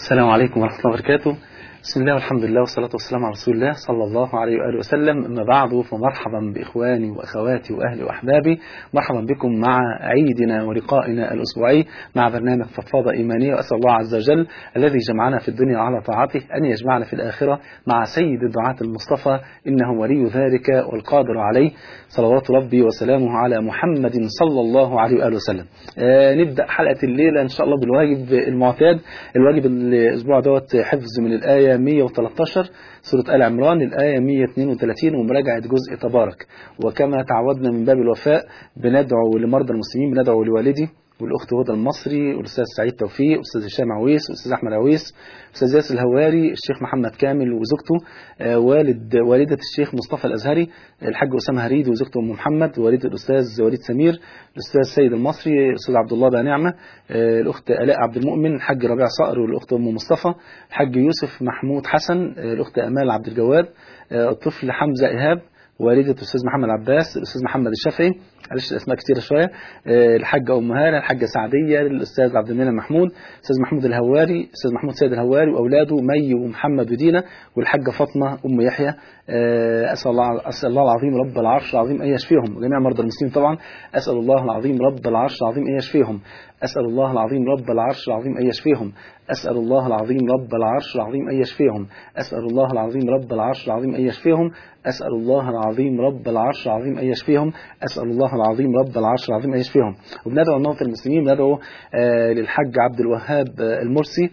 السلام عليكم ورحمة الله وبركاته بسم الله والحمد لله والصلاة والسلام على رسول الله صلى الله عليه وآله وسلم أما بعد فمرحبا بإخواني وأخواتي وأهلي وأحبابي مرحبا بكم مع عيدنا ولقائنا الأسبوعي مع برنامج فضفاضة إيمانية وأسأل الله عز وجل الذي جمعنا في الدنيا على طاعته أن يجمعنا في الآخرة مع سيد الدعاة المصطفى إنه ولي ذلك والقادر عليه صلوات ربي وسلامه على محمد صلى الله عليه وآله وسلم آه نبدأ حلقة الليلة إن شاء الله بالواجب المعتاد الواجب الأسبوع دوت حفظ من الآية 113 سورة آل عمران الآية 132 ومراجعة جزء تبارك وكما تعودنا من باب الوفاء بندعو لمرضى المسلمين بندعو لوالدي والاخت هدى المصري والاستاذ سعيد توفيق والاستاذ هشام عويس والاستاذ احمد عويس والاستاذ ياسر الهواري الشيخ محمد كامل وزوجته آه والد والده الشيخ مصطفى الازهري الحاج اسامه هريد وزوجته ام محمد والده الاستاذ وليد سمير الاستاذ سيد المصري الاستاذ عبد الله بقى نعمه آه الاخت الاء عبد المؤمن الحاج ربيع صقر والاخت ام مصطفى الحاج يوسف محمود حسن آه الاخت امال عبد الجواد الطفل حمزه ايهاب والدة الأستاذ محمد عباس الأستاذ محمد الشافعي معلش الأسماء كتيرة شوية الحاجة أم هالة الحاجة سعدية الأستاذ عبد المنعم محمود الأستاذ محمود الهواري الأستاذ محمود سيد الهواري وأولاده مي ومحمد ودينا والحاجة فاطمة أم يحيى أسأل الله أسأل الله العظيم رب العرش العظيم أن يشفيهم جميع مرضى المسلمين طبعا أسأل الله العظيم رب العرش العظيم أن يشفيهم أسأل الله العظيم رب العرش العظيم أن يشفيهم أسأل الله العظيم رب العرش العظيم أن يشفيهم أسأل الله العظيم رب العرش العظيم أن يشفيهم أسأل الله العظيم رب العرش العظيم أن يشفيهم أسأل الله العظيم رب العرش العظيم أن يشفيهم وبندعو لموتى المسلمين بندعو آه للحج عبد الوهاب المرسي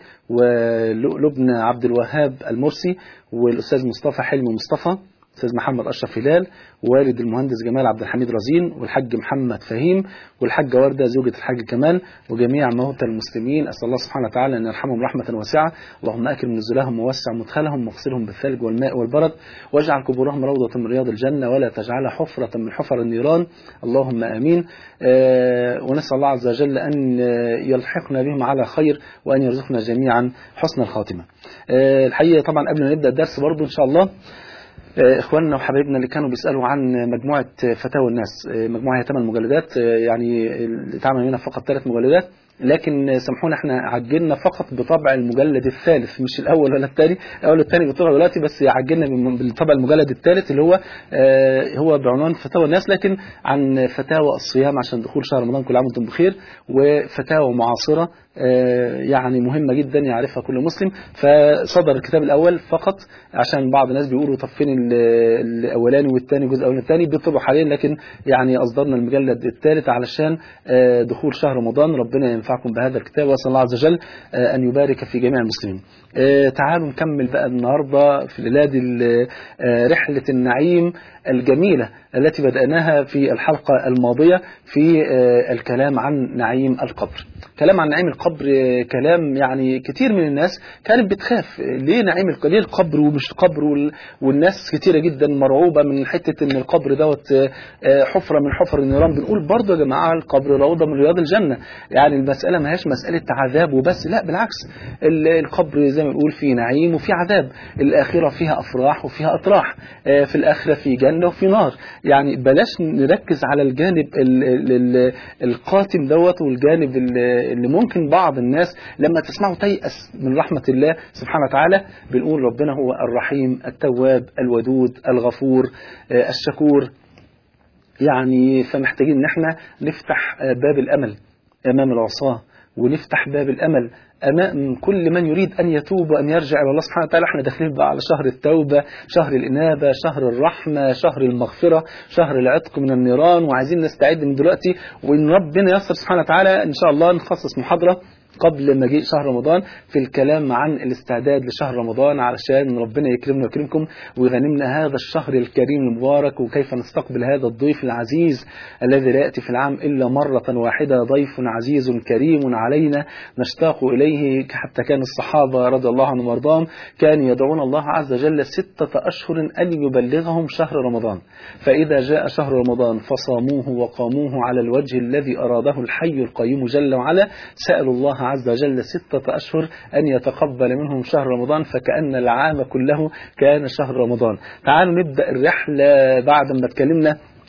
ولبنى عبد الوهاب المرسي والأستاذ مصطفى حلمي مصطفى الاستاذ محمد اشرف هلال والد المهندس جمال عبد الحميد رزين والحاج محمد فهيم والحاجه ورده زوجة الحاج كمال وجميع موتى المسلمين اسال الله سبحانه وتعالى ان يرحمهم رحمه واسعه اللهم اكرم نزلهم ووسع مدخلهم واغسلهم بالثلج والماء والبرد واجعل قبورهم روضه من رياض الجنه ولا تجعلها حفره من حفر النيران اللهم امين آه ونسال الله عز وجل ان يلحقنا بهم على خير وان يرزقنا جميعا حسن الخاتمه آه الحقيقه طبعا قبل ما نبدا الدرس برضه ان شاء الله اخواننا وحبايبنا اللي كانوا بيسالوا عن مجموعه فتاوى الناس مجموعه هي ثمان مجلدات يعني اتعمل منها فقط ثلاث مجلدات لكن سامحونا احنا عجلنا فقط بطبع المجلد الثالث مش الاول ولا الثاني الاول والثاني بيطلع دلوقتي بس عجلنا بالطبع المجلد الثالث اللي هو اه هو بعنوان فتاوى الناس لكن عن فتاوى الصيام عشان دخول شهر رمضان كل عام وانتم بخير وفتاوى معاصره اه يعني مهمة جدا يعرفها كل مسلم فصدر الكتاب الأول فقط عشان بعض الناس بيقولوا طب فين الأولاني والثاني الجزء الأولاني والثاني بيطلبوا حاليا لكن يعني أصدرنا المجلد الثالث علشان اه دخول شهر رمضان ربنا ينفعكم بهذا الكتاب وأسأل الله عز وجل أن يبارك في جميع المسلمين تعالوا نكمل بقى النهاردة في الإلاد رحلة النعيم الجميلة التي بدأناها في الحلقة الماضية في الكلام عن نعيم القبر كلام عن نعيم القبر كلام يعني كتير من الناس كانت بتخاف ليه نعيم ليه القبر ومش القبر والناس كتيرة جدا مرعوبة من حتة ان القبر دوت حفرة من حفر النيران بنقول برضه يا جماعة القبر روضة من رياض الجنة يعني المسألة ما هيش مسألة عذاب وبس لا بالعكس القبر زي ما بنقول فيه نعيم وفيه عذاب الآخرة فيها أفراح وفيها أطراح في الآخرة في جنة وفي نار يعني بلاش نركز على الجانب ال ال ال القاتم دوت والجانب اللي ممكن بعض الناس لما تسمعه تيأس من رحمة الله سبحانه وتعالى بنقول ربنا هو الرحيم التواب الودود الغفور الشكور يعني فمحتاجين ان احنا نفتح باب الامل امام العصاه ونفتح باب الامل امام كل من يريد ان يتوب وان يرجع الى الله سبحانه وتعالى احنا داخلين بقى على شهر التوبه شهر الانابه شهر الرحمه شهر المغفره شهر العتق من النيران وعايزين نستعد من دلوقتي وان ربنا ييسر سبحانه وتعالى ان شاء الله نخصص محاضره قبل مجيء شهر رمضان في الكلام عن الاستعداد لشهر رمضان علشان ربنا يكرمنا ويكرمكم ويغنمنا هذا الشهر الكريم المبارك وكيف نستقبل هذا الضيف العزيز الذي لا يأتي في العام إلا مرة واحدة ضيف عزيز كريم علينا نشتاق إليه حتى كان الصحابة رضي الله عنهم وارضاهم كانوا يدعون الله عز وجل ستة أشهر أن يبلغهم شهر رمضان فإذا جاء شهر رمضان فصاموه وقاموه على الوجه الذي أراده الحي القيوم جل وعلا سألوا الله عز وجل ستة أشهر أن يتقبل منهم شهر رمضان فكأن العام كله كان شهر رمضان تعالوا نبدأ الرحلة بعد ما اتكلمنا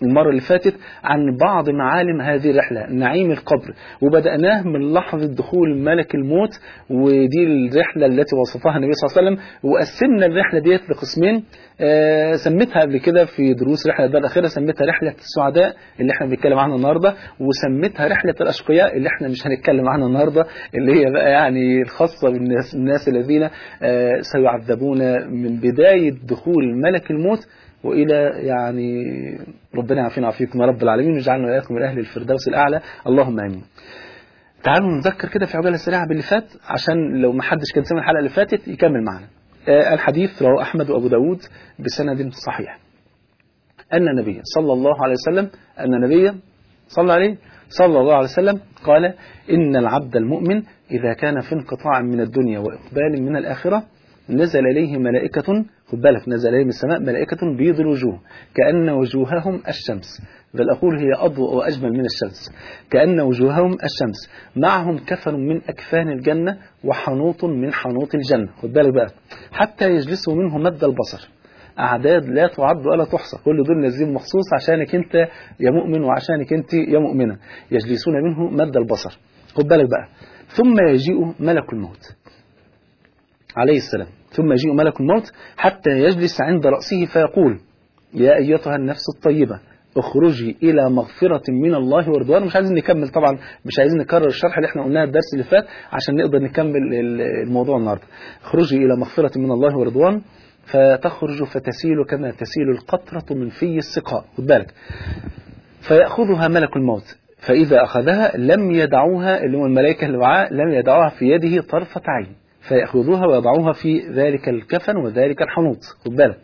المرة اللي فاتت عن بعض معالم هذه الرحلة نعيم القبر وبدأناه من لحظة دخول ملك الموت ودي الرحلة التي وصفها النبي صلى الله عليه وسلم وقسمنا الرحلة ديت لقسمين آه سميتها قبل كده في دروس رحلة الدار الأخيرة سميتها رحلة السعداء اللي احنا بنتكلم عنها النهاردة وسميتها رحلة الأشقياء اللي احنا مش هنتكلم عنها النهاردة اللي هي بقى يعني الخاصة بالناس الناس الذين آه سيعذبون من بداية دخول ملك الموت وإلى يعني ربنا يعافينا ويعافيكم يا رب العالمين ويجعلنا وإياكم من أهل الفردوس الأعلى اللهم آمين تعالوا نذكر كده في عجالة سريعة باللي فات عشان لو ما حدش كان سمع الحلقة اللي فاتت يكمل معنا آه الحديث رواه أحمد وأبو داود بسند صحيح أن النبي صلى الله عليه وسلم أن النبي صلى عليه صلى الله عليه وسلم قال إن العبد المؤمن إذا كان في انقطاع من الدنيا وإقبال من الآخرة نزل إليه ملائكة خد بالك نزل إليه من السماء ملائكة بيض الوجوه كأن وجوههم الشمس بل أقول هي أضوء وأجمل من الشمس كأن وجوههم الشمس معهم كفن من أكفان الجنة وحنوط من حنوط الجنة خد بالك بقى حتى يجلسوا منه مد البصر أعداد لا تعد ولا تحصى كل دول نازلين مخصوص عشانك أنت يا مؤمن وعشانك أنت يا مؤمنة يجلسون منه مد البصر خد بالك بقى ثم يجيء ملك الموت عليه السلام ثم يجيء ملك الموت حتى يجلس عند رأسه فيقول يا أيتها النفس الطيبة اخرجي إلى مغفرة من الله ورضوان مش عايزين نكمل طبعا مش عايزين نكرر الشرح اللي احنا قلناه الدرس اللي فات عشان نقدر نكمل الموضوع النهارده اخرجي إلى مغفرة من الله ورضوان فتخرج فتسيل كما تسيل القطرة من في السقاء خد بالك فيأخذها ملك الموت فإذا أخذها لم يدعوها اللي هم الملائكة اللي معاه لم يدعوها في يده طرفة عين فيأخذوها ويضعوها في ذلك الكفن وذلك الحنوط خد بالك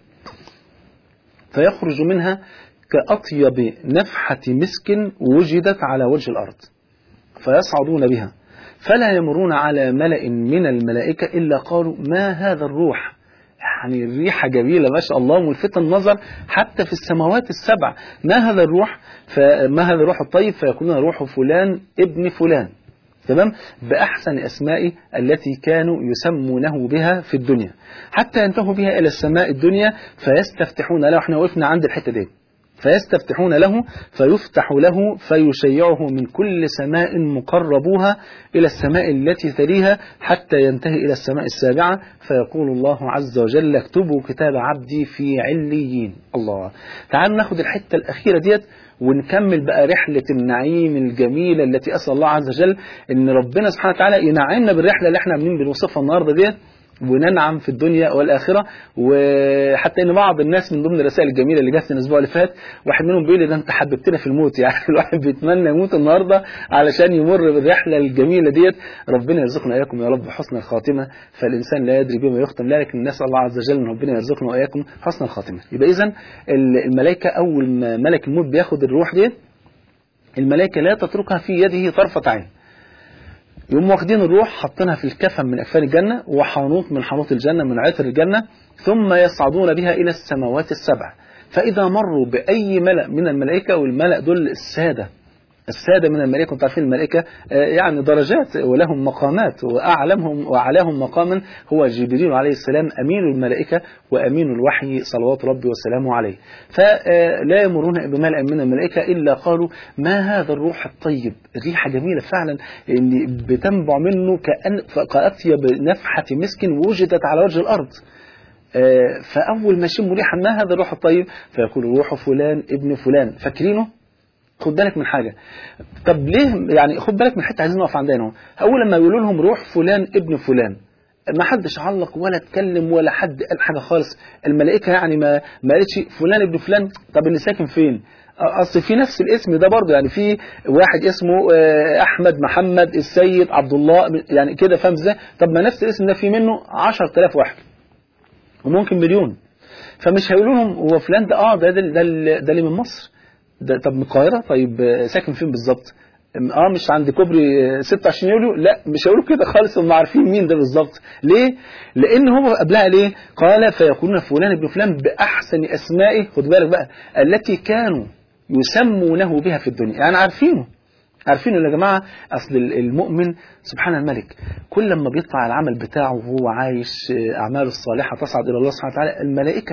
فيخرج منها كأطيب نفحة مسك وجدت على وجه الأرض فيصعدون بها فلا يمرون على ملأ من الملائكة إلا قالوا ما هذا الروح يعني الريحة جميلة ما شاء الله ملفتة النظر حتى في السماوات السبع ما هذا الروح فما هذا الروح الطيب فيكون روح فلان ابن فلان تمام بأحسن أسماء التي كانوا يسمونه بها في الدنيا حتى ينتهوا بها إلى السماء الدنيا فيستفتحون له احنا وقفنا عند الحتة دي فيستفتحون له فيفتح له فيشيعه من كل سماء مقربوها إلى السماء التي تليها حتى ينتهي إلى السماء السابعة فيقول الله عز وجل اكتبوا كتاب عبدي في عليين الله تعالوا ناخد الحتة الأخيرة ديت ونكمل بقى رحلة النعيم الجميلة التي أسأل الله عز وجل إن ربنا سبحانه وتعالى ينعمنا بالرحلة اللي احنا عاملين بنوصفها النهاردة ديت وننعم في الدنيا والآخرة وحتى إن بعض الناس من ضمن الرسائل الجميلة اللي جت الأسبوع اللي فات واحد منهم بيقول لي ده أنت حببتنا في الموت يعني الواحد بيتمنى يموت النهاردة علشان يمر بالرحلة الجميلة ديت ربنا يرزقنا إياكم يا رب حسن الخاتمة فالإنسان لا يدري بما يختم لكن نسأل الله عز وجل إن ربنا يرزقنا وإياكم حسن الخاتمة يبقى إذا الملائكة أول ما ملك الموت بياخد الروح ديت الملائكة لا تتركها في يده طرفة عين يقوم واخدين الروح حاطينها في الكفن من أكفان الجنة وحانوط من حانوط الجنة من عطر الجنة ثم يصعدون بها إلى السماوات السبع فإذا مروا بأي ملأ من الملائكة والملأ دول السادة السادة من الملائكة انتم عارفين الملائكة يعني درجات ولهم مقامات وأعلمهم وأعلاهم مقاما هو جبريل عليه السلام أمين الملائكة وأمين الوحي صلوات ربي وسلامه عليه فلا يمرون بملأ من الملائكة إلا قالوا ما هذا الروح الطيب ريحة جميلة فعلا اللي بتنبع منه كأن كأطيب نفحة مسك وجدت على وجه الأرض فأول ما يشموا ريحة ما هذا الروح الطيب فيقول روح فلان ابن فلان فاكرينه خد بالك من حاجة طب ليه يعني خد بالك من حتة عايزين نقف عندنا اهو أول لما يقولوا لهم روح فلان ابن فلان ما حدش علق ولا اتكلم ولا حد قال حاجة خالص الملائكة يعني ما ما قالتش فلان ابن فلان طب اللي ساكن فين اصل في نفس الاسم ده برضه يعني في واحد اسمه احمد محمد السيد عبد الله يعني كده فاهم ازاي طب ما نفس الاسم ده في منه 10000 واحد وممكن مليون فمش هيقولوا لهم هو فلان ده اه ده ده, ده, ده اللي من مصر ده طب من القاهرة طيب ساكن فين بالظبط اه مش عند كوبري 26 يوليو لا مش هيقولوا كده خالص هم عارفين مين ده بالظبط ليه لان هو قبلها ليه قال فيقولون فلان ابن فلان باحسن اسمائه خد بالك بقى التي كانوا يسمونه بها في الدنيا يعني عارفينه عارفين يا جماعة أصل المؤمن سبحان الملك كل لما بيطلع العمل بتاعه وهو عايش أعماله الصالحة تصعد إلى الله سبحانه وتعالى الملائكة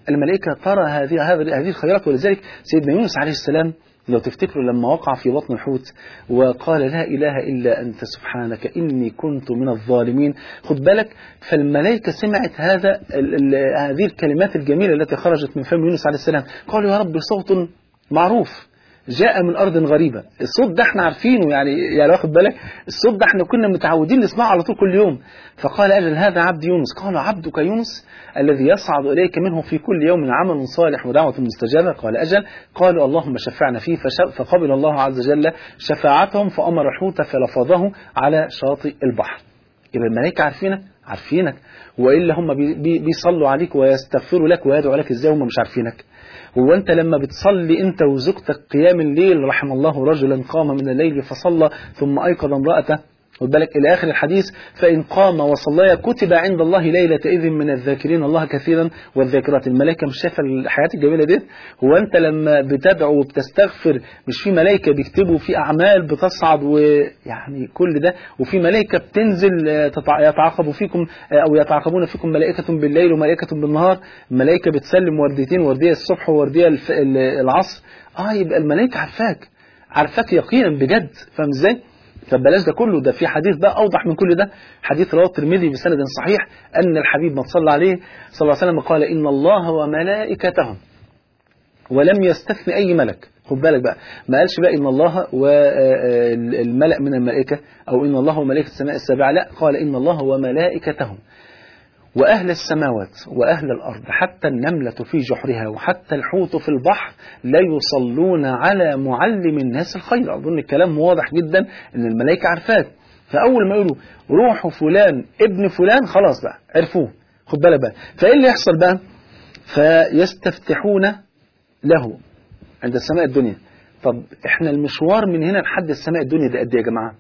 الملائكة ترى هذه هذه هذه الخيرات ولذلك سيدنا يونس عليه السلام لو تفتكروا لما وقع في بطن الحوت وقال لا إله إلا أنت سبحانك إني كنت من الظالمين خد بالك فالملائكة سمعت هذا ال ال هذه الكلمات الجميلة التي خرجت من فم يونس عليه السلام قالوا يا رب صوت معروف جاء من أرض غريبة الصوت ده احنا عارفينه يعني يعني واخد بالك الصوت ده احنا كنا متعودين نسمعه على طول كل يوم فقال أجل هذا عبد يونس قال عبدك يونس الذي يصعد إليك منه في كل يوم عمل صالح ودعوة مستجابة قال أجل قالوا اللهم شفعنا فيه فقبل الله عز وجل شفاعتهم فأمر الحوت فلفظه على شاطئ البحر يبقى الملائكة عارفينك عارفينك وإلا هم بي بي بيصلوا عليك ويستغفروا لك ويدعوا لك إزاي هم مش عارفينك هو أنت لما بتصلي أنت وزوجتك قيام الليل رحم الله رجلا قام من الليل فصلى ثم أيقظ امرأته خد بالك إلى آخر الحديث فإن قام وصلى كتب عند الله ليلة إذن من الذاكرين الله كثيرا والذاكرات الملائكة مش شايفة الحياة الجميلة دي هو أنت لما بتدعو وبتستغفر مش في ملائكة بيكتبوا في أعمال بتصعد ويعني كل ده وفي ملائكة بتنزل يتعاقبوا فيكم أو يتعاقبون فيكم ملائكة بالليل وملائكة بالنهار الملائكة بتسلم ورديتين وردية الصبح ووردية العصر آه يبقى الملائكة عارفاك عارفاك يقينا بجد فاهم ازاي؟ طب بلاش ده كله ده في حديث بقى أوضح من كل ده حديث رواه الترمذي بسند صحيح أن الحبيب ما صلى عليه صلى الله عليه وسلم قال إن الله وملائكته ولم يستثن أي ملك خد بالك بقى ما قالش بقى إن الله والملأ من الملائكة أو إن الله وملائكة السماء السابعة لا قال إن الله وملائكته وأهل السماوات وأهل الأرض حتى النملة في جحرها وحتى الحوت في البحر لا يصلون على معلم الناس الخير أظن الكلام واضح جدا أن الملائكة عارفاك فأول ما يقولوا روح فلان ابن فلان خلاص بقى عرفوه خد بالك بقى فإيه اللي يحصل بقى فيستفتحون له عند السماء الدنيا طب احنا المشوار من هنا لحد السماء الدنيا ده قد ايه يا جماعة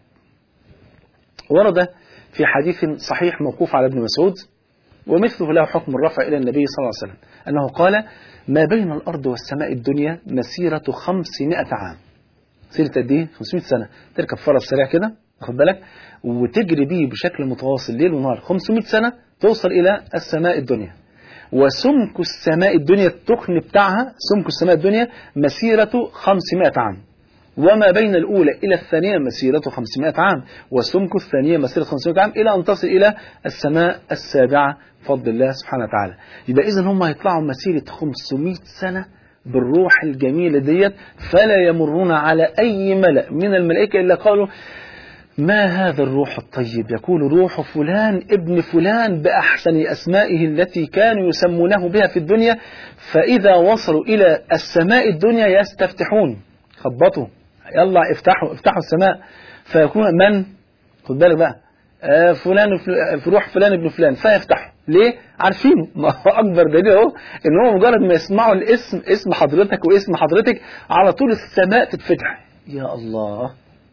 ورد في حديث صحيح موقوف على ابن مسعود ومثله له حكم الرفع إلى النبي صلى الله عليه وسلم أنه قال ما بين الأرض والسماء الدنيا مسيرة 500 عام مسيرة قد إيه؟ 500 سنة تركب فرس سريع كده واخد بالك وتجري بيه بشكل متواصل ليل ونهار 500 سنة توصل إلى السماء الدنيا وسمك السماء الدنيا التخن بتاعها سمك السماء الدنيا مسيرة 500 عام وما بين الأولى إلى الثانية مسيرة 500 عام وسمك الثانية مسيرة 500 عام إلى أن تصل إلى السماء السابعة بفضل الله سبحانه وتعالى يبقى إذن هم هيطلعوا مسيرة 500 سنة بالروح الجميلة ديت فلا يمرون على أي ملأ من الملائكة إلا قالوا ما هذا الروح الطيب يقول روح فلان ابن فلان بأحسن أسمائه التي كانوا يسمونه بها في الدنيا فإذا وصلوا إلى السماء الدنيا يستفتحون خبطوا يلا افتحوا افتحوا السماء فيكون من خد بالك بقى آه فلان في روح فلان ابن فلان فيفتحوا ليه عارفينه ما هو اكبر دليل اهو ان هو مجرد ما يسمعوا الاسم اسم حضرتك واسم حضرتك على طول السماء تتفتح يا الله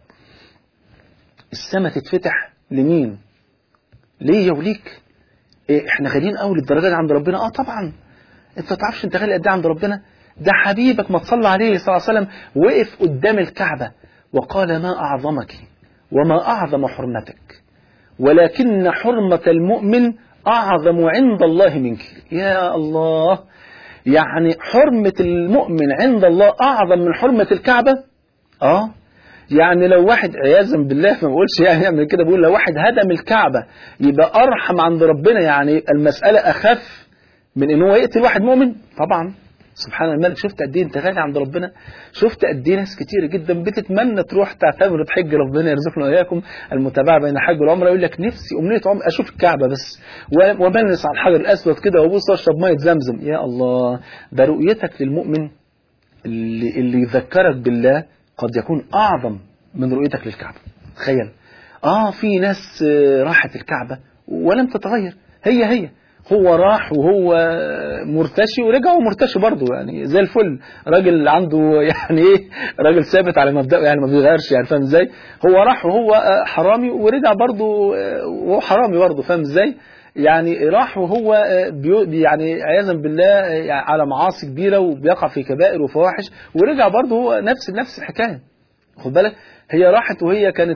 السماء تتفتح لمين ليه يا وليك إيه احنا غاليين قوي للدرجه دي عند ربنا اه طبعا انت ما تعرفش انت غالي قد ايه عند ربنا ده حبيبك ما تصلى عليه صلى الله عليه وسلم وقف قدام الكعبة وقال ما أعظمك وما أعظم حرمتك ولكن حرمة المؤمن أعظم عند الله منك يا الله يعني حرمة المؤمن عند الله أعظم من حرمة الكعبة آه يعني لو واحد عياذا بالله ما بقولش يعني يعمل كده بقول لو واحد هدم الكعبة يبقى أرحم عند ربنا يعني المسألة أخف من إن هو يقتل واحد مؤمن طبعا سبحان الملك شفت قد ايه انت غالي عند ربنا شفت قد ايه ناس كتير جدا بتتمنى تروح تعتبر تحج ربنا يرزقنا واياكم المتابعه بين الحج والعمره يقول لك نفسي امنيه عمر اشوف الكعبه بس وبنس على الحجر الاسود كده وابص اشرب ميه زمزم يا الله ده رؤيتك للمؤمن اللي اللي يذكرك بالله قد يكون اعظم من رؤيتك للكعبه تخيل اه في ناس راحت الكعبه ولم تتغير هي هي هو راح وهو مرتشي ورجع ومرتشي برضه يعني زي الفل راجل عنده يعني ايه راجل ثابت على مبدأه يعني ما بيغيرش يعني فاهم ازاي هو راح وهو حرامي ورجع برضه وهو حرامي برضه فاهم ازاي يعني راح وهو يعني عياذا بالله على معاصي كبيره وبيقع في كبائر وفواحش ورجع برضه هو نفس نفس الحكايه خد بالك هي راحت وهي كانت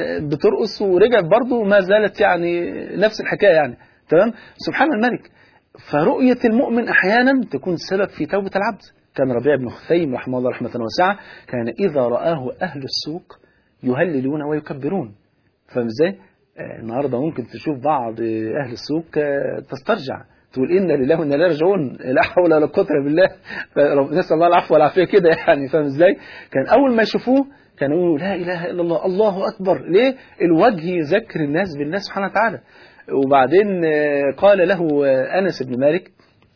بترقص ورجعت برضه ما زالت يعني نفس الحكايه يعني تمام سبحان الملك فرؤية المؤمن أحيانا تكون سبب في توبة العبد كان ربيع بن خثيم رحمه الله رحمة واسعة كان إذا رآه أهل السوق يهللون ويكبرون فاهم ازاي؟ آه، النهارده ممكن تشوف بعض أهل السوق آه، تسترجع تقول إنا لله وإنا إليه راجعون لا حول ولا قوة إلا بالله فرب- نسأل الله العفو والعافية كده يعني فاهم ازاي؟ كان أول ما يشوفوه كانوا يقولوا لا إله إلا الله الله أكبر ليه؟ الوجه يذكر الناس بالله سبحانه وتعالى وبعدين آه، قال له آه، أنس بن مالك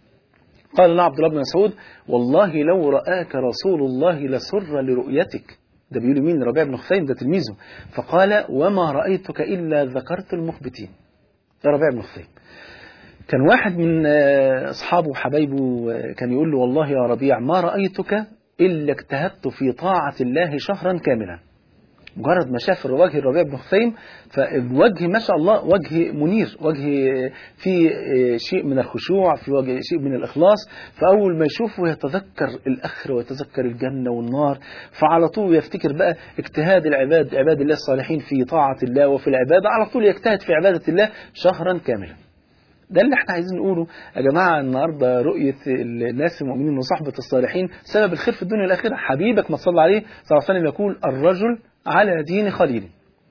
قال له عبد الله بن مسعود والله لو رآك رسول الله لسر لرؤيتك ده بيقول مين ربيع بن خثيم ده تلميذه فقال وما رأيتك إلا ذكرت المخبتين ده ربيع بن خثيم كان واحد من آه، أصحابه وحبايبه آه، كان يقول له والله يا ربيع ما رأيتك إلا اجتهدت في طاعة الله شهرا كاملا مجرد ما شاف وجه الربيع بن خثيم فالوجه ما شاء الله وجه منير وجه فيه شيء من الخشوع في وجه شيء من الإخلاص فأول ما يشوفه يتذكر الآخرة ويتذكر الجنة والنار فعلى طول يفتكر بقى اجتهاد العباد عباد الله الصالحين في طاعة الله وفي العبادة على طول يجتهد في عبادة الله شهرا كاملا ده اللي احنا عايزين نقوله يا جماعة النهاردة رؤية الناس المؤمنين وصحبة الصالحين سبب الخير في الدنيا والآخرة حبيبك ما تصلى عليه صلى الله عليه وسلم يقول الرجل على دين خليله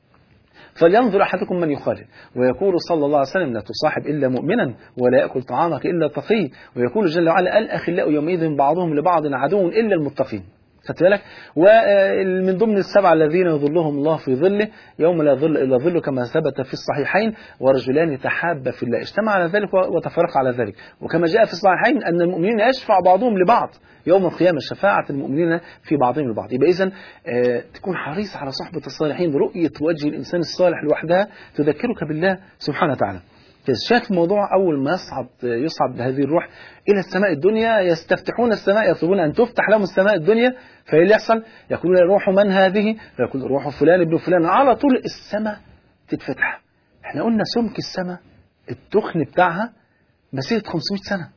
فلينظر أحدكم من يخالل ويقول صلى الله عليه وسلم لا تصاحب إلا مؤمنا ولا يأكل طعامك إلا تقي ويقول جل وعلا الأخلاء يومئذ بعضهم لبعض عدو إلا المتقين خدت بالك ومن ضمن السبعة الذين يظلهم الله في ظله يوم لا ظل إلا ظله كما ثبت في الصحيحين ورجلان تحابا في الله اجتمع على ذلك وتفرق على ذلك وكما جاء في الصحيحين أن المؤمنين يشفع بعضهم لبعض يوم القيامة شفاعة المؤمنين في بعضهم البعض يبقى إذن آه تكون حريص على صحبة الصالحين رؤية وجه الإنسان الصالح لوحدها تذكرك بالله سبحانه وتعالى شاف الموضوع أول ما يصعد يصعد بهذه الروح إلى السماء الدنيا يستفتحون السماء يطلبون أن تفتح لهم السماء الدنيا فإيه اللي يحصل؟ يقولون روح من هذه؟ فيقول روح فلان ابن فلان على طول السماء تتفتح احنا قلنا سمك السماء التخن بتاعها مسيرة 500 سنة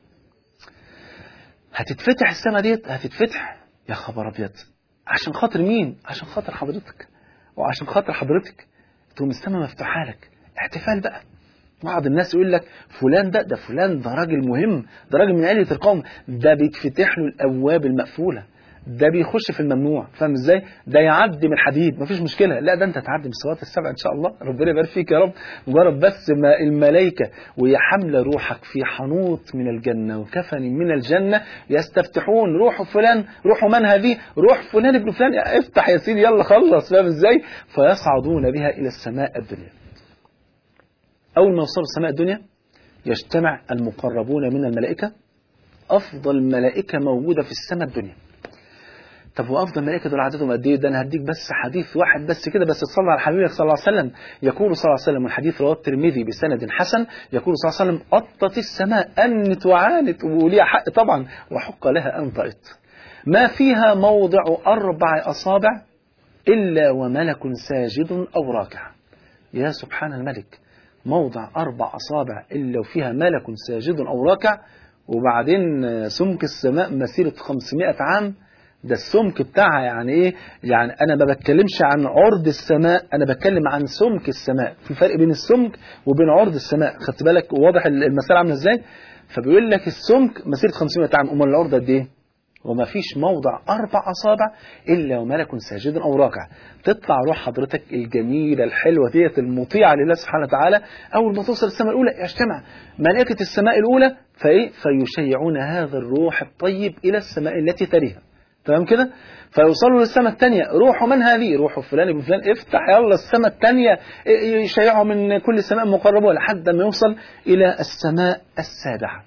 هتتفتح السماء ديت هتتفتح يا خبر أبيض عشان خاطر مين؟ عشان خاطر حضرتك وعشان خاطر حضرتك تقوم السماء مفتوحة لك احتفال بقى بعض الناس يقول لك فلان ده ده فلان ده راجل مهم ده راجل من آلية القوم ده بيتفتح له الأبواب المقفولة ده بيخش في الممنوع فاهم ازاي ده يعدي من الحديد مفيش مشكله لا ده انت تعدي من الصلاه السبع ان شاء الله ربنا يبارك فيك يا رب مجرد بس ما الملائكه وهي حامله روحك في حنوط من الجنه وكفن من الجنه يستفتحون روح فلان روح من هذه روح فلان ابن فلان افتح يا سيدي يلا خلص فاهم ازاي فيصعدون بها الى السماء الدنيا أول ما يوصلوا السماء الدنيا يجتمع المقربون من الملائكة أفضل ملائكة موجودة في السماء الدنيا طب هو أفضل ملائكة دول عددهم قد إيه؟ ده أنا هديك بس حديث واحد بس كده بس تصلى على حبيبك صلى الله عليه وسلم يقول صلى الله عليه وسلم الحديث رواه الترمذي بسند حسن يقول صلى الله عليه وسلم أطت السماء أنت وعانت وليها حق طبعا وحق لها أن طئت ما فيها موضع أربع أصابع إلا وملك ساجد أو راكع يا سبحان الملك موضع أربع أصابع إلا وفيها ملك ساجد أو راكع وبعدين سمك السماء مسيرة 500 عام ده السمك بتاعها يعني ايه يعني انا ما بتكلمش عن عرض السماء انا بتكلم عن سمك السماء في فرق بين السمك وبين عرض السماء خدت بالك واضح المسألة عامله ازاي فبيقول لك السمك مسيرة 500 عام امال العرض قد ايه وما فيش موضع أربع أصابع إلا وملك ساجد أو راكع تطلع روح حضرتك الجميلة الحلوة ديت المطيعة لله سبحانه وتعالى أول ما توصل السماء الأولى يجتمع ملائكة السماء الأولى فإيه فيشيعون هذا الروح الطيب إلى السماء التي تليها تمام كده فيوصلوا للسماء الثانية روحوا من هذه روحوا فلان ابن فلان افتح يلا السماء الثانية يشيعوا من كل سماء مقربة لحد ما يوصل إلى السماء السابعة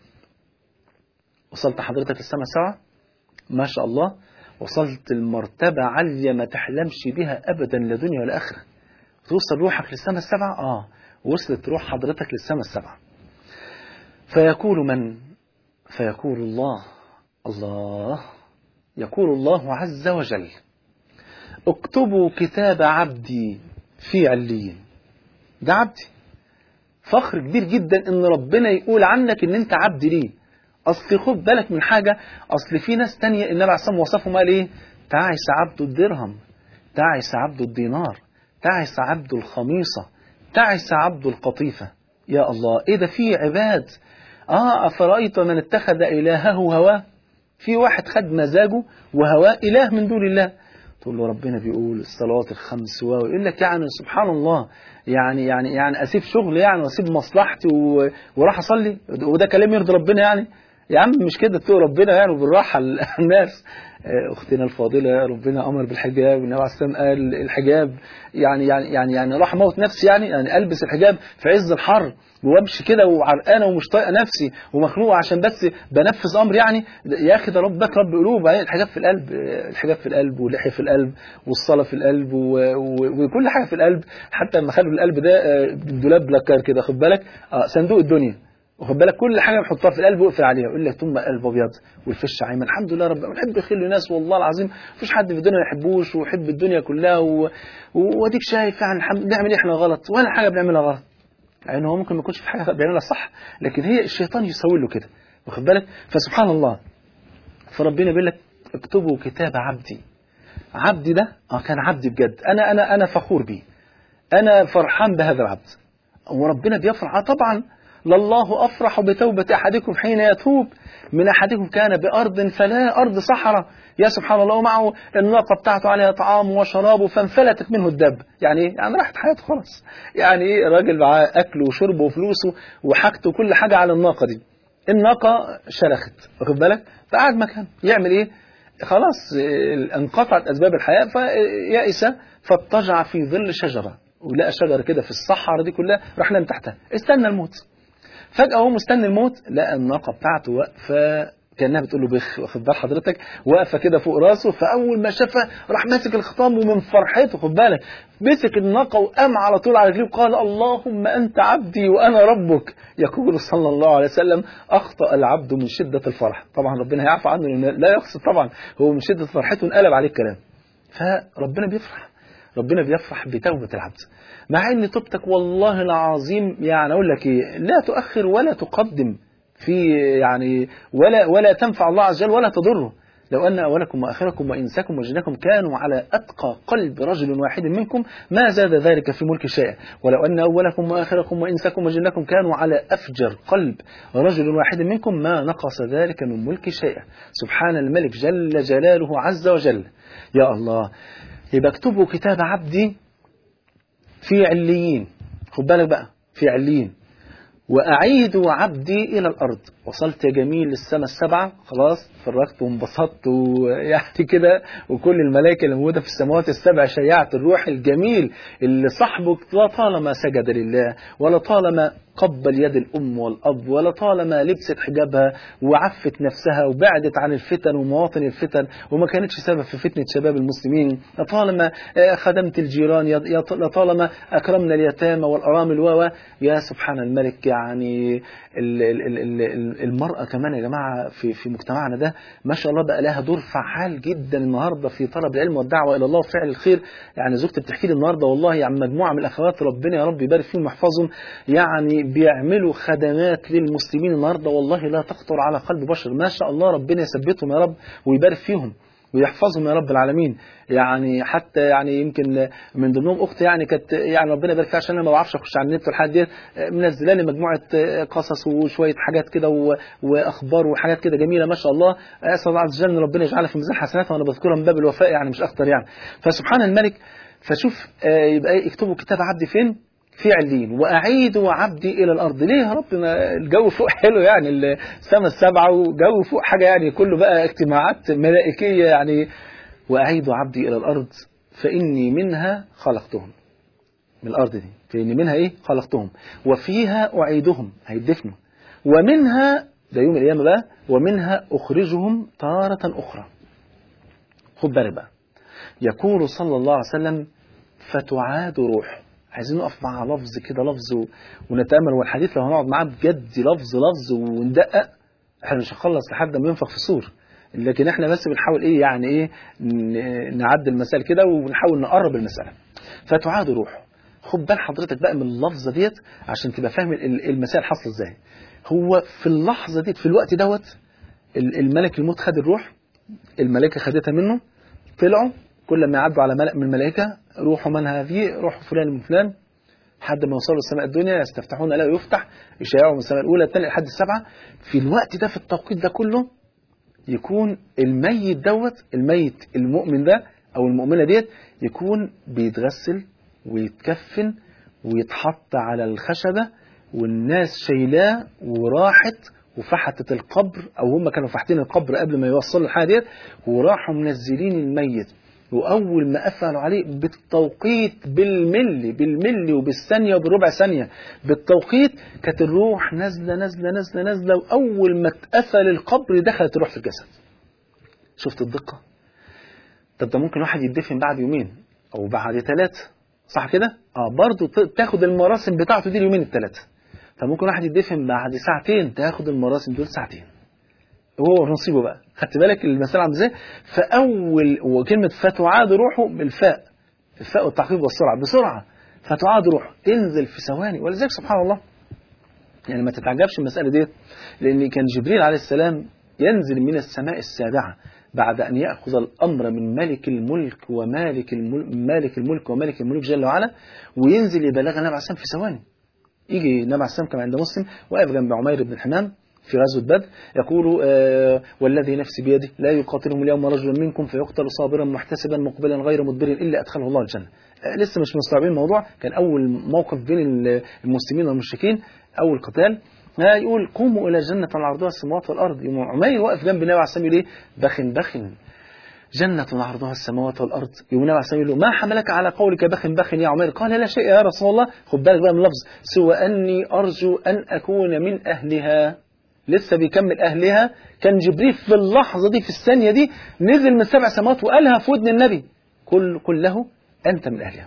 وصلت حضرتك السماء السبعة ما شاء الله وصلت المرتبة عالية ما تحلمش بها أبدا لا دنيا ولا آخرة توصل روحك للسماء السبعة آه وصلت روح حضرتك للسماء السبعة فيقول من فيقول الله الله يقول الله عز وجل اكتبوا كتاب عبدي في عليين ده عبدي فخر كبير جدا ان ربنا يقول عنك ان انت عبد ليه اصل خد بالك من حاجة اصل في ناس تانية النبي عليه الصلاة وصفهم قال ايه تعس عبد الدرهم تعس عبد الدينار تعس عبد الخميصة تعس عبد القطيفة يا الله ايه ده في عباد اه افرايت من اتخذ الهه هواه في واحد خد مزاجه وهواه اله من دون الله تقول له ربنا بيقول الصلوات الخمس و يقول لك يعني سبحان الله يعني يعني يعني اسيب شغل يعني واسيب مصلحتي و- وراح اصلي وده كلام يرضي ربنا يعني يا عم مش كده تقول ربنا يعني وبالراحه ال- الناس آه، اختنا الفاضله ربنا امر بالحجاب والنبي عليه السلام قال الحجاب يعني يعني يعني يعني راح اموت نفسي يعني يعني البس الحجاب في عز الحر وامشي كده وعرقانه ومش طايقه نفسي ومخنوقه عشان بس بنفذ امر يعني يا اخي ده ربك رب قلوب يعني الحجاب في القلب آه، الحجاب في القلب واللحيه في القلب والصلاه في القلب و- و- وكل حاجه في القلب حتى لما خلوا القلب ده آه، دولاب لكار كده خد بالك اه صندوق الدنيا واخد بالك كل حاجه بنحطها في القلب واقفل عليها يقول لك ثم قلب ابيض والفش عايمه الحمد لله رب بنحب الخير للناس والله العظيم مفيش حد في الدنيا ما يحبوش ويحب الدنيا كلها و... و- واديك شايف يعني الحمد نعمل ايه احنا غلط ولا حاجه بنعملها غلط يعني هو ممكن ما يكونش في حاجه بيعملها صح لكن هي الشيطان يسوي له كده واخد بالك فسبحان الله فربنا بيقول لك اكتبوا كتاب عبدي عبدي ده اه كان عبدي بجد انا انا انا فخور بيه انا فرحان بهذا العبد وربنا بيفرح آه طبعا لله افرح بتوبه احدكم حين يتوب من احدكم كان بارض فلا ارض صحراء يا سبحان الله ومعه الناقه بتاعته عليها طعام وشراب فانفلتت منه الدب يعني ايه يعني راحت حياته خلاص يعني ايه الراجل معاه اكله وشربه وفلوسه وحاجته كل حاجه على الناقه دي الناقه شرخت واخد بالك فقعد مكانه يعمل ايه خلاص آه، انقطعت اسباب الحياه فيأس فاضطجع في ظل شجره ولقى شجره كده في الصحراء دي كلها راح نام تحتها استنى الموت فجأة هو مستني الموت لقى الناقة بتاعته واقفة كأنها بتقول له بخ واخد بال حضرتك واقفة كده فوق راسه فأول ما شافها راح ماسك الخطام ومن فرحته خد بالك مسك الناقة وقام على طول على رجليه وقال اللهم أنت عبدي وأنا ربك يقول صلى الله عليه وسلم أخطأ العبد من شدة الفرح طبعا ربنا هيعفو عنه لأنه لا يقصد طبعا هو من شدة فرحته انقلب عليه الكلام فربنا بيفرح ربنا بيفرح بتوبة العبد مع ان توبتك والله العظيم يعني اقول لك ايه لا تؤخر ولا تقدم في يعني ولا ولا تنفع الله عز وجل ولا تضره لو أن أولكم وآخركم وإنساكم وجنكم كانوا على أتقى قلب رجل واحد منكم ما زاد ذلك في ملك شيئا ولو أن أولكم وآخركم وإنساكم وجنكم كانوا على أفجر قلب رجل واحد منكم ما نقص ذلك من ملك شيئا سبحان الملك جل جلاله عز وجل يا الله يبقى اكتبوا كتاب عبدي في عليين خد بالك بقى في عليين وأعيدوا عبدي إلى الأرض وصلت يا جميل للسماء السبعة خلاص فرغت وانبسطت ويعني كده وكل الملائكة اللي موجودة في السماوات السبع شيعت الروح الجميل اللي صاحبه لا طالما سجد لله ولا طالما قبل يد الأم والأب ولا طالما لبست حجابها وعفت نفسها وبعدت عن الفتن ومواطن الفتن وما كانتش سبب في فتنة شباب المسلمين لطالما خدمت الجيران لطالما أكرمنا اليتامى والأرامل و يا سبحان الملك يعني المرأة كمان يا جماعة في في مجتمعنا ده ما شاء الله بقى لها دور فعال جدا النهارده في طلب العلم والدعوة إلى الله وفعل الخير يعني زوجتي بتحكي لي النهارده والله يعني مجموعة من الأخوات ربنا يا رب يبارك فيهم ويحفظهم يعني بيعملوا خدمات للمسلمين النهارده والله لا تخطر على قلب بشر ما شاء الله ربنا يثبتهم يا رب ويبارك فيهم ويحفظهم يا رب العالمين يعني حتى يعني يمكن من ضمنهم اختي يعني كانت يعني ربنا يبارك فيها عشان انا ما بعرفش اخش على النت والحاجات ديت منزله لي مجموعه قصص وشويه حاجات كده واخبار وحاجات كده جميله ما شاء الله اسال الله عز وجل ان ربنا يجعلها في ميزان حسناتها وانا بذكرها من باب الوفاء يعني مش اكتر يعني فسبحان الملك فشوف يبقى اكتبوا كتاب عبدي فين في علين وأعيدوا عبدي إلى الأرض ليه يا رب الجو فوق حلو يعني السماء السبعة وجو فوق حاجة يعني كله بقى اجتماعات ملائكية يعني وأعيدوا عبدي إلى الأرض فإني منها خلقتهم من الأرض دي فإني منها إيه خلقتهم وفيها أعيدهم هيدفنوا ومنها ده يوم القيامة بقى ومنها أخرجهم تارة أخرى خد بالك بقى يقول صلى الله عليه وسلم فتعاد روح عايزين نقف مع لفظ كده لفظ ونتامل والحديث لو هنقعد معاه بجد لفظ لفظ وندقق احنا مش هنخلص لحد ما ينفخ في الصور لكن احنا بس بنحاول ايه يعني ايه نعدل المسائل كده ونحاول نقرب المساله فتعاد روح خد بال حضرتك بقى من اللفظه ديت عشان تبقى فاهم المسائل حاصله ازاي هو في اللحظه ديت في الوقت دوت الملك الموت خد الروح الملائكه خدتها منه طلعوا كل ما يعدوا على ملأ من الملائكة روحوا من هذه روح فلان من فلان لحد ما يوصلوا السماء الدنيا يستفتحون لا يفتح يشيعوا من السماء الأولى الثانية لحد السبعة في الوقت ده في التوقيت ده كله يكون الميت دوت الميت المؤمن ده أو المؤمنة ديت يكون بيتغسل ويتكفن ويتحط على الخشبة والناس شايلاه وراحت وفحتت القبر او هم كانوا فاحتين القبر قبل ما يوصلوا الحاجه ديت وراحوا منزلين الميت واول ما قفلوا عليه بالتوقيت بالملي بالملي وبالثانيه وبربع ثانيه بالتوقيت كانت الروح نازله نازله نازله نازله واول ما اتقفل القبر دخلت الروح في الجسد شفت الدقه طب ده ممكن واحد يدفن بعد يومين او بعد ثلاثه صح كده اه برضه تاخد المراسم بتاعته دي اليومين الثلاثه فممكن واحد يدفن بعد ساعتين تاخد المراسم دول ساعتين هو نصيبه بقى خدت بالك المسألة عامله ازاي فأول وكلمة فتعاد روحه بالفاء الفاء والتعقيب والسرعة بسرعة فتعاد روحه تنزل في ثواني ولذلك سبحان الله يعني ما تتعجبش المسألة دي لأن كان جبريل عليه السلام ينزل من السماء السابعة بعد أن يأخذ الأمر من ملك الملك ومالك الملك, مالك الملك وملك الملك جل وعلا وينزل يبلغ النبي عليه السلام في ثواني يجي النبي عليه السلام كما عند مسلم واقف جنب عمير بن الحمام في غزوة بدر يقول آه والذي نفسي بيده لا يقاتلهم اليوم رجل منكم فيقتل صابرا محتسبا مقبلا غير مدبر إلا أدخله الله الجنة آه لسه مش مستوعبين الموضوع كان أول موقف بين المسلمين والمشركين أول قتال آه يقول قوموا إلى جنة عرضها السماوات والأرض يوم عمير واقف جنب النبي عليه السلام يقول إيه بخن بخن جنة عرضها السماوات والأرض يوم النبي عليه السلام يقول له ما حملك على قولك بخن بخن يا عمير قال لا شيء يا رسول الله خد بالك بقى من اللفظ سوى أني أرجو أن أكون من أهلها لسه بيكمل أهلها كان جبريل في اللحظة دي في الثانية دي نزل من سبع سماوات وقالها في ودن النبي كل كله أنت من أهلها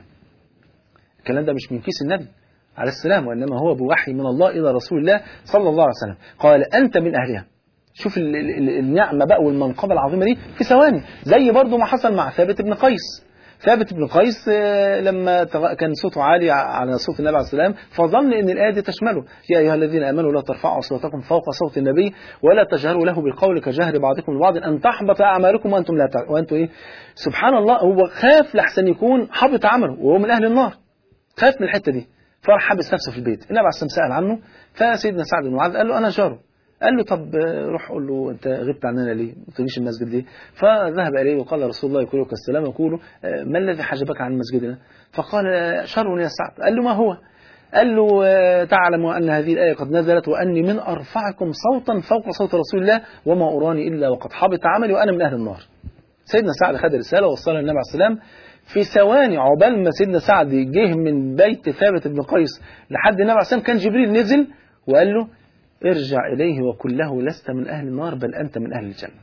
الكلام ده مش من كيس النبي عليه السلام وإنما هو بوحي من الله إلى رسول الله صلى الله عليه وسلم قال أنت من أهلها شوف النعمة بقى والمنقبة العظيمة دي في ثواني زي برضو ما حصل مع ثابت بن قيس ثابت بن قيس لما كان صوته عالي على صوت النبي عليه السلام فظن ان الايه دي تشمله يا ايها الذين امنوا لا ترفعوا اصواتكم فوق صوت النبي ولا تجهروا له بالقول كجهر بعضكم لبعض ان تحبط اعمالكم وانتم لا تعلمون وانتم ايه سبحان الله هو خاف لحسن يكون حبط عمله وهو من اهل النار خاف من الحته دي فراح حبس نفسه في البيت النبي عليه السلام سال عنه فسيدنا سعد بن معاذ قال له انا جاره قال له طب روح قول له انت غبت عننا ليه؟ ما تجيش المسجد ليه؟ فذهب اليه وقال رسول الله يقول لك السلام يقول ما الذي حجبك عن مسجدنا؟ فقال شر يا سعد قال له ما هو؟ قال له تعلم ان هذه الايه قد نزلت واني من ارفعكم صوتا فوق صوت رسول الله وما اراني الا وقد حبط عملي وانا من اهل النار. سيدنا سعد خد رساله ووصلها للنبي عليه السلام في ثواني عقبال ما سيدنا سعد جه من بيت ثابت بن قيس لحد النبي عليه السلام كان جبريل نزل وقال له ارجع إليه وقل له لست من أهل النار بل أنت من أهل الجنة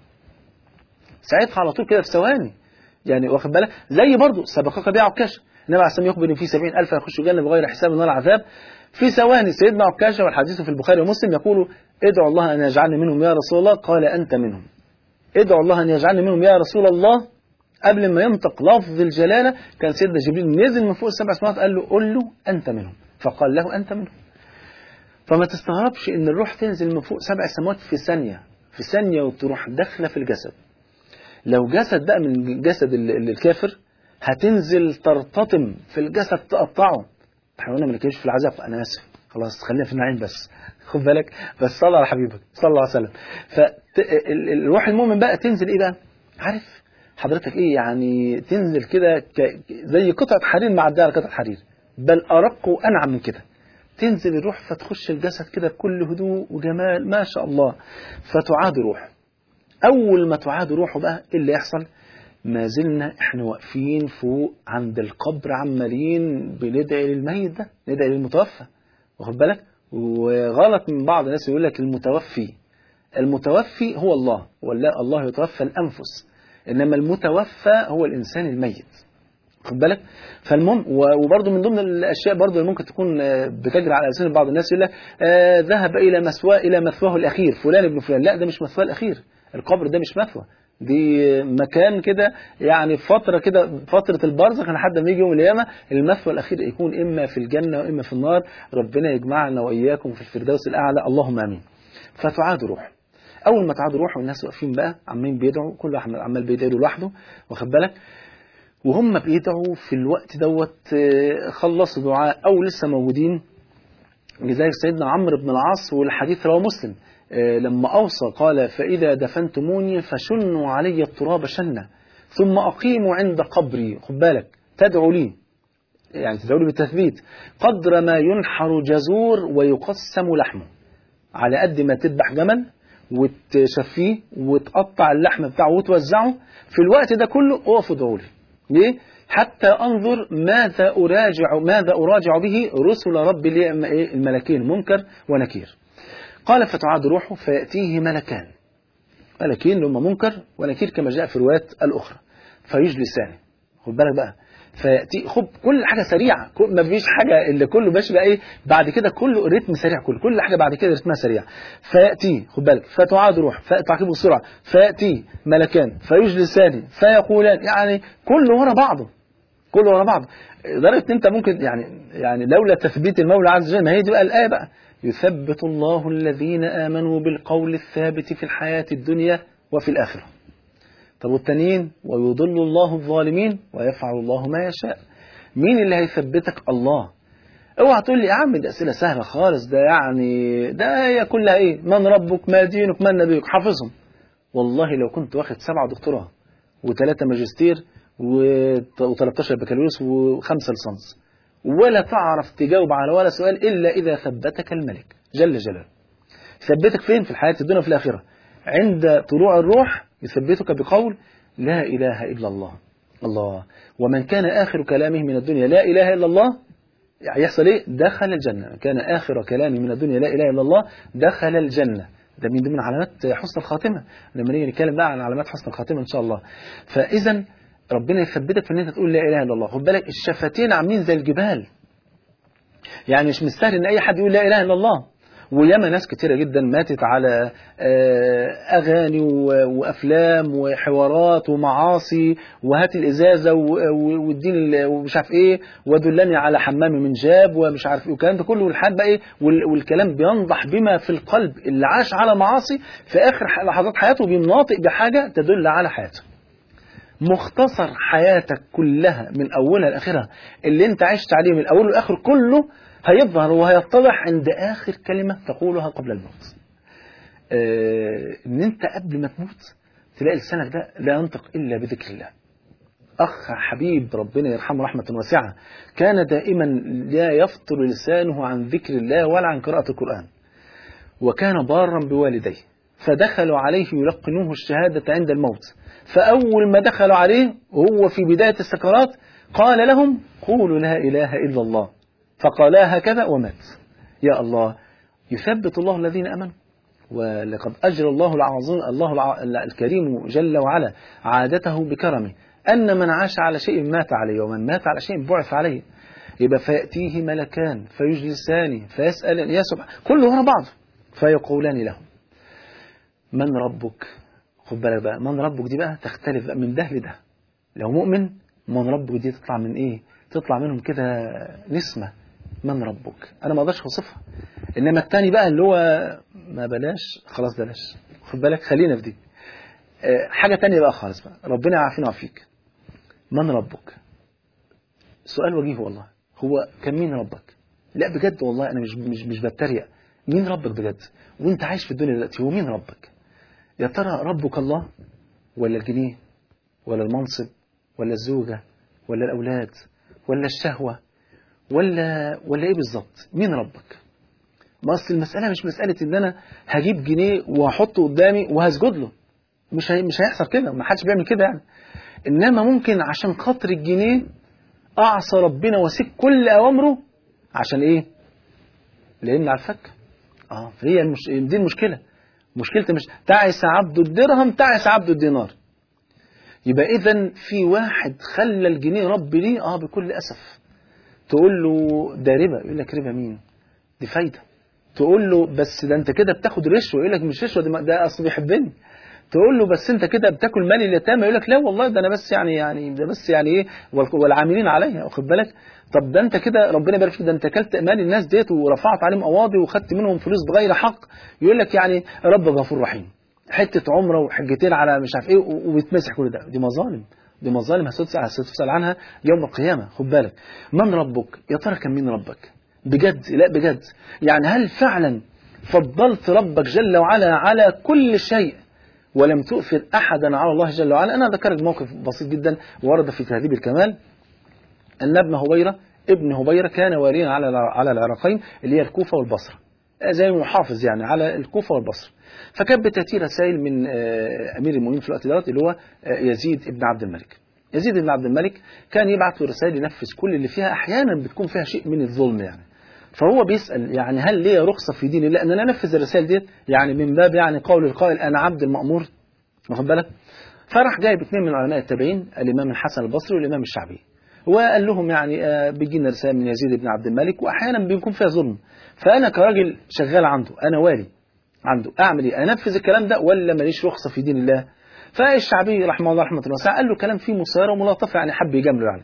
ساعتها على طول كده في ثواني يعني واخد بالك زي برضه سبقك بيع عكاشة النبي عليه السلام يخبر ان في سبعين ألف يخشوا الجنة بغير حساب ولا عذاب في ثواني سيدنا عكاشة والحديث في البخاري ومسلم يقول ادعو الله أن يجعلني منهم يا رسول الله قال أنت منهم ادعو الله أن يجعلني منهم يا رسول الله قبل ما ينطق لفظ الجلالة كان سيدنا جبريل نزل من فوق السبع سماوات قال له قل له أنت منهم فقال له أنت منهم فما تستغربش ان الروح تنزل من فوق سبع سماوات في ثانية في ثانية وتروح داخلة في الجسد لو جسد بقى من جسد الكافر هتنزل ترتطم في الجسد تقطعه احنا قلنا ما نتكلمش في العذاب انا اسف خلاص خلينا في النعيم بس خد بالك بس صلى على حبيبك صلى الله عليه وسلم فالروح المؤمن بقى تنزل ايه بقى عارف حضرتك ايه يعني تنزل كده زي قطعة حرير معدية على قطعة حرير بل ارق وانعم من كده تنزل الروح فتخش الجسد كده بكل هدوء وجمال ما شاء الله فتعاد روح أول ما تعاد روحه بقى إيه اللي يحصل ما زلنا احنا واقفين فوق عند القبر عمالين بندعي للميت ده ندعي للمتوفى واخد بالك وغلط من بعض الناس يقول لك المتوفي المتوفي هو الله ولا الله يتوفى الأنفس إنما المتوفى هو الإنسان الميت خد بالك فالمهم وبرضه من ضمن الاشياء برضه اللي ممكن تكون بتجري على لسان بعض الناس يقول لك آه ذهب الى مثواه الى مثواه الاخير فلان ابن فلان لا ده مش مثواه الاخير القبر ده مش مثوى دي مكان كده يعني فترة كده فترة البرزخ لحد ما يجي يوم القيامة المثوى الأخير يكون إما في الجنة وإما في النار ربنا يجمعنا وإياكم في الفردوس الأعلى اللهم آمين فتعاد روح أول ما تعاد روح والناس واقفين بقى عمالين بيدعوا كل واحد عمال بيدعي لوحده واخد بالك وهم بيدعوا في الوقت دوت آه، خلصوا دعاء أو لسه موجودين لذلك سيدنا عمرو بن العاص والحديث رواه مسلم آه، لما أوصى قال فإذا دفنتموني فشنوا علي التراب شنة ثم أقيموا عند قبري خد بالك تدعو لي يعني تدعو لي بالتثبيت قدر ما ينحر جزور ويقسم لحمه على قد ما تذبح جمل وتشفيه وتقطع اللحم بتاعه وتوزعه في الوقت ده كله اقف ادعوا لي ليه؟ حتى انظر ماذا اراجع ماذا اراجع به رسل ربي اللي هم إيه؟ الملكين منكر ونكير. قال فتعاد روحه فياتيه ملكان. ملكين اللي هم منكر ونكير كما جاء في الروايات الاخرى. فيجلسان. خد بالك بقى فياتي خد كل حاجه سريعه كل- ما فيش حاجه اللي كله ماشي بقى ايه بعد كده كله الريتم سريع كله كل حاجه بعد كده رتمها سريع فياتي خد بالك فتعاد روح فتعقيبه بسرعه فياتي ملكان فيجلسان فيقولان يعني كله ورا بعضه كله ورا بعض لدرجه ان انت ممكن يعني يعني لولا تثبيت المولى عز وجل ما هي دي بقى الايه بقى يثبت الله الذين امنوا بالقول الثابت في الحياه الدنيا وفي الاخره طب والتانيين ويضل الله الظالمين ويفعل الله ما يشاء مين اللي هيثبتك الله اوعى تقول لي يا عم دي اسئله سهله خالص ده يعني ده هي كلها ايه من ربك ما دينك من نبيك حافظهم والله لو كنت واخد سبعه دكتوراه وثلاثه ماجستير و13 بكالوريوس وخمسه ليسانس ولا تعرف تجاوب على ولا سؤال الا اذا ثبتك الملك جل جلاله يثبتك فين في الحياه الدنيا وفي الاخره عند طلوع الروح يثبتك بقول لا اله الا الله الله ومن كان اخر كلامه من الدنيا لا اله الا الله يعني يحصل ايه دخل الجنه كان اخر كلامه من الدنيا لا اله الا الله دخل الجنه ده من ضمن علامات حسن الخاتمه لما نيجي نتكلم بقى عن علامات حسن الخاتمه ان شاء الله فاذا ربنا يثبتك في ان انت تقول لا اله الا الله خد بالك الشفتين عاملين زي الجبال يعني مش مستاهل ان اي حد يقول لا اله الا الله وياما ناس كتيرة جدا ماتت على آه، أغاني و- وأفلام وحوارات ومعاصي وهات الإزازة و- و- والدين ال- ومش عارف إيه ودلني على حمام من جاب ومش عارف إيه والكلام ده كله والحال بقى إيه وال- والكلام بينضح بما في القلب اللي عاش على معاصي في آخر ح- لحظات حياته بيناطق بحاجة تدل على حياته مختصر حياتك كلها من أولها لآخرها اللي أنت عشت عليه من أوله لآخر كله هيظهر وهيتضح عند آخر كلمة تقولها قبل الموت آه، إن أنت قبل ما تموت تلاقي لسانك ده لا ينطق إلا بذكر الله أخ حبيب ربنا يرحمه رحمة واسعة كان دائما لا يفطر لسانه عن ذكر الله ولا عن قراءة القرآن وكان بارا بوالديه فدخلوا عليه يلقنوه الشهادة عند الموت فأول ما دخلوا عليه وهو في بداية السكرات قال لهم قولوا لا إله إلا الله فقالا هكذا ومات يا الله يثبت الله الذين أمنوا ولقد أجرى الله العظيم الله الع- الكريم جل وعلا عادته بكرمه أن من عاش على شيء مات عليه ومن مات على شيء بعث عليه يبقى فيأتيه ملكان فيجلسان فيسأل يا سبحان كله ورا بعض فيقولان له من ربك خد بالك بقى من ربك دي بقى تختلف بقى من ده لده لو مؤمن من ربك دي تطلع من ايه تطلع منهم كده نسمة من ربك انا ما اقدرش اوصفها انما التاني بقى اللي هو ما بلاش خلاص بلاش خد بالك خلينا في دي آه، حاجة تانية بقى خالص بقى ربنا يعافينا ويعافيك من ربك سؤال وجيه والله هو كان مين ربك لا بجد والله انا مش مش مش بتريق مين ربك بجد وانت عايش في الدنيا دلوقتي هو مين ربك يا ترى ربك الله ولا الجنيه ولا المنصب ولا الزوجة ولا الأولاد ولا الشهوة ولا ولا إيه بالظبط مين ربك ما أصل المسألة مش مسألة إن أنا هجيب جنيه وأحطه قدامي وهسجد له مش هي مش هيحصل كده ما حدش بيعمل كده يعني إنما ممكن عشان خاطر الجنيه أعصى ربنا وأسيب كل أوامره عشان إيه؟ لأن على الفك اه فهي المش... دي المشكلة مشكلة مش تعس عبد الدرهم تعس عبد الدينار يبقى إذا في واحد خلى الجنيه رب ليه اه بكل أسف تقول له ده ربا يقول لك ربا مين دي فايدة تقول له بس ده انت كده بتاخد رشوة يقول لك مش رشوة ده, ده اصل بيحبني تقول له بس انت كده بتاكل مال اليتامى يقول لك لا والله ده انا بس يعني يعني ده بس يعني ايه وال- والعاملين عليها واخد بالك طب ده انت كده ربنا يبارك فيك ده انت اكلت مال الناس ديت ورفعت عليهم قواضي وخدت منهم فلوس بغير حق يقول لك يعني رب غفور رحيم حته عمره وحجتين على مش عارف ايه و- وبيتمسح كل ده دي مظالم دي مظالم هتسأل هتسأل عنها يوم القيامة خد بالك من ربك يا ترى كان مين ربك بجد لا بجد يعني هل فعلا فضلت ربك جل وعلا على كل شيء ولم تؤثر أحدا على الله جل وعلا أنا ذكرت موقف بسيط جدا ورد في تهذيب الكمال أن ابن هبيرة ابن هبيرة كان واليا على على العراقين اللي هي الكوفة والبصرة زي محافظ يعني على الكوفة والبصرة فكانت بتأتي رسائل من أمير المؤمنين في الوقت دوت اللي هو يزيد ابن عبد الملك يزيد بن عبد الملك كان يبعث له رسائل ينفذ كل اللي فيها أحيانا بتكون فيها شيء من الظلم يعني فهو بيسأل يعني هل ليا رخصة في دين الله أن أنا أنفذ الرسائل ديت يعني من باب يعني قول القائل أنا عبد المأمور واخد بالك فراح جايب اثنين من علماء التابعين الإمام الحسن البصري والإمام الشعبي وقال لهم يعني آه بيجينا رسالة من يزيد بن عبد الملك وأحيانا بيكون فيها ظلم فأنا كراجل شغال عنده أنا والي عنده أعمل إيه أنفذ الكلام ده ولا ماليش رخصة في دين الله فالشعبي رحمه الله رحمة الله واسعة قال له كلام فيه مسيرة وملاطفة يعني حب يجامله يعني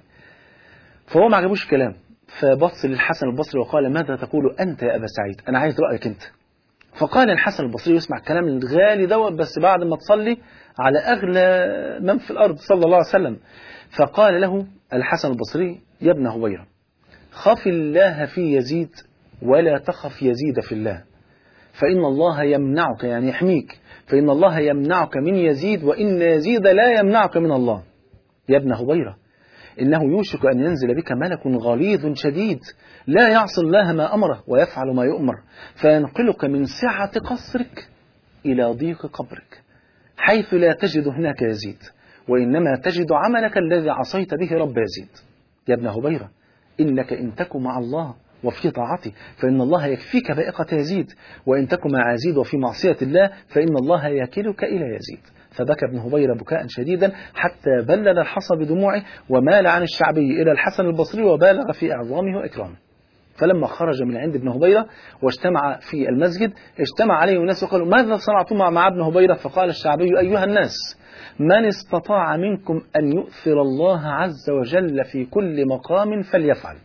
فهو ما عجبوش الكلام فبص للحسن البصري وقال ماذا تقول أنت يا أبا سعيد أنا عايز رأيك أنت فقال الحسن البصري يسمع الكلام الغالي دوت بس بعد ما تصلي على أغلى من في الأرض صلى الله عليه وسلم فقال له الحسن البصري يا ابن هبيرة خف الله في يزيد ولا تخف يزيد في الله فإن الله يمنعك يعني يحميك فإن الله يمنعك من يزيد وإن يزيد لا يمنعك من الله يا ابن هبيرة إنه يوشك أن ينزل بك ملك غليظ شديد لا يعصي الله ما أمره ويفعل ما يؤمر فينقلك من سعة قصرك إلى ضيق قبرك حيث لا تجد هناك يزيد وإنما تجد عملك الذي عصيت به رب يزيد يا ابن هبيرة إنك إن تك مع الله وفي طاعته فإن الله يكفيك بائقة يزيد وإن تك مع يزيد وفي معصية الله فإن الله يكلك إلى يزيد فبكى ابن هبيرة بكاء شديدا حتى بلل الحصى بدموعه ومال عن الشعبي إلى الحسن البصري وبالغ في إعظامه وإكرامه فلما خرج من عند ابن هبيرة واجتمع في المسجد اجتمع عليه الناس وقالوا ماذا صنعتم مع ابن هبيرة فقال الشعبي أيها الناس من استطاع منكم أن يؤثر الله عز وجل في كل مقام فليفعل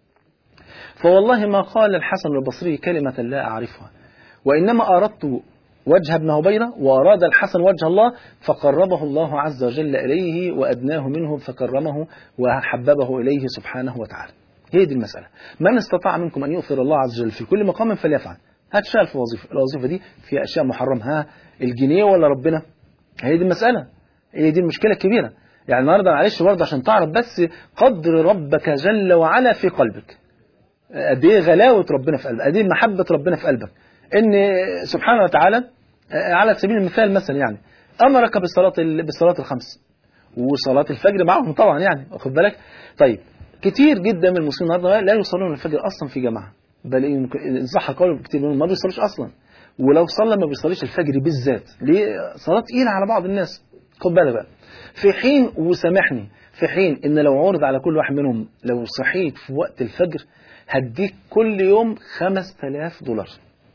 فوالله ما قال الحسن البصري كلمة لا أعرفها وإنما أردت وجه ابن هبيرة وأراد الحسن وجه الله فقربه الله عز وجل إليه وأدناه منه فكرمه وحببه إليه سبحانه وتعالى هي دي المسألة من استطاع منكم أن يؤثر الله عز وجل في كل مقام فليفعل هتشتغل في وظيفة الوظيفة دي فيها أشياء محرمة ها الجنيه ولا ربنا هي دي المسألة هي دي المشكلة الكبيرة يعني النهارده معلش برضه عشان تعرف بس قدر ربك جل وعلا في قلبك قد ايه غلاوة ربنا في قلبك قد ايه محبة ربنا في قلبك ان سبحانه وتعالى على سبيل المثال مثلا يعني امرك بالصلاة بالصلاة الخمس وصلاة الفجر معهم طبعا يعني واخد بالك طيب كتير جدا من المسلمين النهارده لا يصلون الفجر اصلا في جماعه بل يمكن ان صح قول كتير منهم ما بيصلوش اصلا ولو صلى ما بيصليش الفجر بالذات ليه صلاه تقيله على بعض الناس خد بالك بقى في حين وسامحني في حين ان لو عرض على كل واحد منهم لو صحيت في وقت الفجر هديك كل يوم 5000 دولار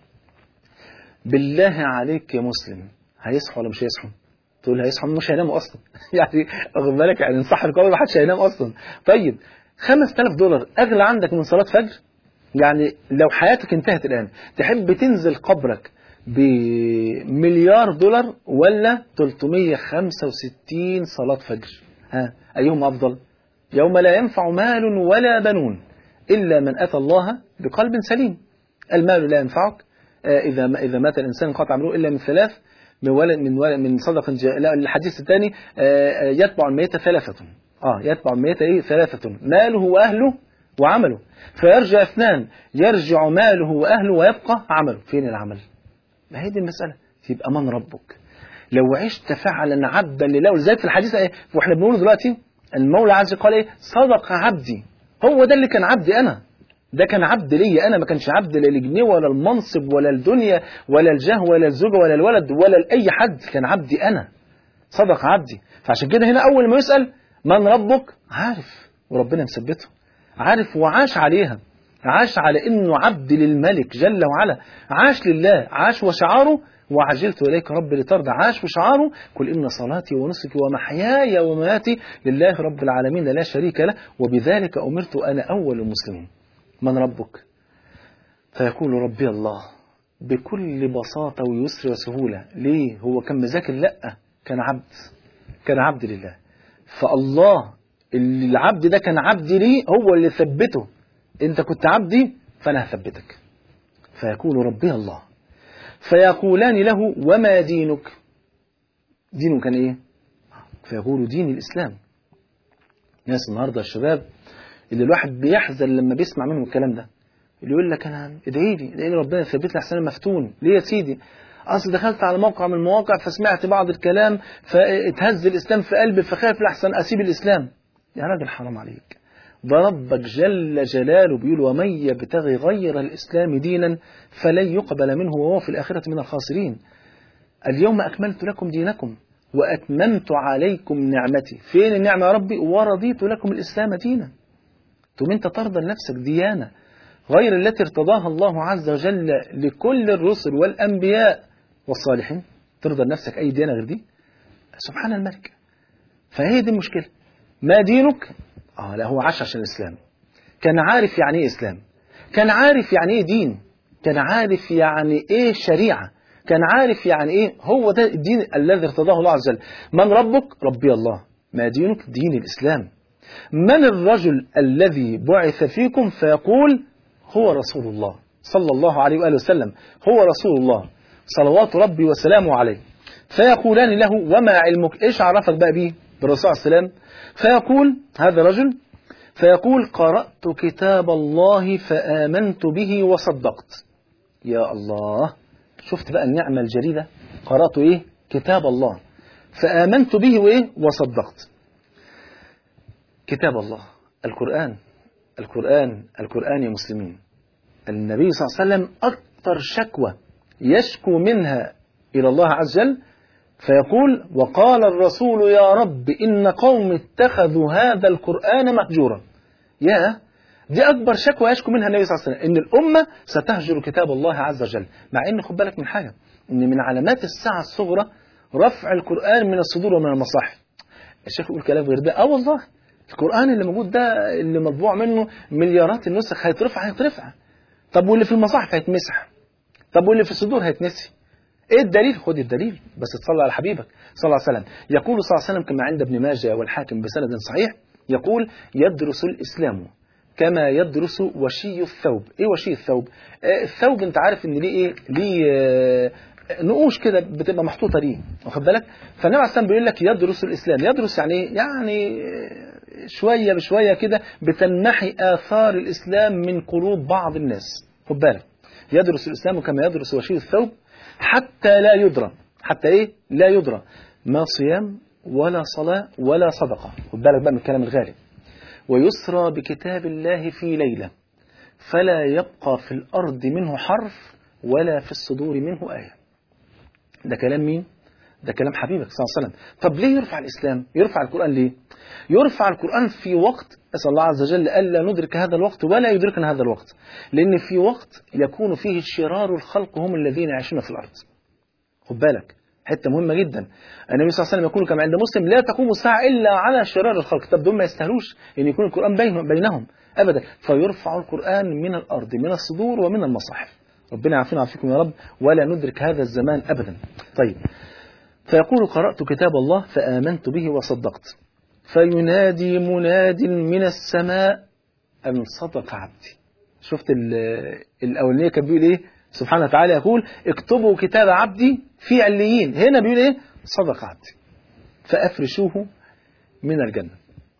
بالله عليك يا مسلم هيصحوا ولا مش هيصحوا تقول هيصحوا مش هيناموا اصلا يعني واخد بالك يعني صح القول ما حدش هينام اصلا طيب 5000 دولار اغلى عندك من صلاه فجر يعني لو حياتك انتهت الان تحب تنزل قبرك بمليار دولار ولا 365 صلاه فجر ها ايهما افضل يوم لا ينفع مال ولا بنون الا من اتى الله بقلب سليم المال لا ينفعك اذا اذا مات الانسان انقطع عمره الا من ثلاث من ولد من ولد من صدقه لا الحديث الثاني يتبع الميت ثلاثه اه يتبع الميت ايه ثلاثة ماله وأهله وعمله فيرجع اثنان يرجع ماله وأهله ويبقى عمله فين العمل ما هي دي المسألة يبقى من ربك لو عشت فعلا عبدا لله ولذلك في الحديث ايه واحنا بنقول دلوقتي المولى عز وجل قال ايه صدق عبدي هو ده اللي كان عبدي انا ده كان عبد ليا انا ما كانش عبد لا الجنيه ولا المنصب ولا الدنيا ولا الجاه ولا الزوجه ولا الولد ولا لاي حد كان عبدي انا صدق عبدي فعشان كده هنا اول ما يسال من ربك عارف وربنا مثبته عارف وعاش عليها عاش على انه عبد للملك جل وعلا عاش لله عاش وشعاره وعجلت اليك رب لترضى عاش وشعاره قل ان صلاتي ونسكي ومحياي ومماتي لله رب العالمين لا شريك له وبذلك امرت انا اول المسلمين من ربك فيقول ربي الله بكل بساطه ويسر وسهوله ليه هو كان مذاكر لا كان عبد كان عبد لله فالله اللي العبد ده كان عبدي ليه هو اللي ثبته انت كنت عبدي فانا هثبتك فيقول ربي الله فيقولان له وما دينك دينه كان ايه فيقول دين الاسلام ناس النهارده الشباب اللي الواحد بيحزن لما بيسمع منهم الكلام ده اللي يقول لك انا ادعي لي ادعي لي ربنا يثبت لي احسن أنا مفتون ليه يا سيدي اصل دخلت على موقع من المواقع فسمعت بعض الكلام فاتهز الاسلام في قلبي فخاف لحسن اسيب الاسلام يا راجل حرام عليك ده ربك جل جلاله بيقول ومن يبتغي غير الاسلام دينا فلن يقبل منه وهو في الاخره من الخاسرين اليوم اكملت لكم دينكم واتممت عليكم نعمتي فين النعمه يا ربي ورضيت لكم الاسلام دينا ثم انت ترضى لنفسك ديانه غير التي ارتضاها الله عز وجل لكل الرسل والأنبياء والصالحين ترضى لنفسك أي ديانة غير دي سبحان الملك فهي دي المشكلة ما دينك آه لا هو عاش عشان الإسلام كان عارف يعني إيه إسلام كان عارف يعني إيه دين كان عارف يعني إيه شريعة كان عارف يعني إيه هو ده الدين الذي ارتضاه الله عز وجل من ربك ربي الله ما دينك دين الإسلام من الرجل الذي بعث فيكم فيقول هو رسول الله صلى الله عليه وآله وسلم هو رسول الله صلوات ربي وسلامه عليه فيقولان له وما علمك إيش عرفك بقى بيه بالرسول عليه السلام فيقول هذا رجل فيقول قرأت كتاب الله فآمنت به وصدقت يا الله شفت بقى النعمة الجليلة قرأت إيه كتاب الله فآمنت به وإيه وصدقت كتاب الله القرآن القرآن القرآن يا مسلمين النبي صلى الله عليه وسلم أكثر شكوى يشكو منها إلى الله عز وجل فيقول وقال الرسول يا رب إن قوم اتخذوا هذا القرآن مهجورا يا دي أكبر شكوى يشكو منها النبي صلى الله عليه وسلم إن الأمة ستهجر كتاب الله عز وجل مع إن خد بالك من حاجة إن من علامات الساعة الصغرى رفع القرآن من الصدور ومن المصاحف الشيخ يقول كلام غير ده اه والله القرآن اللي موجود ده اللي مطبوع منه مليارات النسخ هيترفع هيترفع طب واللي في المصاحف هيتمسح طب واللي في الصدور هيتنسي ايه الدليل خد الدليل بس تصلي على حبيبك صلى الله عليه وسلم يقول صلى الله عليه وسلم كما عند ابن ماجه والحاكم بسند صحيح يقول يدرس الإسلام كما يدرس وشي الثوب ايه وشي الثوب آه الثوب انت عارف ان ليه ايه ليه آه نقوش كده بتبقى محطوطه ليه واخد بالك فالنبي عليه السلام بيقول لك يدرس الاسلام يدرس يعني ايه يعني شويه بشويه كده بتنمحي اثار الاسلام من قلوب بعض الناس خد بالك يدرس الاسلام كما يدرس وشي الثوب حتى لا يدرى حتى ايه لا يدرى ما صيام ولا صلاه ولا صدقه خد بالك بقى من الكلام الغالي ويسرى بكتاب الله في ليله فلا يبقى في الارض منه حرف ولا في الصدور منه ايه ده كلام مين؟ ده كلام حبيبك صلى الله عليه وسلم طب ليه يرفع الإسلام؟ يرفع القرآن ليه؟ يرفع القرآن في وقت أسأل الله عز وجل ألا ندرك هذا الوقت ولا يدركنا هذا الوقت لأن في وقت يكون فيه شرار الخلق هم الذين يعيشون في الأرض خد بالك حتة مهمة جدا النبي صلى الله عليه وسلم يقول كما عند مسلم لا تقوم الساعة إلا على شرار الخلق طب دول ما يستاهلوش أن يكون القرآن بينهم, بينهم أبدا فيرفع القرآن من الأرض من الصدور ومن المصاحف ربنا يعافينا ويعافيكم يا رب ولا ندرك هذا الزمان أبدا طيب فيقول قرأت كتاب الله فآمنت به وصدقت فينادي مناد من السماء أن صدق عبدي شفت الأولانية كان بيقول إيه سبحانه وتعالى يقول اكتبوا كتاب عبدي في عليين هنا بيقول إيه صدق عبدي فأفرشوه من الجنة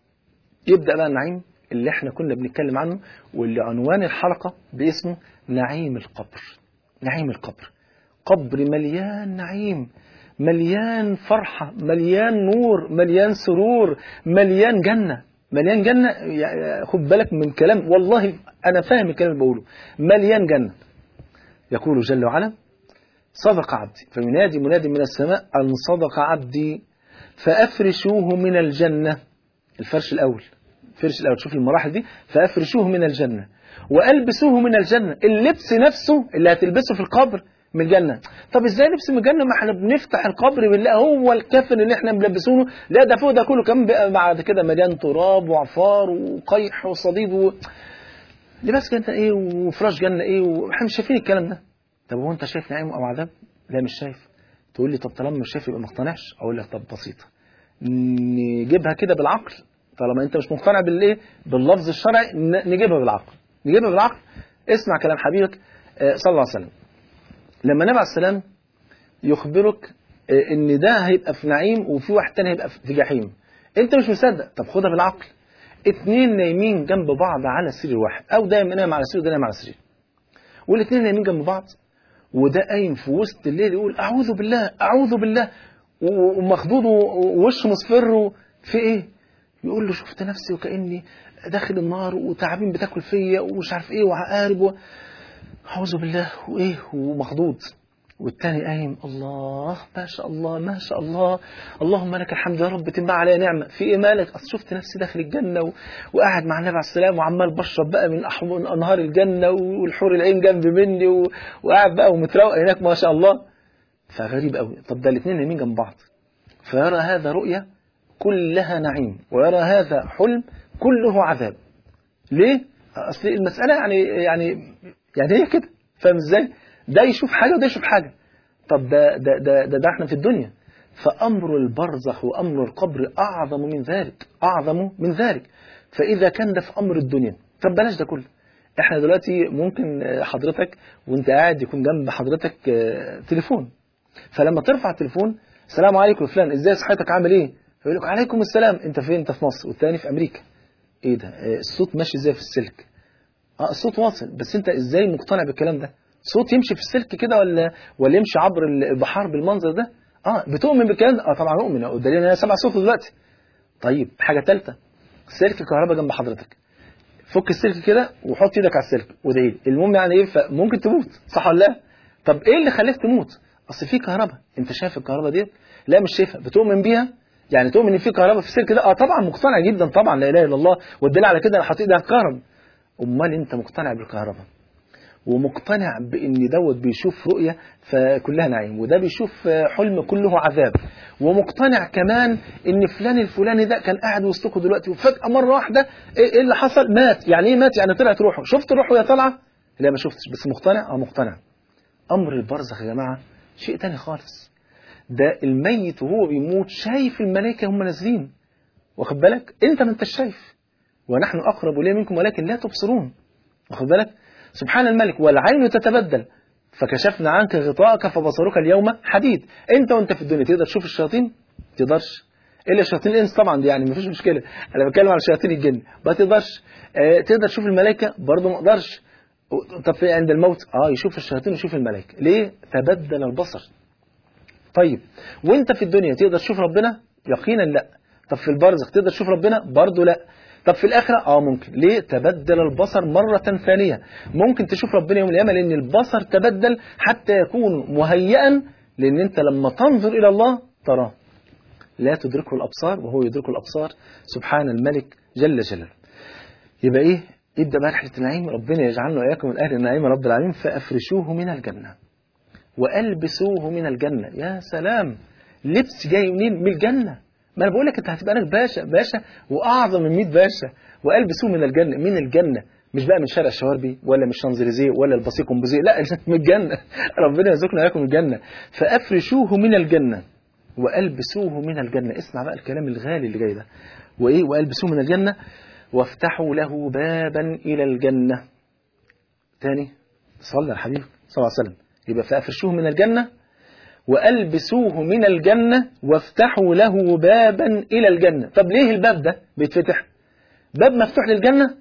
يبدأ بقى النعيم اللي احنا كنا بنتكلم عنه واللي عنوان الحلقة باسمه نعيم القبر نعيم القبر قبر مليان نعيم مليان فرحة مليان نور مليان سرور مليان جنة مليان جنة خد بالك من كلام والله أنا فاهم الكلام اللي بقوله مليان جنة يقول جل وعلا صدق عبدي فينادي منادي من السماء أن صدق عبدي فأفرشوه من الجنة الفرش الأول الفرش الأول شوف المراحل دي فأفرشوه من الجنة وألبسوه من الجنة اللبس نفسه اللي هتلبسه في القبر من الجنة طب ازاي لبس من الجنة ما احنا بنفتح القبر بنلاقي هو الكفن اللي احنا ملبسونه لا ده فوق ده كله كمان بقى بعد كده مليان تراب وعفار وقيح وصديد و... لباس جنة ايه وفراش جنة ايه واحنا مش شايفين الكلام ده طب هو انت شايف نعيم او عذاب لا مش شايف تقول لي طب طالما مش شايف يبقى ما اقتنعش اقول لك طب بسيطه نجيبها كده بالعقل طالما انت مش مقتنع بالايه باللفظ الشرعي ن- نجيبها بالعقل نجيبها بالعقل اسمع كلام حبيبك آه، صلى الله عليه وسلم لما النبي عليه السلام يخبرك آه، ان ده هيبقى في نعيم وفي واحد تاني هيبقى في جحيم انت مش مصدق طب خدها بالعقل اتنين نايمين جنب بعض على سرير واحد او ده نايم على سرير وده نايم على سرير والاتنين نايمين جنب بعض وده قايم في وسط الليل يقول اعوذ بالله اعوذ بالله و- ومخضوض ووشه مصفر و- في ايه يقول له شفت نفسي وكاني داخل النار وتعابين بتاكل فيا ومش عارف ايه وعقارب و... اعوذ بالله وايه ومخضوض والتاني قايم الله ما شاء الله ما شاء الله اللهم لك الحمد يا رب تنبع عليا نعمه في ايه مالك اصل شفت نفسي داخل الجنه و... وقاعد مع النبي عليه السلام وعمال بشرب بقى من أحو... من انهار الجنه والحور العين جنب مني و... وقاعد بقى ومتروق هناك ما شاء الله فغريب قوي طب ده الاثنين نايمين جنب بعض فيرى هذا رؤيا كلها نعيم ويرى هذا حلم كله عذاب ليه اصل المساله يعني يعني يعني هي كده فاهم ازاي ده يشوف حاجه وده يشوف حاجه طب ده ده ده ده, ده احنا في الدنيا فامر البرزخ وامر القبر اعظم من ذلك اعظم من ذلك فاذا كان ده في امر الدنيا طب بلاش ده كله احنا دلوقتي ممكن آه، حضرتك وانت قاعد يكون جنب حضرتك آه، تليفون فلما ترفع التليفون السلام عليكم يا فلان ازاي صحتك عامل ايه فيقول لك عليكم السلام انت فين انت في مصر والتاني في امريكا ايه ده آه، الصوت ماشي ازاي في السلك اه الصوت واصل بس انت ازاي مقتنع بالكلام ده صوت يمشي في السلك كده ولا ولا يمشي عبر البحار بالمنظر ده اه بتؤمن بالكلام ده اه طبعا اؤمن والدليل ان انا سامع صوته دلوقتي طيب حاجه ثالثه سلك الكهرباء جنب حضرتك فك السلك كده وحط ايدك على السلك وادعي لي. المهم يعني ايه ممكن تموت صح ولا لا طب ايه اللي خليك تموت اصل في كهرباء انت شايف الكهرباء دي لا مش شايفها بتؤمن بيها يعني تؤمن ان في كهرباء في السلك ده اه طبعا مقتنع جدا طبعا لا اله الا الله والدليل على كده انا حاطط ايدي على الكهرباء امال انت مقتنع بالكهرباء ومقتنع بان دوت بيشوف رؤيه فكلها نعيم وده بيشوف حلم كله عذاب ومقتنع كمان ان فلان الفلاني ده كان قاعد وسطكم دلوقتي وفجاه مره واحده ايه إيه اللي حصل مات يعني ايه مات يعني طلعت روحه شفت روحه وهي طالعه لا ما شفتش بس مقتنع اه مقتنع امر البرزخ يا جماعه شيء تاني خالص ده الميت وهو بيموت شايف الملائكه هم نازلين واخد بالك انت ما انتش شايف ونحن اقرب اليه منكم ولكن لا تبصرون واخد بالك سبحان الملك والعين تتبدل فكشفنا عنك غطاءك فبصرك اليوم حديد انت وانت في الدنيا تقدر تشوف الشياطين تقدرش الا شياطين الانس طبعا دي يعني مفيش مشكله انا بتكلم على شياطين الجن ما تقدرش آه تقدر تشوف الملائكه برضه ما اقدرش طب في عند الموت اه يشوف الشياطين ويشوف الملائكه ليه تبدل البصر طيب وانت في الدنيا تقدر تشوف ربنا يقينا لا طب في البرزخ تقدر تشوف ربنا برضه لا طب في الآخرة اه ممكن ليه تبدل البصر مرة ثانية ممكن تشوف ربنا يوم القيامة لأن البصر تبدل حتى يكون مهيئا لأن أنت لما تنظر إلى الله تراه لا تدركه الأبصار وهو يدرك الأبصار سبحان الملك جل جلاله يبقى إيه ابدأ بقى رحلة النعيم ربنا يجعلنا وإياكم من أهل النعيم رب العالمين فأفرشوه من الجنة وألبسوه من الجنة يا سلام لبس جاي منين من الجنة ما انا بقول لك انت هتبقى لك باشا باشا واعظم من 100 باشا والبسوه من الجنه من الجنه مش بقى من شارع الشواربي ولا من الشانزليزيه ولا البسيط كومبوزيه لا من الجنه ربنا يرزقنا اياكم الجنه فافرشوه من الجنه والبسوه من الجنه اسمع بقى الكلام الغالي اللي جاي ده وايه والبسوه من الجنه وافتحوا له بابا الى الجنه تاني صلى الحبيب صلى الله عليه وسلم يبقى فافرشوه من الجنه وألبسوه من الجنة وافتحوا له بابا إلى الجنة طب ليه الباب ده بيتفتح باب مفتوح للجنة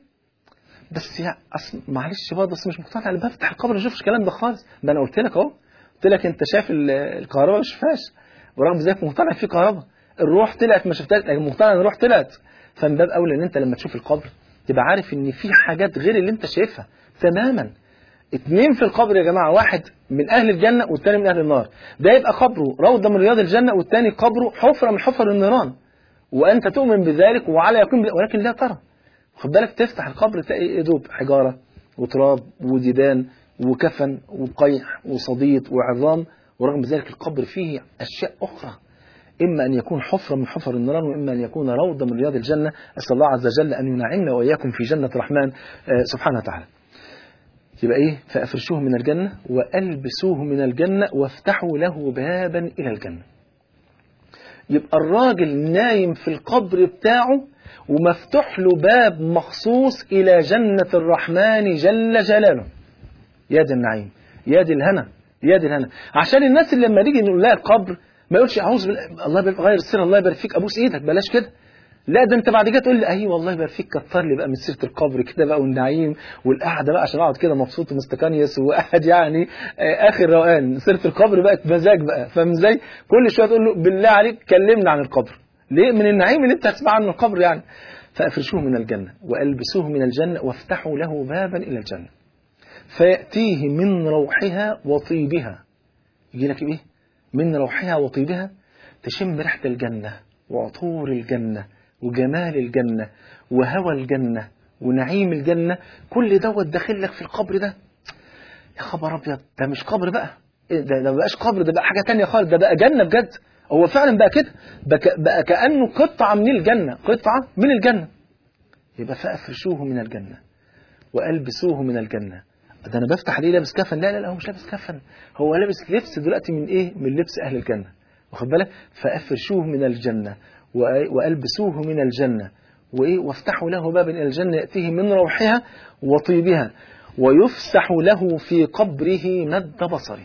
بس يا أصل معلش برضه بس مش مقتنع انا بفتح القبر ما اشوفش الكلام ده خالص ده انا قلت لك اهو قلت لك انت شايف الكهرباء ما شفتهاش ورغم ذلك مقتنع في كهرباء الروح طلعت ما شفتهاش لكن مقتنع ان الروح طلعت فمن باب اولى ان انت لما تشوف القبر تبقى عارف ان في حاجات غير اللي انت شايفها تماما اتنين في القبر يا جماعة واحد من أهل الجنة والتاني من أهل النار ده يبقى قبره روضة من رياض الجنة والتاني قبره حفرة من حفر النيران وأنت تؤمن بذلك وعلى يقين بذلك ولكن لا ترى خد بالك تفتح القبر تلاقي يا دوب حجارة وتراب وديدان وكفن وقيح وصديد وعظام ورغم ذلك القبر فيه أشياء أخرى إما أن يكون حفرة من حفر النيران وإما أن يكون روضة من رياض الجنة أسأل الله عز وجل أن ينعمنا وإياكم في جنة الرحمن سبحانه وتعالى يبقى ايه فافرشوه من الجنة والبسوه من الجنة وافتحوا له بابا الى الجنة يبقى الراجل نايم في القبر بتاعه ومفتوح له باب مخصوص إلى جنة الرحمن جل جلاله يا دي النعيم يا دي الهنا يا دي الهنا عشان الناس اللي لما نيجي نقول لها القبر ما يقولش اعوذ بالله الله يبارك غير السر الله يبارك فيك ابوس ايدك بلاش كده لا ده انت بعد كده تقول لي اي والله يبارك فيك كتر لي بقى من سيره القبر كده بقى والنعيم والقعده بقى عشان اقعد كده مبسوط ومستكنيس وقاعد يعني آه، اخر روقان سيره القبر بقت مزاج بقى فاهم ازاي؟ كل شويه تقول له بالله عليك كلمنا عن القبر ليه؟ من النعيم اللي انت هتسمع عنه القبر يعني فافرشوه من الجنه والبسوه من الجنه وافتحوا له بابا الى الجنه فياتيه من روحها وطيبها يجي لك ايه؟ من روحها وطيبها تشم ريحه الجنه وعطور الجنه وجمال الجنة وهوى الجنة ونعيم الجنة كل دوت داخل لك في القبر ده يا خبر أبيض ده مش قبر بقى إيه ده ده بقاش قبر ده بقى حاجة تانية خالص ده بقى جنة بجد هو فعلا بقى كده بقى, بقى كأنه قطعة من الجنة قطعة من الجنة يبقى فأفرشوه من الجنة وألبسوه من الجنة ده أنا بفتح ليه لابس كفن لا لا لا هو مش لابس كفن هو لابس لبس دلوقتي من إيه من لبس أهل الجنة واخد بالك فأفرشوه من الجنة وألبسوه من الجنة وإيه وافتحوا له بابا إلى الجنة يأتيه من روحها وطيبها ويفسح له في قبره مد بصره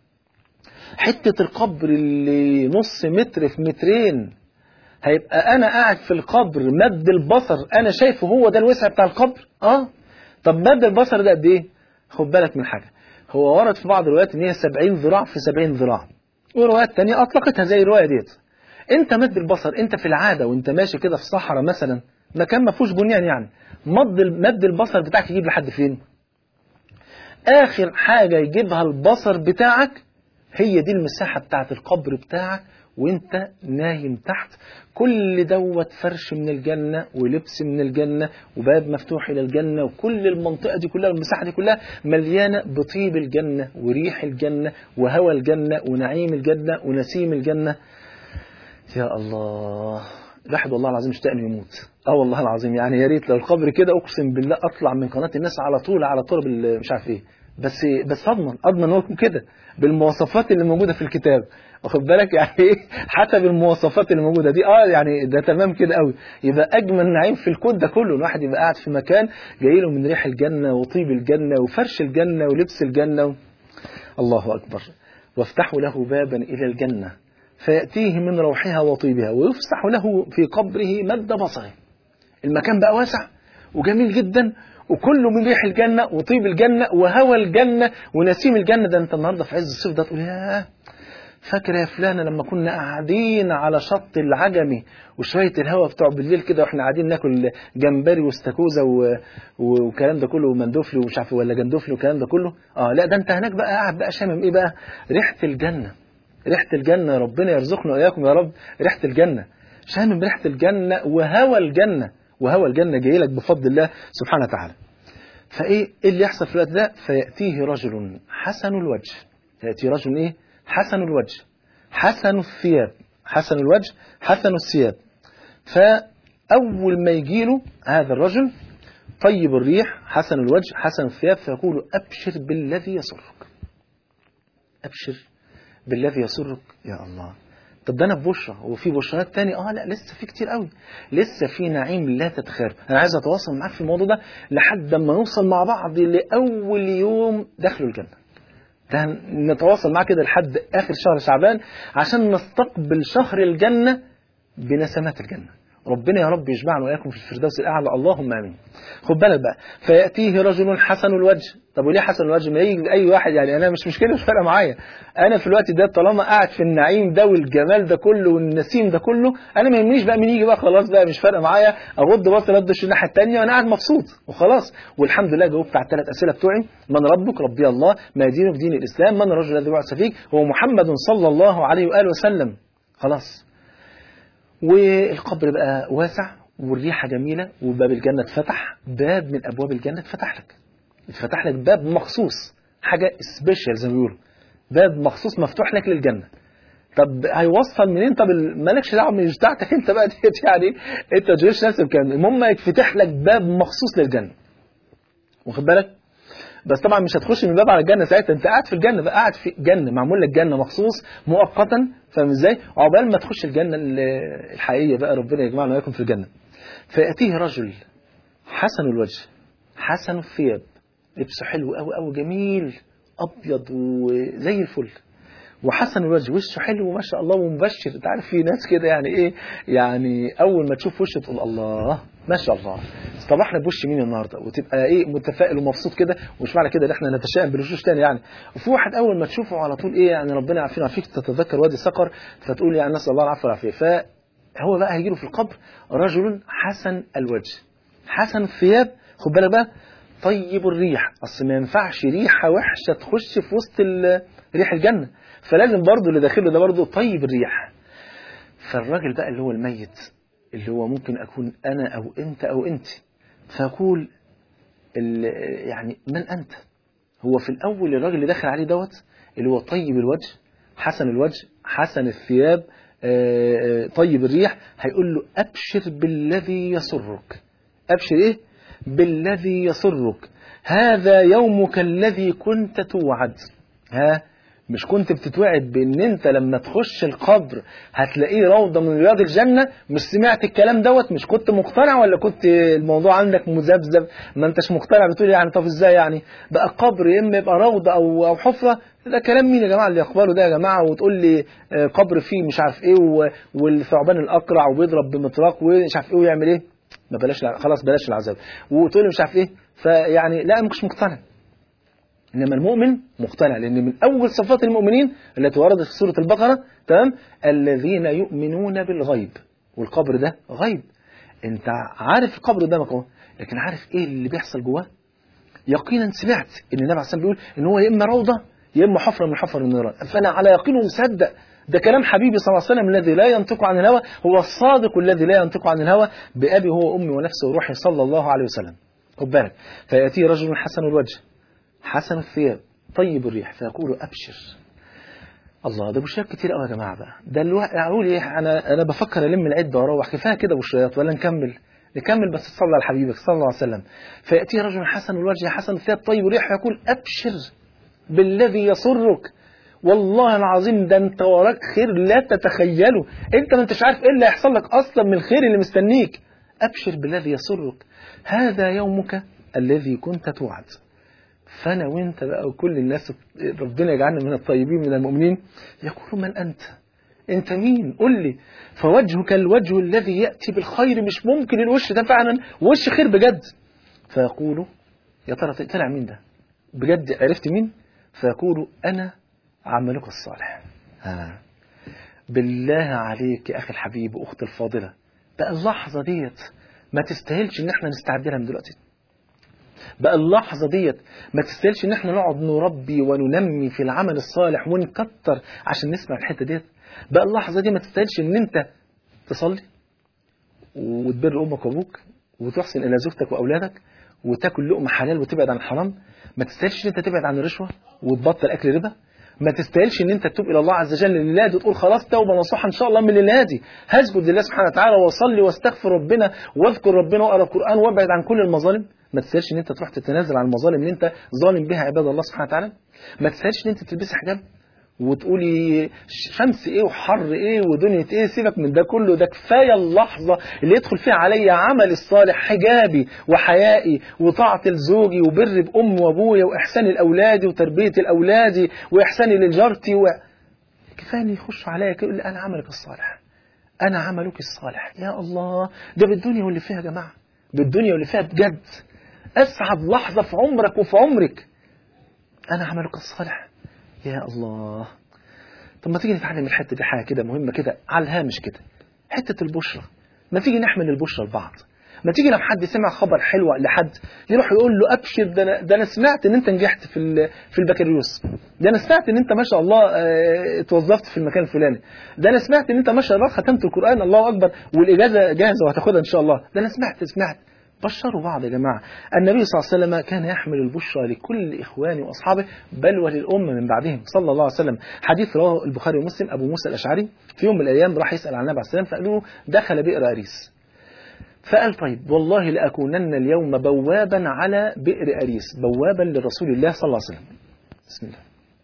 حتة القبر اللي نص متر في مترين هيبقى أنا قاعد في القبر مد البصر أنا شايفه هو ده الوسع بتاع القبر آه طب مد البصر ده قد إيه؟ خد بالك من حاجة هو ورد في بعض الروايات إن هي 70 ذراع في 70 ذراع وروايات تانية أطلقتها زي الرواية ديت انت مد البصر انت في العاده وانت ماشي كده في صحراء مثلا مكان ما فيهوش بنيان يعني مد مد البصر بتاعك يجيب لحد فين اخر حاجه يجيبها البصر بتاعك هي دي المساحه بتاعت القبر بتاعك وانت نايم تحت كل دوت فرش من الجنة ولبس من الجنة وباب مفتوح إلى الجنة وكل المنطقة دي كلها والمساحة دي كلها مليانة بطيب الجنة وريح الجنة وهوى الجنة ونعيم الجنة ونسيم الجنة يا الله الواحد والله العظيم اشتاق انه يموت اه والله العظيم يعني يا ريت لو القبر كده اقسم بالله اطلع من قناه الناس على طول على طول بال- مش عارف ايه بس بس اضمن اضمن ان هو يكون كده بالمواصفات اللي موجوده في الكتاب واخد بالك يعني ايه حتى بالمواصفات اللي موجوده دي اه يعني ده تمام كده قوي يبقى اجمل نعيم في الكون ده كله الواحد يبقى قاعد في مكان جاي له من ريح الجنه وطيب الجنه وفرش الجنه ولبس الجنه و... الله اكبر وافتحوا له بابا الى الجنه فيأتيه من روحها وطيبها ويفسح له في قبره مد بصره المكان بقى واسع وجميل جدا وكله من ريح الجنة وطيب الجنة وهوى الجنة ونسيم الجنة ده انت النهاردة في عز الصيف ده تقول ياه فاكر يا فلانة لما كنا قاعدين على شط العجمي وشوية الهوا بتوع بالليل كده واحنا قاعدين ناكل جمبري واستاكوزا و- و- والكلام ده كله ومندوفلي ومش عارف ولا جندوفلي والكلام ده كله اه لا ده انت هناك بقى قاعد بقى شامم ايه بقى ريحة الجنة ريحة الجنة ربنا يرزقنا وإياكم يا رب ريحة الجنة شامم ريحة الجنة وهوى الجنة وهوى الجنة جاي لك بفضل الله سبحانه وتعالى فإيه إيه اللي يحصل في الوقت ده فيأتيه رجل حسن الوجه يأتي رجل إيه حسن الوجه حسن الثياب حسن الوجه حسن الثياب فأول ما يجيله هذا الرجل طيب الريح حسن الوجه حسن الثياب فيقول أبشر بالذي يسرك أبشر بالذي يسرك يا الله طب ده انا في بشرى وفي بشرات تاني اه لا لسه في كتير قوي لسه في نعيم لا تتخيل انا عايز اتواصل معاك في الموضوع ده لحد ما نوصل مع بعض لاول يوم دخلوا الجنه ده نتواصل معاه كده لحد اخر شهر شعبان عشان نستقبل شهر الجنه بنسمات الجنه ربنا يا رب يجمعنا واياكم في الفردوس الاعلى اللهم امين خد بالك بقى فياتيه رجل حسن الوجه طب وليه حسن الوجه ما يجي اي واحد يعني انا مش مشكله مش فارقه معايا انا في الوقت ده طالما قاعد في النعيم ده والجمال ده كله والنسيم ده كله انا ما يهمنيش بقى مين يجي بقى خلاص بقى مش فارقه معايا اغض بصري ادش الناحيه الثانيه وانا قاعد مبسوط وخلاص والحمد لله جاوبت على الثلاث اسئله بتوعي من ربك ربي الله ما دينك دين الاسلام من الرجل الذي بعث فيك هو محمد صلى الله عليه واله وسلم خلاص والقبر بقى واسع والريحة جميلة وباب الجنة اتفتح باب من أبواب الجنة اتفتح لك اتفتح لك باب مخصوص حاجة سبيشال زي ما بيقولوا باب مخصوص مفتوح لك للجنة طب هيوصل منين طب ال- مالكش دعوه مش بتاعتك انت بقى ديت يعني انت ما تشغلش نفسك بالكلام ده. المهم يتفتح لك باب مخصوص للجنه واخد بالك بس طبعا مش هتخش من الباب على الجنه ساعتها انت قاعد في الجنه بقى قاعد في جنه معمول لك جنه مخصوص مؤقتا فاهم ازاي عقبال ما تخش الجنه ال- الحقيقيه بقى ربنا يجمعنا وياكم في الجنه فياتيه رجل حسن الوجه حسن الثياب لبسه حلو قوي قوي جميل ابيض وزي الفل وحسن الوجه وشه حلو ما شاء الله ومبشر انت عارف في ناس كده يعني ايه يعني اول ما تشوف وشه تقول الله ما شاء الله اصطبحنا بوش مين النهارده وتبقى ايه متفائل ومبسوط كده ومش معنى كده ان احنا نتشائم بالوشوش تاني يعني وفي واحد اول ما تشوفه على طول ايه يعني ربنا يعافينا ويعافيك تتذكر وادي سقر فتقول يعني نسال الله العفو والعافيه فهو بقى هيجي له في القبر رجل حسن الوجه حسن الثياب خد بالك بقى طيب الريح اصل ما ينفعش ريحه وحشه تخش في وسط ال- ريح الجنه فلازم برضه اللي داخله ده برضه طيب الريح فالراجل بقى اللي هو الميت اللي هو ممكن اكون انا او انت او انت فيقول ال- يعني من انت هو في الاول الراجل اللي داخل عليه دوت اللي هو طيب الوجه حسن الوجه حسن الثياب آه، آه، طيب الريح هيقول له ابشر بالذي يسرك ابشر ايه بالذي يسرك هذا يومك الذي كنت توعد ها مش كنت بتتوعد بان انت لما تخش القبر هتلاقيه روضه من رياض الجنه مش سمعت الكلام دوت مش كنت مقتنع ولا كنت الموضوع عندك مذبذب ما انتش مقتنع بتقول يعني طب ازاي يعني بقى القبر يا اما يبقى روضه او او حفره ده كلام مين يا جماعه اللي يقبله ده يا جماعه وتقول لي آه، قبر فيه مش عارف ايه و- والثعبان الاقرع وبيضرب بمطرق ومش عارف ايه ويعمل ايه ما بلاش الع- خلاص بلاش العذاب وتقول لي مش عارف ايه فيعني لا مش مقتنع انما المؤمن مقتنع لان من اول صفات المؤمنين التي وردت في سوره البقره تمام الذين يؤمنون بالغيب والقبر ده غيب انت عارف القبر قدامك اهو لكن عارف ايه اللي بيحصل جواه يقينا سمعت ان النبي عليه الصلاه والسلام بيقول ان هو يا اما روضه يا اما حفره من حفر النيران فانا على يقين ومصدق ده كلام حبيبي صلى الله عليه وسلم الذي لا ينطق عن الهوى هو الصادق الذي لا ينطق عن الهوى بأبي هو وأمي ونفسي وروحي صلى الله عليه وسلم خد بالك فيأتي رجل حسن الوجه حسن الثياب طيب الريح فيقول أبشر الله ده بشريات كتير قوي يا جماعه بقى ده الواحد اقول ايه انا انا بفكر الم العده واروح كفايه كده بشريات ولا نكمل نكمل بس تصلي على حبيبك صلى الله عليه وسلم فياتي رجل حسن الوجه حسن الثياب طيب الريح يقول ابشر بالذي يسرك والله العظيم ده انت وراك خير لا تتخيله انت ما انتش عارف ايه اللي هيحصل لك اصلا من الخير اللي مستنيك ابشر بالذي يسرك هذا يومك الذي كنت توعد فانا وانت بقى وكل الناس ربنا يجعلنا من الطيبين من المؤمنين يقول من انت انت مين قل لي فوجهك الوجه الذي ياتي بالخير مش ممكن الوش ده فعلا وش خير بجد فيقول يا ترى طلع مين ده بجد عرفت مين فيقول انا عملك الصالح ها بالله عليك يا اخي الحبيب واختي الفاضله بقى اللحظه ديت ما تستاهلش ان احنا نستعد لها من دلوقتي بقى اللحظة ديت ما تستاهلش ان احنا نقعد نربي وننمي في العمل الصالح ونكتر عشان نسمع الحتة ديت بقى اللحظة دي ما تستاهلش ان انت تصلي وتبر امك وابوك وتحسن الى زوجتك واولادك وتاكل لقمة حلال وتبعد عن الحرام ما تستاهلش ان انت تبعد عن الرشوة وتبطل اكل ربا ما تستاهلش ان انت تتوب الى الله عز وجل لله دي وتقول خلاص توبه نصوحه ان شاء الله من الليله دي هسجد لله سبحانه وتعالى واصلي واستغفر ربنا واذكر ربنا واقرا القران وابعد عن كل المظالم ما تستاهلش ان انت تروح تتنازل عن المظالم اللي انت ظالم بها عباد الله سبحانه وتعالى ما تستاهلش ان انت تلبسي حجاب وتقولي شمس ايه وحر ايه ودنيا ايه سيبك من ده كله ده كفايه اللحظه اللي يدخل فيها عليا عمل الصالح حجابي وحيائي وطاعه لزوجي وبر بامي وابويا واحساني لاولادي وتربيه الاولادي واحساني لجارتي و... كفايه ان يخش عليا كده يقول لي انا عملك الصالح انا عملك الصالح يا الله ده بالدنيا واللي فيها يا جماعه بالدنيا واللي فيها بجد اسعد لحظه في عمرك وفي عمرك انا عملك الصالح يا الله طب ما تيجي نتعلم الحته دي حاجه كده مهمه كده على الهامش كده حته البشرى ما تيجي نحمل البشرى لبعض ما تيجي لما حد سمع خبر حلو لحد يروح يقول له ابشر ده انا ده انا سمعت ان انت نجحت في ال- في البكالوريوس ده انا سمعت ان انت ما شاء الله آه، اتوظفت في المكان الفلاني ده انا سمعت ان انت ما شاء الله ختمت القران الله اكبر والاجازه جاهزه وهتاخدها ان شاء الله ده انا سمعت سمعت بشروا بعض يا جماعة النبي صلى الله عليه وسلم كان يحمل البشرى لكل إخوانه وأصحابه بل وللأمة من بعدهم صلى الله عليه وسلم حديث رواه البخاري ومسلم أبو موسى الأشعري في يوم من الأيام راح يسأل عن النبي عليه السلام فقالوا له دخل بئر أريس فقال طيب والله لأكونن اليوم بوابا على بئر أريس بوابا لرسول الله صلى الله عليه وسلم بسم الله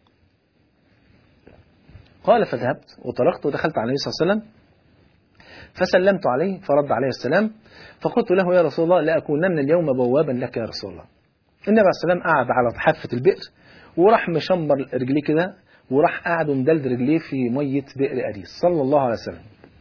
قال فذهبت وطرقت ودخلت على النبي صلى الله عليه وسلم فسلمت عليه فرد عليه السلام فقلت له يا رسول الله لأكونن اليوم بوابا لك يا رسول الله النبي عليه السلام قعد على حافة البئر وراح مشمر رجليه كده وراح قاعد ومدلد رجليه في مية بئر أريس صلى الله عليه وسلم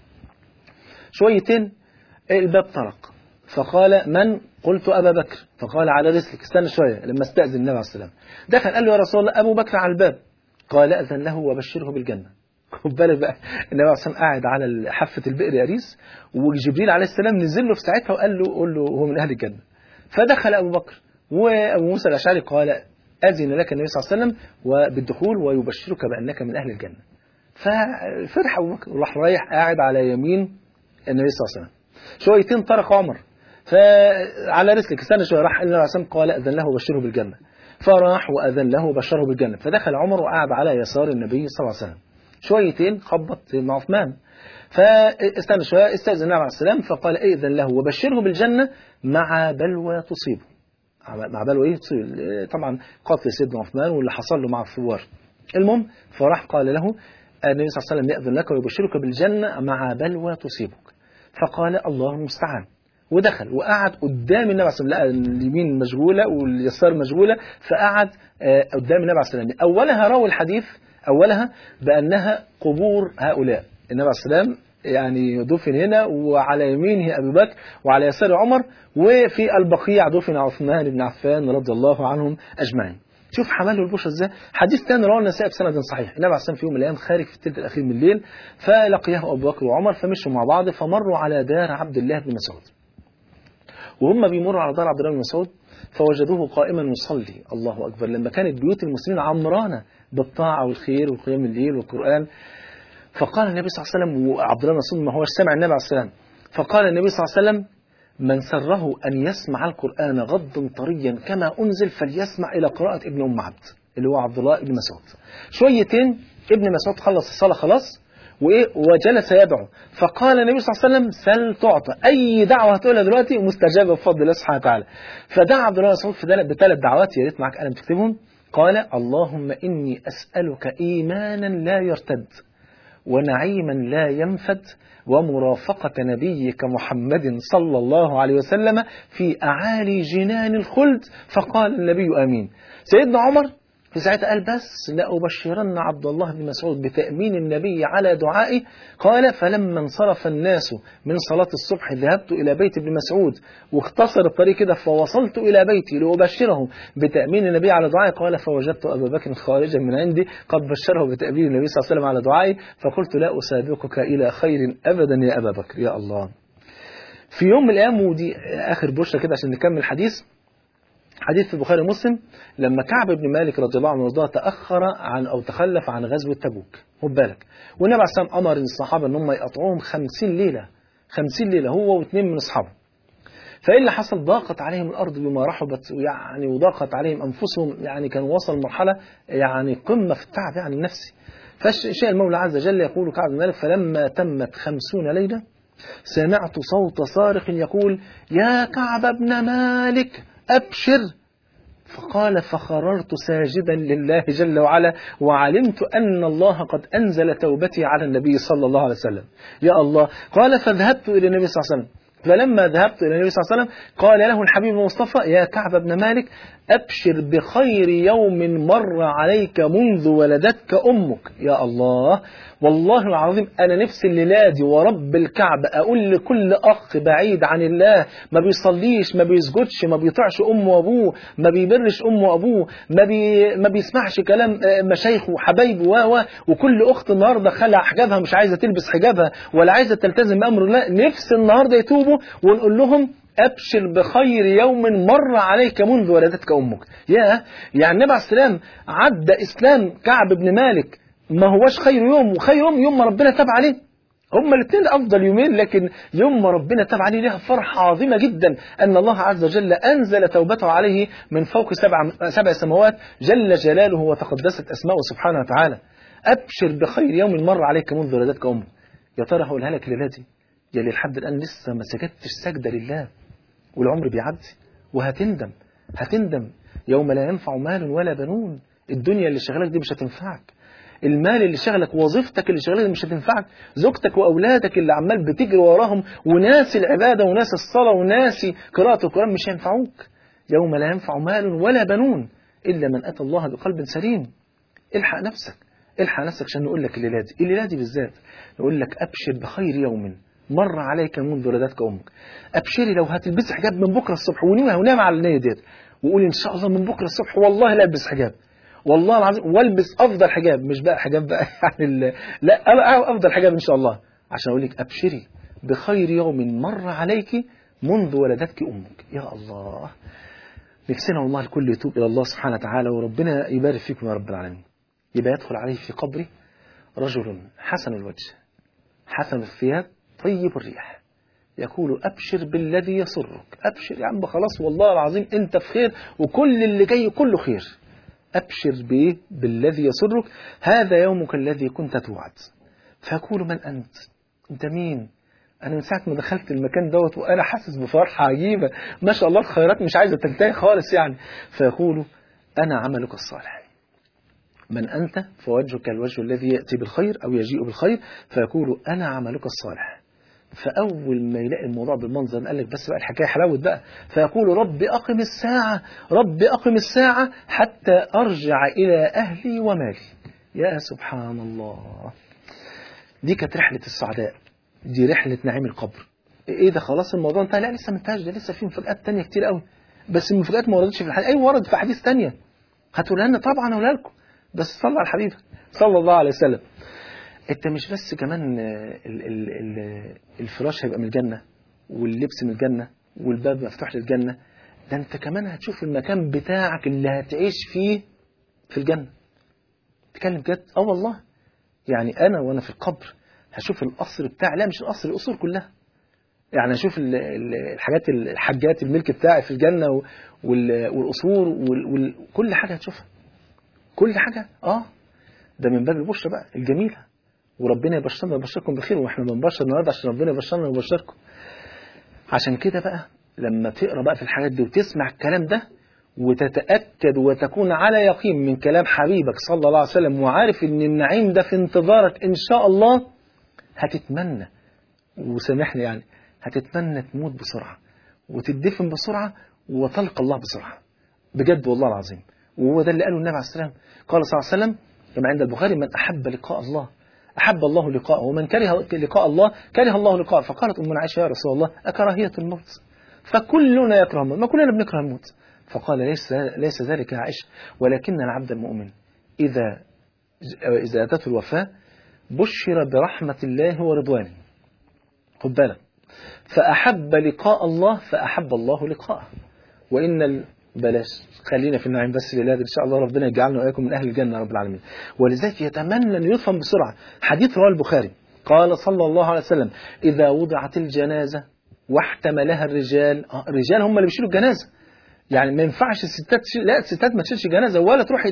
شويتين الباب طرق فقال من قلت أبا بكر فقال على رسلك استنى شوية لما استأذن النبي عليه السلام دخل قال له يا رسول الله أبو بكر على الباب قال أذن له وبشره بالجنة خد بالك بقى النبي عليه السلام قاعد على حافة البئر أريس وجبريل عليه السلام نزل له في ساعتها وقال له قول له هو من أهل الجنة فدخل أبو بكر وأبو موسى الأشعري قال أذن لك النبي صلى الله عليه وسلم وبالدخول ويبشرك بأنك من أهل الجنة ففرح أبو بكر وراح رايح قاعد على يمين النبي صلى الله عليه وسلم شويتين طرق عمر فعلى رسلك استنى شويه راح النبي عليه الصلاه قال اذن له وبشره بالجنه فراح واذن له وبشره بالجنه فدخل عمر وقعد على يسار النبي صلى الله عليه وسلم شويتين خبط سيدنا عثمان فاستنى شويه استاذن النبي عليه السلام فقال اذن له وبشره بالجنه مع بلوى تصيبه مع بلوى ايه تصيب طبعا قتل سيدنا عثمان واللي حصل له مع الثوار المهم فراح قال له النبي صلى الله عليه وسلم يأذن لك ويبشرك بالجنة مع بلوى تصيبك فقال الله المستعان ودخل وقعد قدام النبي عليه الصلاه لقى اليمين مشغوله واليسار مشغوله فقعد قدام النبي عليه الصلاه اولها روى الحديث اولها بانها قبور هؤلاء النبي عليه السلام يعني دفن هنا وعلى يمينه ابي بكر وعلى يسار عمر وفي البقيع دفن عثمان بن عفان رضي الله عنهم اجمعين شوف حمل له البشرى ازاي حديث ثاني رواه النسائي بسند صحيح النبي عليه الصلاه في يوم من الايام خارج في الثلث الاخير من الليل فلقيه ابو بكر وعمر فمشوا مع بعض فمروا على دار عبد الله بن مسعود وهم بيمروا على دار عبد الله بن مسعود فوجدوه قائما يصلي الله اكبر لما كانت بيوت المسلمين عمرانه بالطاعه والخير وقيام الليل والقران فقال النبي صلى الله عليه وسلم وعبد الله بن مسعود ما هوش سمع النبي عليه السلام فقال النبي صلى الله عليه وسلم من سره أن يسمع القرآن غضا طريا كما أنزل فليسمع إلى قراءة ابن أم عبد اللي هو عبد الله بن مسعود شويتين ابن مسعود خلص الصلاة خلاص وإيه وجلس يدعو فقال النبي صلى الله عليه وسلم سل تعطى أي دعوة هتقولها دلوقتي مستجابة بفضل الله سبحانه وتعالى فدعا عبد الله بن مسعود في بثلاث دعوات يا ريت معاك قلم تكتبهم قال اللهم إني أسألك إيمانا لا يرتد ونعيما لا ينفد ومرافقة نبيك محمد صلى الله عليه وسلم في أعالي جنان الخلد فقال النبي آمين سيدنا عمر في ساعتها قال بس لأبشرن عبد الله بن مسعود بتأمين النبي على دعائه قال فلما انصرف الناس من صلاة الصبح ذهبت إلى بيت ابن مسعود واختصر الطريق كده فوصلت إلى بيتي لأبشره بتأمين النبي على دعائه قال فوجدت أبا بكر خارجا من عندي قد بشره بتأمين النبي صلى الله عليه وسلم على دعائه فقلت لا أسابقك إلى خير أبدا يا أبا بكر يا الله في يوم من الأيام ودي آخر بشرة كده عشان نكمل الحديث حديث في البخاري ومسلم لما كعب بن مالك رضي الله عنه وارضاه تأخر عن أو تخلف عن غزوة تبوك خد بالك والنبي عليه الصلاة والسلام أمر الصحابة إن هم يقطعوهم 50 ليلة 50 ليلة هو واثنين من أصحابه فإيه اللي حصل ضاقت عليهم الأرض بما رحبت يعني وضاقت عليهم أنفسهم يعني كان وصل مرحلة يعني قمة في التعب يعني النفسي فشاء المولى عز وجل يقول كعب بن مالك فلما تمت خمسون ليلة سمعت صوت صارخ يقول يا كعب بن مالك أبشر فقال فخررت ساجدا لله جل وعلا وعلمت أن الله قد أنزل توبتي على النبي صلى الله عليه وسلم يا الله قال فذهبت إلى النبي صلى الله عليه وسلم فلما ذهبت إلى النبي صلى الله عليه وسلم قال له الحبيب المصطفى يا كعب بن مالك أبشر بخير يوم مر عليك منذ ولدتك أمك يا الله والله العظيم أنا نفسي الليلة دي ورب الكعبة أقول لكل أخ بعيد عن الله ما بيصليش ما بيسجدش ما بيطيعش أمه وأبوه ما بيبرش أمه وأبوه ما, بي ما بيسمعش كلام مشايخه وحبايبه و وكل أخت النهاردة خلع حجابها مش عايزة تلبس حجابها ولا عايزة تلتزم بأمر الله نفس النهاردة يتوبوا ونقول لهم أبشر بخير يوم مر عليك منذ ولدتك أمك يا يعني النبي عليه السلام عدى إسلام كعب بن مالك ما هوش خير يوم وخير يوم يوم ما ربنا تاب عليه هما الاثنين أفضل يومين لكن يوم ما ربنا تاب عليه لها فرحة عظيمة جدا أن الله عز وجل أنزل توبته عليه من فوق سبع, سبع سماوات جل جلاله وتقدست أسماؤه سبحانه وتعالى أبشر بخير يوم مر عليك منذ ولدتك أمك يا ترى هقولها لك ليلتي يلي لحد الآن لسه ما سجدتش سجدة لله والعمر بيعدي وهتندم هتندم يوم لا ينفع مال ولا بنون الدنيا اللي شغلك دي مش هتنفعك المال اللي شغلك وظيفتك اللي شغلك دي مش هتنفعك زوجتك واولادك اللي عمال بتجري وراهم وناسي العباده وناسي الصلاه وناسي قراءه القران مش هينفعوك يوم لا ينفع مال ولا بنون الا من اتى الله بقلب سليم الحق نفسك الحق نفسك عشان نقول لك الليله دي الليله دي بالذات نقول لك ابشر بخير يوم مر عليك منذ ولدتك امك ابشري لو هتلبسي حجاب من بكره الصبح ونوي ونام على النيه ديت وقولي ان شاء الله من بكره الصبح والله لا البس حجاب والله العظيم والبس افضل حجاب مش بقى حجاب بقى يعني ال- لا أنا افضل حجاب ان شاء الله عشان اقول لك ابشري بخير يوم مر عليك منذ ولدتك امك يا الله نفسنا والله الكل يتوب الى الله سبحانه وتعالى وربنا يبارك فيكم يا رب العالمين يبقى يدخل عليه في قبره رجل حسن الوجه حسن الثياب طيب الريح يقول أبشر بالذي يسرك أبشر يا عم خلاص والله العظيم أنت في خير وكل اللي جاي كله خير أبشر بإيه بالذي يسرك هذا يومك الذي كنت توعد فيقول من أنت أنت مين أنا من ساعة ما دخلت المكان دوت وأنا حاسس بفرحة عجيبة ما شاء الله الخيرات مش عايزة تنتهي خالص يعني فيقول أنا عملك الصالح من أنت فوجهك الوجه الذي يأتي بالخير أو يجيء بالخير فيقول أنا عملك الصالح فأول ما يلاقي الموضوع بالمنظر ده قال لك بس بقى الحكاية حلاوة بقى فيقول رب أقم الساعة رب أقم الساعة حتى أرجع إلى أهلي ومالي يا سبحان الله دي كانت رحلة السعداء دي رحلة نعيم القبر ايه ده خلاص الموضوع انتهى لا لسه ما انتهاش ده لسه في مفاجآت تانية كتير قوي بس المفاجآت ما وردتش في الحديث ايوه ورد في حديث تانية هتقولها لنا طبعا اقولها لكم بس صلى على الحبيب صلى الله عليه وسلم انت مش بس كمان ال ال ال الفراش هيبقى من الجنة واللبس من الجنة والباب مفتوح للجنة ده انت كمان هتشوف المكان بتاعك اللي هتعيش فيه في الجنة تتكلم جد اه والله يعني انا وانا في القبر هشوف القصر بتاعي لا مش القصر القصور كلها يعني اشوف ال- ال- الحاجات الحاجات الملك بتاعي في الجنة و- وال- والقصور وال- وكل حاجة هتشوفها كل حاجة اه ده من باب البشرى بقى الجميلة وربنا يبشرنا ويبشركم بخير واحنا بنبشر النهارده عشان ربنا يبشرنا ويبشركم عشان كده بقى لما تقرا بقى في الحاجات دي وتسمع الكلام ده وتتاكد وتكون على يقين من كلام حبيبك صلى الله عليه وسلم وعارف ان النعيم ده في انتظارك ان شاء الله هتتمنى وسامحني يعني هتتمنى تموت بسرعه وتدفن بسرعه وتلقى الله بسرعه بجد والله العظيم وهو ده اللي قاله النبي عليه السلام قال صلى الله عليه وسلم كما عند البخاري من احب لقاء الله أحب الله لقاءه ومن كره لقاء الله كره الله لقاءه فقالت أمنا عائشة يا رسول الله أكراهية الموت فكلنا يكره الموت ما كلنا بنكره الموت فقال ليس, ليس ذلك يا عائشة ولكن العبد المؤمن إذا إذا أتته الوفاة بشر برحمة الله ورضوانه خد بالك فأحب لقاء الله فأحب الله لقاءه وإن ال... بلاش خلينا في النعيم بس لله ان شاء الله ربنا يجعلنا واياكم من اهل الجنه رب العالمين ولذلك يتمنى ان يفهم بسرعه حديث رواه البخاري قال صلى الله عليه وسلم اذا وضعت الجنازه واحتملها الرجال آه الرجال هم اللي بيشيلوا الجنازه يعني ما ينفعش الستات تشيل لا الستات ما تشيلش جنازه ولا تروح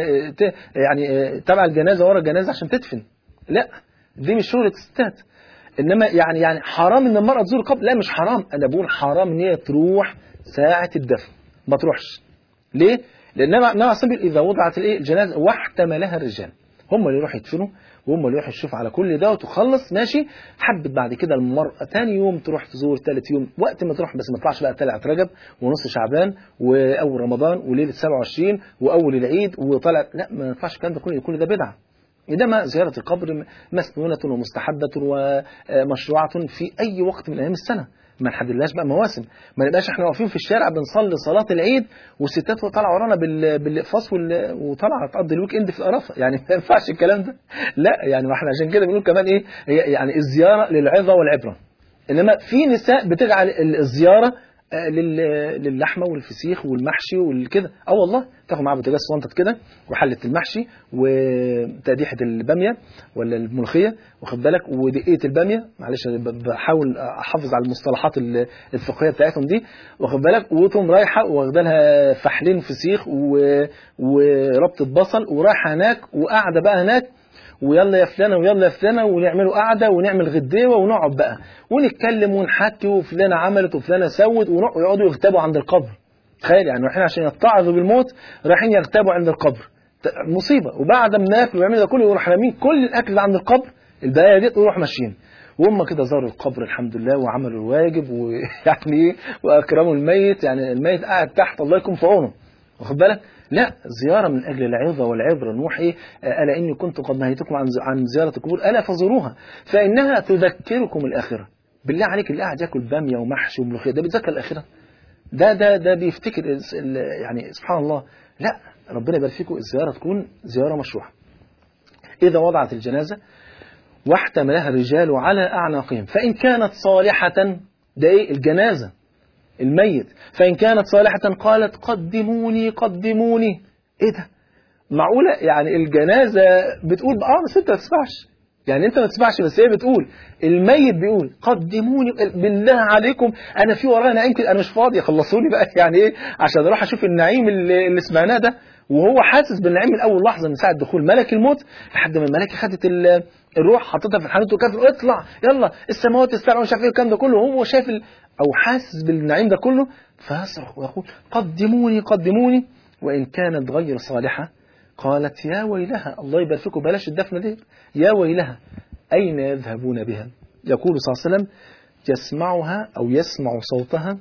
يعني تبع الجنازه ورا الجنازه عشان تدفن لا دي مش شغله الستات انما يعني يعني حرام ان المراه تزور القبر لا مش حرام انا بقول حرام ان هي تروح ساعه الدفن ما تروحش ليه؟ لأن النبي عليه الصلاة إذا وضعت الإيه الجنازة واحتملها الرجال هم اللي يروحوا يدفنوا وهم اللي يروحوا يشوفوا على كل ده وتخلص ماشي حبت بعد كده المرأة تاني يوم تروح تزور ثالث يوم وقت ما تروح بس ما تطلعش بقى طلعت رجب ونص شعبان وأول رمضان وليلة 27 وأول العيد وطلعت لا ما ينفعش الكلام ده كله كل ده بدعة إنما زيارة القبر مسنونة ومستحبة ومشروعة في أي وقت من أيام السنة ما نحددلهاش بقى مواسم ما نبقاش احنا واقفين في الشارع بنصلي صلاه العيد والستات طالعه ورانا بالاقفاص وطالعه تقضي الويك اند في القرافه يعني ما ينفعش الكلام ده لا يعني ما احنا عشان كده بنقول كمان ايه يعني الزياره للعظه والعبره انما في نساء بتجعل الزياره للحمه والفسيخ والمحشي والكده اه والله تاخد معاها بوتاجاز صنطت كده وحله المحشي وتقديحه الباميه ولا الملوخيه واخد بالك ودقيقه الباميه معلش بحاول احافظ على المصطلحات الفقهيه بتاعتهم دي واخد بالك وتقوم رايحه واخده لها فحلين فسيخ وربطه بصل ورايحه هناك وقاعده بقى هناك ويلا يا فلانه ويلا يا فلانه ونعملوا قعده ونعمل غديوه ونقعد بقى ونتكلم ونحكي وفلانه عملت وفلانه سوت ويقعدوا يغتابوا عند القبر تخيل يعني رايحين عشان يتعظوا بالموت رايحين يغتابوا عند القبر مصيبه وبعد ما ياكلوا ويعملوا ده كله يروح رامين كل الاكل اللي عند القبر البقايا ديت ويروح ماشيين وهم كده زاروا القبر الحمد لله وعملوا الواجب ويعني ايه واكرموا الميت يعني الميت قاعد تحت الله يكون في عونه واخد بالك لا زياره من اجل العظه والعبره نروح ايه الا اني كنت قد نهيتكم عن عن زياره القبور الا فزوروها فانها تذكركم الاخره بالله عليك اللي قاعد ياكل باميه ومحشي وملوخيه ده بيتذكر الاخره ده ده ده بيفتكر يعني سبحان الله لا ربنا يبارك فيكم الزياره تكون زياره مشروعه اذا وضعت الجنازه واحتملها الرجال على أعناقهم فإن كانت صالحة ده إيه الجنازة الميت فإن كانت صالحة قالت قدموني قدموني إيه ده معقولة يعني الجنازة بتقول آه بس أنت ما تسمعش يعني أنت ما تسمعش بس هي بتقول الميت بيقول قدموني بالله عليكم أنا في ورايا نعيم كده أنا مش فاضي خلصوني بقى يعني إيه عشان أروح أشوف النعيم اللي, اللي سمعناه ده وهو حاسس بالنعيم من اول لحظه من ساعه دخول ملك الموت لحد ما الملائكه خدت الروح حطتها في الحانوت وكافر اطلع يلا السماوات تسترعى ومش عارف ايه الكلام ده كله هو شايف او حاسس بالنعيم ده كله فيصرخ ويقول قدموني قدموني وان كانت غير صالحه قالت يا ويلها الله يبارك فيكم بلاش الدفنه دي يا ويلها اين يذهبون بها يقول صلى الله عليه وسلم يسمعها او يسمع صوتها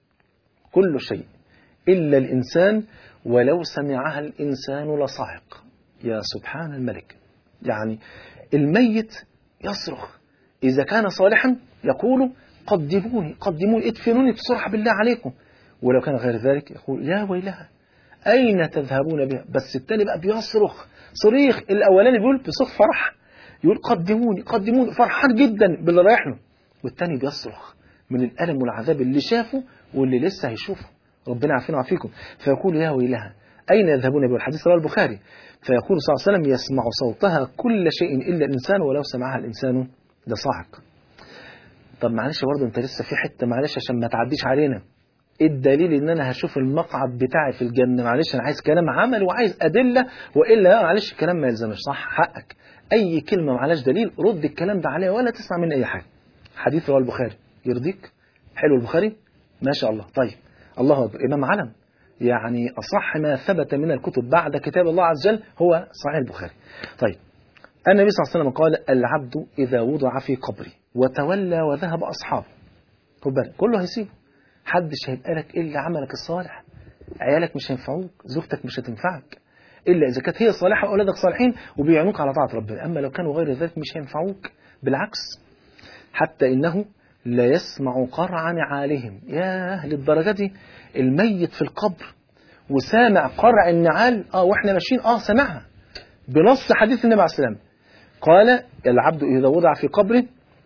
كل شيء الا الانسان ولو سمعها الإنسان لصعق يا سبحان الملك يعني الميت يصرخ إذا كان صالحا يقول قدموني قدموني ادفنوني بسرعة بالله عليكم ولو كان غير ذلك يقول يا ويلها أين تذهبون بها بس التاني بقى بيصرخ صريخ الأولاني بيقول بصوت فرح يقول قدموني قدموني فرحان جدا باللي رايح له والتاني بيصرخ من الألم والعذاب اللي شافه واللي لسه هيشوفه ربنا عافينا وعافيكم فيقول يا ويلها أين يذهبون به الحديث رواه البخاري فيقول صلى الله عليه وسلم يسمع صوتها كل شيء إلا الإنسان ولو سمعها الإنسان لصاعق طب معلش برضه أنت لسه في حتة معلش عشان ما تعديش علينا ايه الدليل ان انا هشوف المقعد بتاعي في الجنه معلش انا عايز كلام عمل وعايز ادله والا معلش الكلام ما يلزمش صح حقك اي كلمه معلاش دليل رد الكلام ده عليها ولا تسمع مني اي حاجه حديث رواه البخاري يرضيك حلو البخاري ما شاء الله طيب الله أكبر إمام علم يعني أصح ما ثبت من الكتب بعد كتاب الله عز وجل هو صحيح البخاري طيب النبي صلى الله عليه وسلم قال العبد إذا وضع في قبري وتولى وذهب أصحابه خد بالك كله هيسيبه حدش هيبقى لك إلا عملك الصالح عيالك مش هينفعوك زوجتك مش هتنفعك إلا إذا كانت هي صالحة وأولادك صالحين وبيعينوك على طاعة ربنا أما لو كانوا غير ذلك مش هينفعوك بالعكس حتى إنه لا يسمع قرع نعالهم ياه للدرجة دي الميت في القبر وسامع قرع النعال اه واحنا ماشيين اه سمعها بنص حديث النبي عليه السلام قال العبد إذا وضع في قبره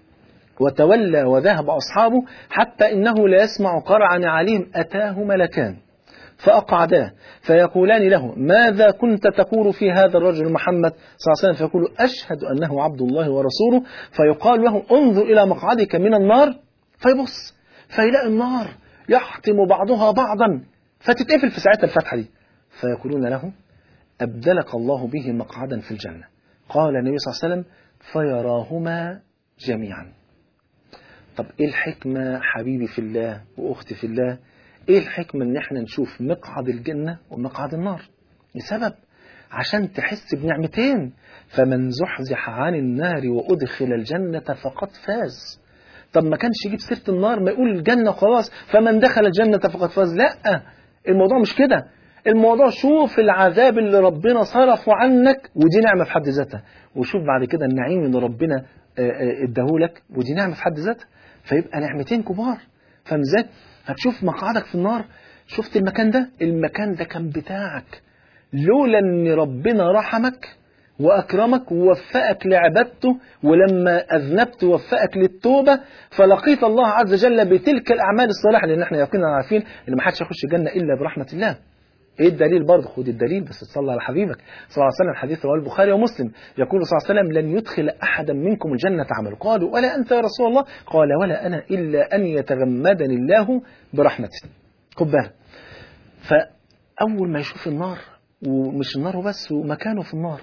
وتولى وذهب أصحابه حتى إنه لا يسمع قرع نعالهم أتاه ملكان فأقعداه فيقولان له ماذا كنت تقول في هذا الرجل محمد صلى الله عليه وسلم فيقول أشهد أنه عبد الله ورسوله فيقال له انظر إلى مقعدك من النار فيبص فيلاقي النار يحطم بعضها بعضا فتتقفل في ساعتها الفتحة دي فيقولون له أبدلك الله به مقعدا في الجنة قال النبي صلى الله عليه وسلم فيراهما جميعا طب ايه الحكمة حبيبي في الله وأختي في الله ايه الحكمة ان احنا نشوف مقعد الجنة ومقعد النار لسبب عشان تحس بنعمتين فمن زحزح عن النار وأدخل الجنة فقد فاز طب ما كانش يجيب سيرة النار ما يقول الجنة خلاص فمن دخل الجنة فقد فاز لا الموضوع مش كده الموضوع شوف العذاب اللي ربنا صرفه عنك ودي نعمة في حد ذاتها وشوف بعد كده النعيم اللي ربنا اداهولك ودي نعمة في حد ذاتها فيبقى نعمتين كبار فاهم ازاي؟ هتشوف مقعدك في النار شفت المكان ده المكان ده كان بتاعك لولا ان ربنا رحمك واكرمك ووفقك لعبادته ولما اذنبت وفقك للتوبه فلقيت الله عز وجل بتلك الاعمال الصالحه لان احنا يقينا عارفين ان ما حدش يخش الجنه الا برحمه الله ايه الدليل برضه خد الدليل بس تصلى على حبيبك صلى الله عليه وسلم الحديث رواه البخاري ومسلم يقول صلى الله عليه وسلم لن يدخل احدا منكم الجنه عمله قالوا ولا انت يا رسول الله قال ولا انا الا ان يتغمدني الله برحمته خد بالك فاول ما يشوف النار ومش النار وبس ومكانه في النار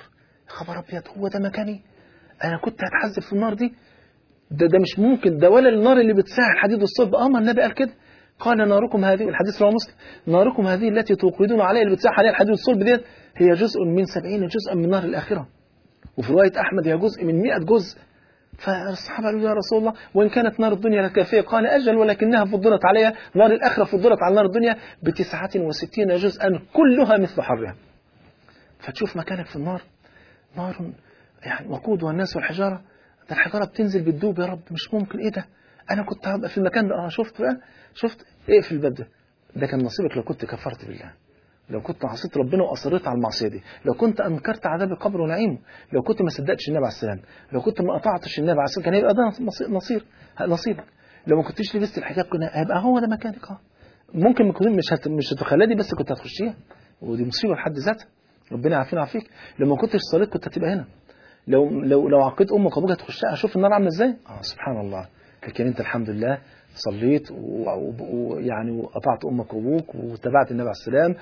خبر ابيض هو ده مكاني انا كنت هتحذب في النار دي ده ده مش ممكن ده ولا النار اللي بتساعد الحديد والصلب اه ما النبي قال كده قال ناركم هذه الحديث رواه مسلم ناركم هذه التي توقدون عليها اللي بتساح عليها الحديد والصلب ديت هي جزء من سبعين جزءا من نار الآخرة وفي رواية أحمد هي جزء من مئة جزء فالصحابة قالوا يا رسول الله وإن كانت نار الدنيا لكافية قال أجل ولكنها فضلت عليها نار الآخرة فضلت على نار الدنيا بتسعة وستين جزءا كلها مثل حرها فتشوف مكانك في النار نار يعني وقودها الناس والحجارة ده الحجارة بتنزل بتدوب يا رب مش ممكن إيه ده أنا كنت هبقى في المكان ده أه شفت بقى شفت اقفل الباب ده ده كان نصيبك لو كنت كفرت بالله لو كنت عصيت ربنا واصريت على المعصيه دي لو كنت انكرت عذاب القبر ونعيمه لو كنت ما صدقتش النبي عليه السلام لو كنت ما قطعتش النبي عليه السلام كان هيبقى ده نصير نصيبك لو ما كنتش لبست الحجاب كان هيبقى هو ده مكانك اه ممكن ما مش هت... مش هتخليها دي بس كنت هتخشيها ودي مصيبه في حد ذاتها ربنا يعافينا ويعافيك لو ما كنتش صليت كنت هتبقى هنا لو لو لو عقيت امك وابوك هتخشها اشوف النار عامله ازاي اه سبحان الله لكن انت الحمد لله صليت ويعني وقطعت امك وابوك وتبعت النبي عليه السلام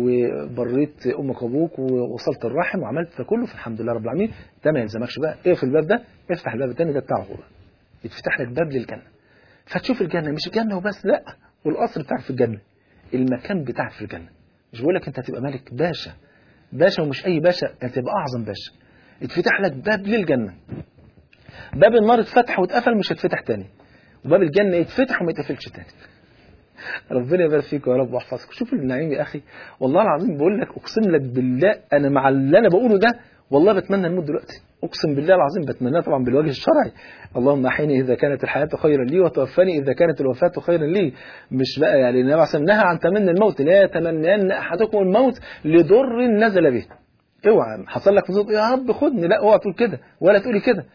وبريت امك وابوك ووصلت الرحم وعملت ده كله فالحمد لله رب العالمين ده ما يلزمكش بقى اقفل الباب ده افتح الباب الثاني ده بتاع الغربة يتفتح لك باب للجنه فتشوف الجنه مش الجنه وبس لا والقصر بتاعك في الجنه المكان بتاعك في الجنه مش بقول لك انت هتبقى ملك باشا باشا ومش اي باشا هتبقى اعظم باشا يتفتح لك باب للجنه باب النار اتفتح واتقفل مش هيتفتح تاني وباب الجنة يتفتح وما يتقفلش تاني ربنا يبارك فيك يا رب واحفظك شوف النعيم يا اخي والله العظيم بقول لك اقسم لك بالله انا مع اللي انا بقوله ده والله بتمنى الموت دلوقتي اقسم بالله العظيم بتمناه طبعا بالوجه الشرعي اللهم احيني اذا كانت الحياه خيرا لي وتوفني اذا كانت الوفاه خيرا لي مش بقى يعني النبي عليه نهى عن تمني الموت لا يتمنين احدكم الموت لضر نزل به اوعى حصل لك نزول يا رب خدني لا اوعى تقول كده ولا تقولي كده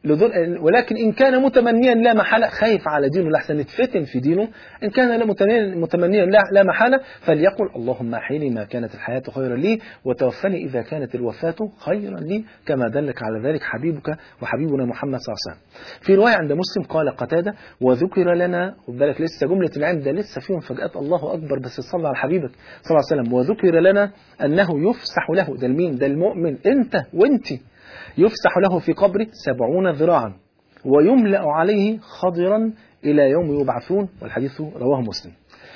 ولكن إن كان متمنيا لا محالة خايف على دينه لحسن يتفتن في دينه إن كان متمنيا لا محالة فليقل اللهم أحيني ما كانت الحياة خيرا لي وتوفني إذا كانت الوفاة خيرا لي كما دلك على ذلك حبيبك وحبيبنا محمد صلى الله عليه وسلم في رواية عند مسلم قال قتادة وذكر لنا خد بالك لسه جملة العلم ده لسه فيهم فجأة الله أكبر بس صلى على حبيبك صلى الله عليه وسلم وذكر لنا أنه يفسح له ده المين ده المؤمن أنت وأنتِ يفسح له في قبره سبعون ذراعا ويملأ عليه خضرا إلى يوم يبعثون والحديث رواه مسلم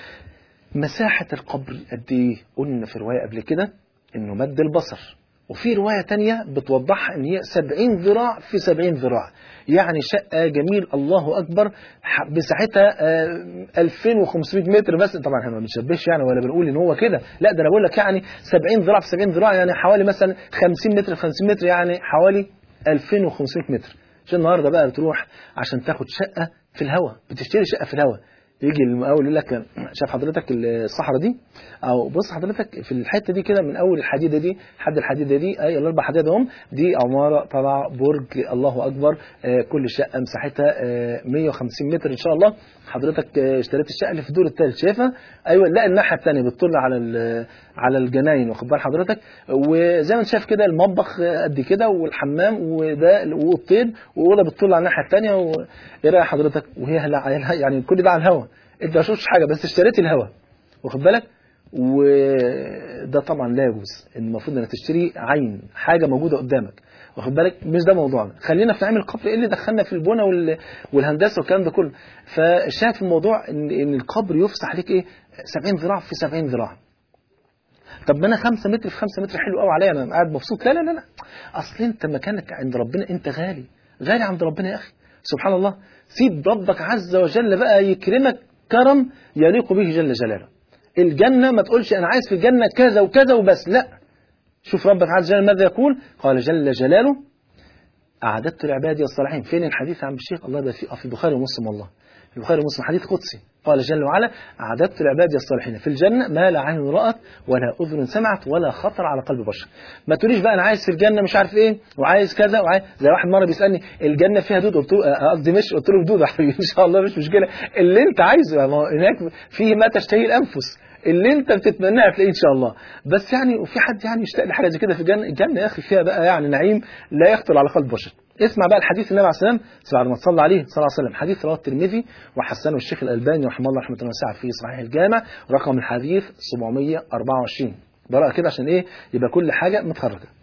مساحة القبر قد إيه قلنا في رواية قبل كده إنه مد البصر وفي رواية تانية بتوضحها إن هي سبعين ذراع في سبعين ذراع يعني شقة جميل الله أكبر مساحتها 2500 متر بس طبعا احنا ما بنشبهش يعني ولا بنقول إن هو كده لا ده أنا بقول لك يعني 70 ذراع في 70 ذراع يعني حوالي مثلا 50 متر في 50 متر يعني حوالي 2500 متر عشان النهارده بقى بتروح عشان تاخد شقة في الهواء بتشتري شقة في الهواء يجي المقاول يقول لك شاف حضرتك الصحراء دي او بص حضرتك في الحته دي كده من اول الحديده دي لحد الحديده دي اي الاربع حديد هم دي عماره طالعه برج الله اكبر آه كل شقه مساحتها آه 150 متر ان شاء الله حضرتك آه اشتريت الشقه اللي في الدور الثالث شايفها ايوه لا الناحيه الثانيه بتطل على على الجناين واخد بال حضرتك وزي ما انت شايف كده المطبخ قد كده والحمام وده واوضتين واوضه بتطل على الناحيه الثانيه وايه رايك حضرتك وهي يعني كل ده على الهواء انت ما شفتش حاجه بس اشتريت الهواء واخد بالك وده طبعا لا يجوز المفروض انك تشتري عين حاجه موجوده قدامك واخد بالك مش ده موضوعنا خلينا في نعمل القبر ايه اللي دخلنا في البنى والهندسه والكلام ده كله فالشاهد في الموضوع ان ان القبر يفسح لك ايه 70 ذراع في 70 ذراع طب ما انا 5 متر في 5 متر حلو قوي عليا انا قاعد مبسوط لا لا لا لا اصل انت مكانك عند ربنا انت غالي غالي عند ربنا يا اخي سبحان الله سيب ربك عز وجل بقى يكرمك كرم يليق به جل جلاله الجنة ما تقولش أنا عايز في الجنة كذا وكذا وبس لا شوف ربك عز وجل ماذا يقول قال جل جلاله أعددت لعبادي الصالحين فين الحديث يا عم الشيخ الله يبارك فيه في البخاري ومسلم والله في البخاري ومسلم حديث قدسي قال جل وعلا أعددت لعبادي الصالحين في الجنة ما لا عين رأت ولا أذن سمعت ولا خطر على قلب بشر ما تقوليش بقى أنا عايز في الجنة مش عارف إيه وعايز كذا وعايز زي واحد مرة بيسألني الجنة فيها دود قلت له قصدي مش قلت له دود يا حبيبي إن شاء الله مش مشكلة اللي أنت عايزه ما هو هناك فيه ما تشتهي الأنفس اللي انت بتتمناه هتلاقيه ان شاء الله بس يعني وفي حد يعني يشتاق لحاجه زي كده في الجنه الجنه يا اخي فيها بقى يعني نعيم لا يخطر على قلب بشر اسمع بقى الحديث النبي عليه السلام بعد ما تصلى عليه صلى الله عليه وسلم حديث رواه الترمذي وحسنه الشيخ الالباني رحمه الله رحمه الله واسعه في صحيح الجامع رقم الحديث 724 براءه كده عشان ايه يبقى كل حاجه متخرجه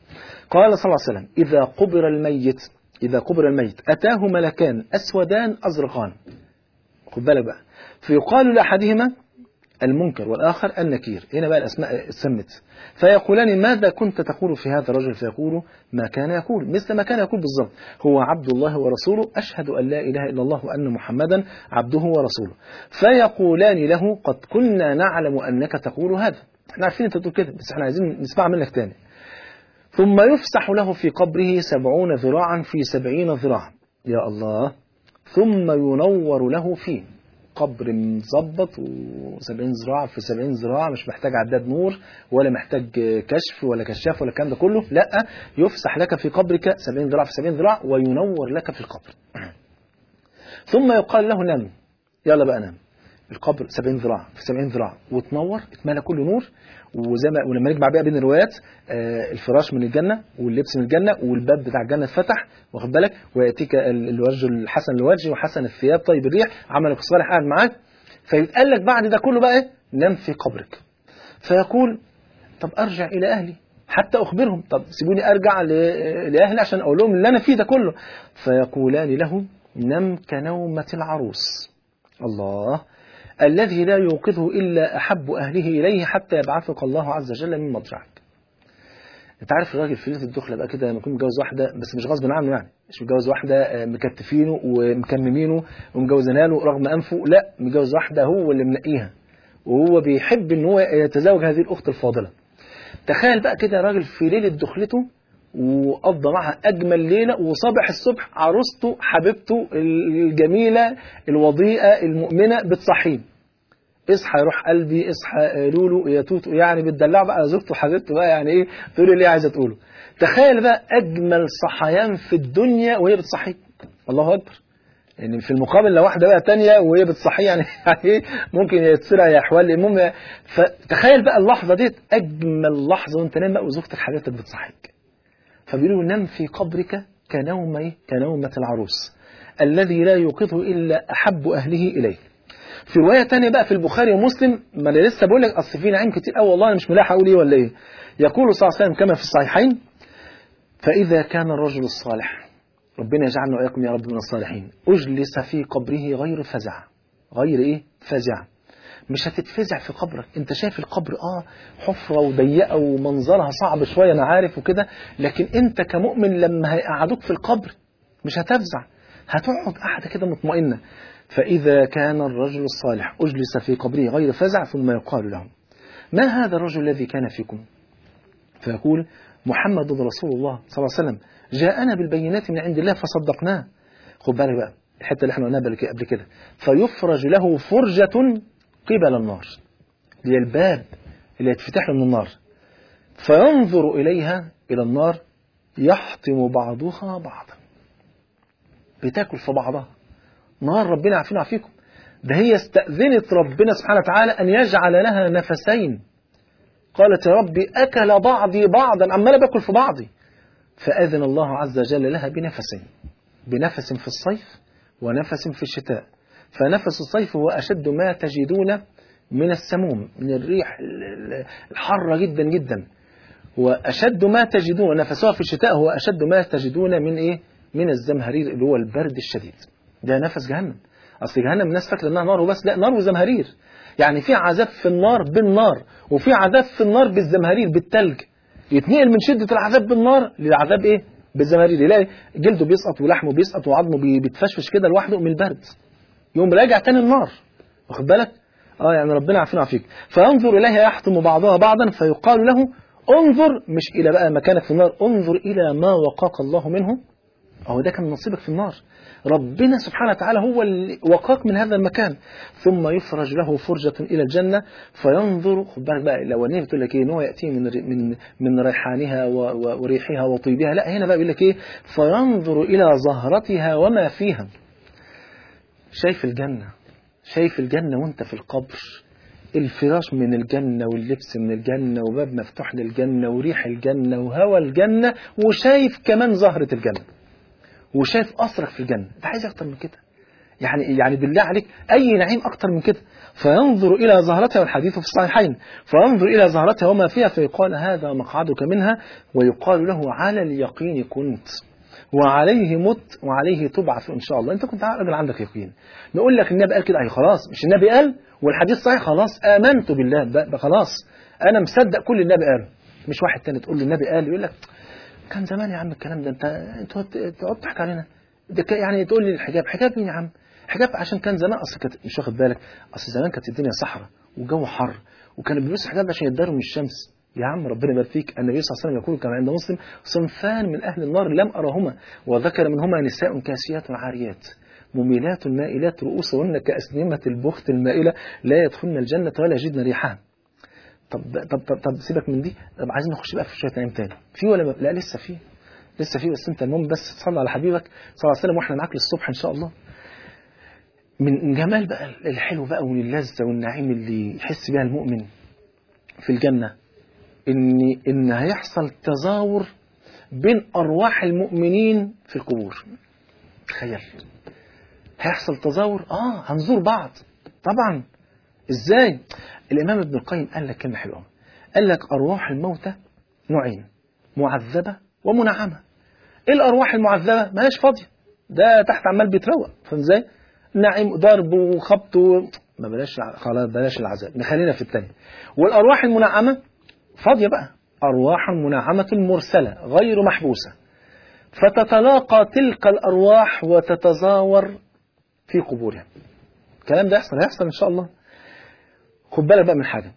قال صلى الله عليه وسلم إذا قبر الميت إذا قبر الميت أتاه ملكان أسودان أزرقان خد بالك بقى فيقال لأحدهما المنكر والآخر النكير هنا بقى الأسماء السمت فيقولان ماذا كنت تقول في هذا الرجل فيقول ما كان يقول مثل ما كان يقول بالضبط هو عبد الله ورسوله أشهد أن لا إله إلا الله وأن محمدا عبده ورسوله فيقولان له قد كنا نعلم أنك تقول هذا احنا عارفين انت تقول كده بس احنا عايزين نسمع منك تاني ثم يفسح له في قبره سبعون ذراعا في سبعين ذراعا يا الله ثم ينور له فيه قبر مظبط و70 ذراع في 70 ذراع مش محتاج عداد نور ولا محتاج كشف ولا كشاف ولا الكلام ده كله لا يفسح لك في قبرك 70 ذراع في 70 ذراع وينور لك في القبر ثم يقال له نم يلا بقى نام القبر 70 ذراع في 70 ذراع وتنور اتملى كله نور وزي ما ولما نجمع بقى بين الروايات آه الفراش من الجنه واللبس من الجنه والباب بتاع الجنه اتفتح واخد بالك وياتيك الوجه الحسن الوجه وحسن الثياب طيب الريح عملك الصالح قاعد معاك فيتقال لك بعد ده كله بقى ايه نام في قبرك فيقول طب ارجع الى اهلي حتى اخبرهم طب سيبوني ارجع لاهلي عشان اقول لهم اللي انا فيه ده كله فيقولان له نم كنومه العروس الله الذي لا يوقظه إلا أحب أهله إليه حتى يبعثك الله عز وجل من مضجعك انت عارف الراجل في ليله الدخله بقى كده لما يكون متجوز واحده بس مش غصب عنه يعني مش متجوز واحده مكتفينه ومكممينه ومجوزينها له رغم انفه لا متجوز واحده هو اللي منقيها وهو بيحب ان هو يتزوج هذه الاخت الفاضله تخيل بقى كده راجل في ليله دخلته وقضى معها أجمل ليلة وصبح الصبح عروسته حبيبته الجميلة الوضيئة المؤمنة بتصحيه اصحى يروح قلبي اصحى لولو يا توتو يعني بتدلع بقى زوجته وحبيبته بقى يعني ايه تقول اللي عايزه تقوله تخيل بقى اجمل صحيان في الدنيا وهي بتصحيك الله اكبر يعني في المقابل لو واحده بقى تانية وهي بتصحيه يعني يعني ممكن يتسرع يا احوال المهم فتخيل بقى اللحظه ديت اجمل لحظه وانت نايم بقى وزوجتك حبيبتك بتصحيك فبيقولوا نم في قبرك كنوم كنومة العروس الذي لا يوقظه إلا أحب أهله إليه في رواية تانية بقى في البخاري ومسلم ما أنا لسه بقول لك أصل في نعيم كتير أوي والله أنا مش ملاحق أقول إيه ولا إيه يقول صلى الله عليه وسلم كما في الصحيحين فإذا كان الرجل الصالح ربنا يجعلنا وإياكم يا رب من الصالحين أجلس في قبره غير فزع غير إيه فزع مش هتتفزع في قبرك انت شايف القبر اه حفرة وضيقة ومنظرها صعب شوية انا عارف وكده لكن انت كمؤمن لما هيقعدوك في القبر مش هتفزع هتقعد قاعدة كده مطمئنة فإذا كان الرجل الصالح أجلس في قبره غير فزع ثم يقال له ما هذا الرجل الذي كان فيكم فيقول محمد رسول الله صلى الله عليه وسلم جاءنا بالبينات من عند الله فصدقناه خد بالك بقى الحته اللي احنا قلناها قبل كده فيفرج له فرجة قبل النار هي الباب اللي يتفتح له من النار فينظر إليها إلى النار يحطم بعضها بعضا بتاكل في بعضها نار ربنا عافينا وعافيكم ده هي استأذنت ربنا سبحانه وتعالى أن يجعل لها نفسين قالت يا ربي أكل بعضي بعضا عمال باكل في بعضي فأذن الله عز وجل لها بنفسين بنفس في الصيف ونفس في الشتاء فنفس الصيف هو أشد ما تجدون من السموم من الريح الحارة جدا جدا وأشد ما تجدون نفسها في الشتاء هو أشد ما تجدون من إيه من الزمهرير اللي هو البرد الشديد ده نفس جهنم أصل جهنم الناس فاكرة إنها نار وبس لا نار وزمهرير يعني في عذاب في النار بالنار وفي عذاب في النار بالزمهرير بالتلج يتنقل من شدة العذاب بالنار للعذاب إيه بالزمهرير يلاقي جلده بيسقط ولحمه بيسقط وعظمه بيتفشفش كده لوحده من البرد يوم راجع تاني النار واخد بالك اه يعني ربنا عافينا وعافيك فينظر اليها يحطم بعضها بعضا فيقال له انظر مش الى بقى مكانك في النار انظر الى ما وقاك الله منه اهو ده كان نصيبك في النار ربنا سبحانه وتعالى هو اللي وقاك من هذا المكان ثم يفرج له فرجة إلى الجنة فينظر خد بالك بقى الأولانية بتقول لك إيه إن هو يأتي من من من ريحانها وريحها وطيبها لا هنا بقى بيقول لك إيه فينظر إلى زهرتها وما فيها شايف الجنة شايف الجنة وانت في القبر الفراش من الجنة واللبس من الجنة وباب مفتوح للجنة وريح الجنة وهوى الجنة وشايف كمان زهرة الجنة وشايف قصرك في الجنة انت عايز اكتر من كده يعني يعني بالله عليك أي نعيم أكتر من كده فينظر إلى زهرتها والحديث في الصحيحين فينظر إلى زهرتها وما فيها فيقال هذا مقعدك منها ويقال له على اليقين كنت وعليه مت وعليه تبعث إن شاء الله أنت كنت راجل عندك يقين نقول لك النبي قال كده أي خلاص مش النبي قال والحديث صحيح خلاص آمنت بالله بقى خلاص أنا مصدق كل النبي قاله مش واحد تاني تقول له النبي قال يقول لك كان زمان يا عم الكلام ده انت انت تقعد تضحك علينا ده يعني تقول لي الحجاب حجاب مين يا عم حجاب عشان كان زمان اصل كانت مش واخد بالك اصل زمان كانت الدنيا صحراء والجو حر وكانوا بيلبسوا حجاب عشان يتداروا من الشمس يا عم ربنا يبارك فيك النبي صلى الله عليه وسلم يقول كما عند مسلم صنفان من اهل النار لم ارهما وذكر منهما نساء كاسيات عاريات مميلات مائلات رؤوسهن كأسنمة البخت المائلة لا يدخلن الجنة ولا يجدن ريحها طب طب طب, طب سيبك من دي طب عايزين نخش بقى في شويه نعيم تاني في ولا لا لسه في لسه في بس انت المهم بس تصلي على حبيبك صلى الله عليه وسلم واحنا معاك للصبح ان شاء الله من جمال بقى الحلو بقى واللذة والنعيم اللي يحس بها المؤمن في الجنة ان ان هيحصل تزاور بين ارواح المؤمنين في القبور تخيل هيحصل تزاور اه هنزور بعض طبعا ازاي الامام ابن القيم قال لك كلمه حلوه قال لك ارواح الموتى نوعين معذبه ومنعمه ايه الارواح المعذبه ما هيش فاضيه ده تحت عمال بيتروق فاهم ازاي نعيم ضرب وخبط و... ما بلاش خلاص بلاش العذاب نخلينا في الثانيه والارواح المنعمه فاضيه بقى ارواح منعمه مرسله غير محبوسه فتتلاقى تلك الارواح وتتزاور في قبورها الكلام ده يحصل هيحصل ان شاء الله خد بالك بقى من حاجه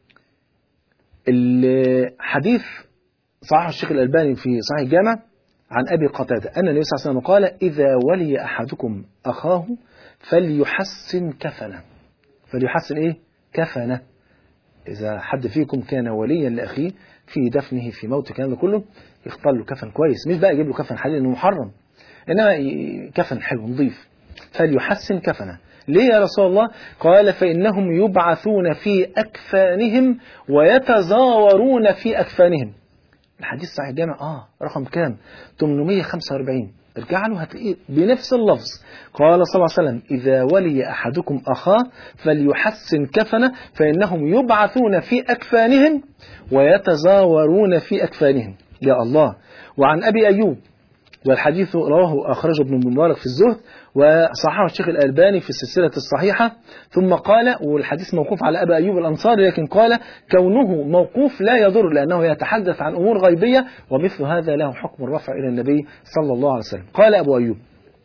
الحديث صحيح الشيخ الألباني في صحيح الجامع عن أبي قتادة أن النبي صلى الله عليه وسلم قال إذا ولي أحدكم أخاه فليحسن كفنه فليحسن إيه كفنه إذا حد فيكم كان وليا لأخيه في دفنه في موت الكلام ده كله يختار له كفن كويس مش بقى يجيب له كفن حلال لأنه محرم إنما كفن حلو نظيف فليحسن كفنه ليه يا رسول الله قال فإنهم يبعثون في أكفانهم ويتزاورون في أكفانهم الحديث صحيح الجامع اه رقم كام 845 ارجع له هتلاقيه بنفس اللفظ قال صلى الله عليه وسلم إذا ولي أحدكم أخاه فليحسن كفنه فإنهم يبعثون في أكفانهم ويتزاورون في أكفانهم يا الله وعن أبي أيوب والحديث رواه أخرجه ابن مبارك في الزهد وصححه الشيخ الألباني في السلسلة الصحيحة ثم قال والحديث موقوف على أبي أيوب الأنصاري لكن قال كونه موقوف لا يضر لأنه يتحدث عن أمور غيبية ومثل هذا له حكم الرفع إلى النبي صلى الله عليه وسلم قال أبو أيوب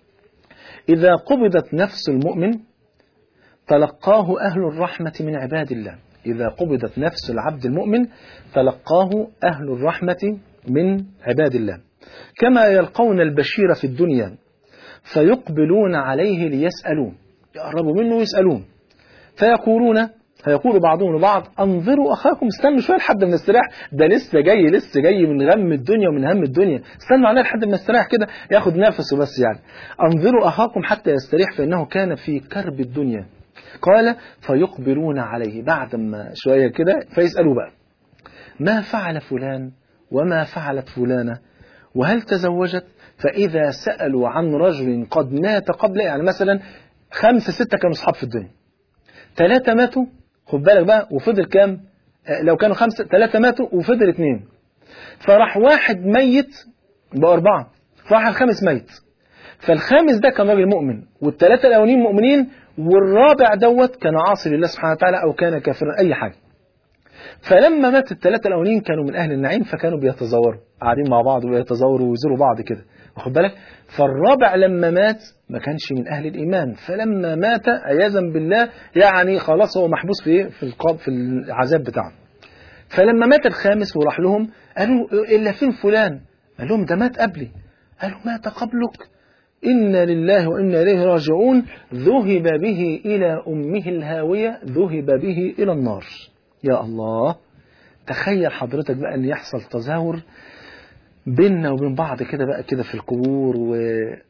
إذا قبضت نفس المؤمن تلقاه أهل الرحمة من عباد الله إذا قبضت نفس العبد المؤمن تلقاه أهل الرحمة من عباد الله كما يلقون البشير في الدنيا فيقبلون عليه ليسألون يقربوا منه ويسألون فيقولون فيقول بعضهم لبعض انظروا اخاكم استنوا شويه لحد ما يستريح ده لسه جاي لسه جاي من غم الدنيا ومن هم الدنيا استنوا عليه لحد ما يستريح كده ياخد نفسه بس يعني انظروا اخاكم حتى يستريح فانه كان في كرب الدنيا قال فيقبلون عليه بعد ما شويه كده فيسالوا بقى ما فعل فلان وما فعلت فلانه وهل تزوجت فإذا سألوا عن رجل قد مات قبل يعني مثلا خمسة ستة كانوا أصحاب في الدنيا ثلاثة ماتوا خد بالك بقى وفضل كام لو كانوا خمسة ثلاثة ماتوا وفضل اثنين فراح واحد ميت بأربعة فراح الخامس ميت فالخامس ده كان راجل مؤمن والثلاثة الأولين مؤمنين والرابع دوت كان عاصي لله سبحانه وتعالى أو كان كافرا أي حاجة فلما مات الثلاثة الأولين كانوا من أهل النعيم فكانوا بيتزوروا قاعدين مع بعض ويتزوروا ويزوروا بعض كده واخد بالك فالرابع لما مات ما كانش من أهل الإيمان فلما مات عياذا بالله يعني خلاص هو محبوس في في القاب في العذاب بتاعه فلما مات الخامس وراح لهم قالوا إلا فين فلان قال لهم ده مات قبلي قالوا مات قبلك إنا لله وإنا إليه راجعون ذهب به إلى أمه الهاوية ذهب به إلى النار يا الله تخيل حضرتك بقى ان يحصل تزاور بيننا وبين بعض كده بقى كده في القبور و...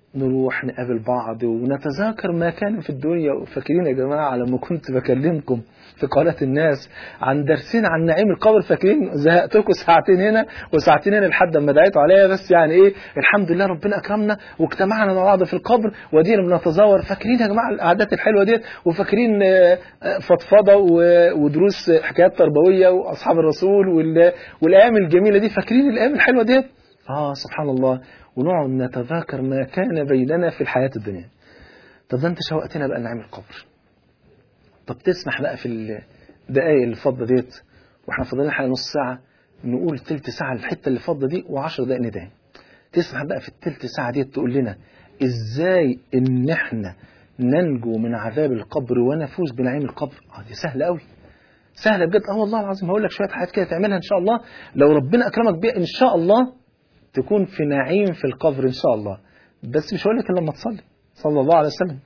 نروح نقابل بعض ونتذاكر ما كان في الدنيا فاكرين يا جماعة لما كنت بكلمكم في قناة الناس عن درسين عن نعيم القبر فاكرين زهقتكم ساعتين هنا وساعتين هنا لحد ما دعيتوا عليا بس يعني ايه الحمد لله ربنا اكرمنا واجتمعنا مع بعض في القبر ودينا بنتزاور فاكرين يا جماعة القعدات الحلوة ديت وفاكرين فضفضة ودروس حكايات تربوية واصحاب الرسول والايام الجميلة دي فاكرين الايام الحلوة ديت اه سبحان الله ونقعد نتذاكر ما كان بيننا في الحياة الدنيا طب ده انت شوقتنا بقى نعمل قبر طب تسمح بقى في الدقايق اللي فاضله ديت واحنا فاضلين حاجه نص ساعه نقول تلت ساعه الحته اللي فاضله دي و10 دقايق ندعي تسمح بقى في التلت ساعه ديت تقول لنا ازاي ان احنا ننجو من عذاب القبر ونفوز بنعيم القبر اه دي سهله قوي سهله بجد اه والله العظيم هقول لك شويه حاجات كده تعملها ان شاء الله لو ربنا اكرمك بيها ان شاء الله تكون في نعيم في القبر ان شاء الله بس مش هقول لك الا لما تصلي صلى الله عليه وسلم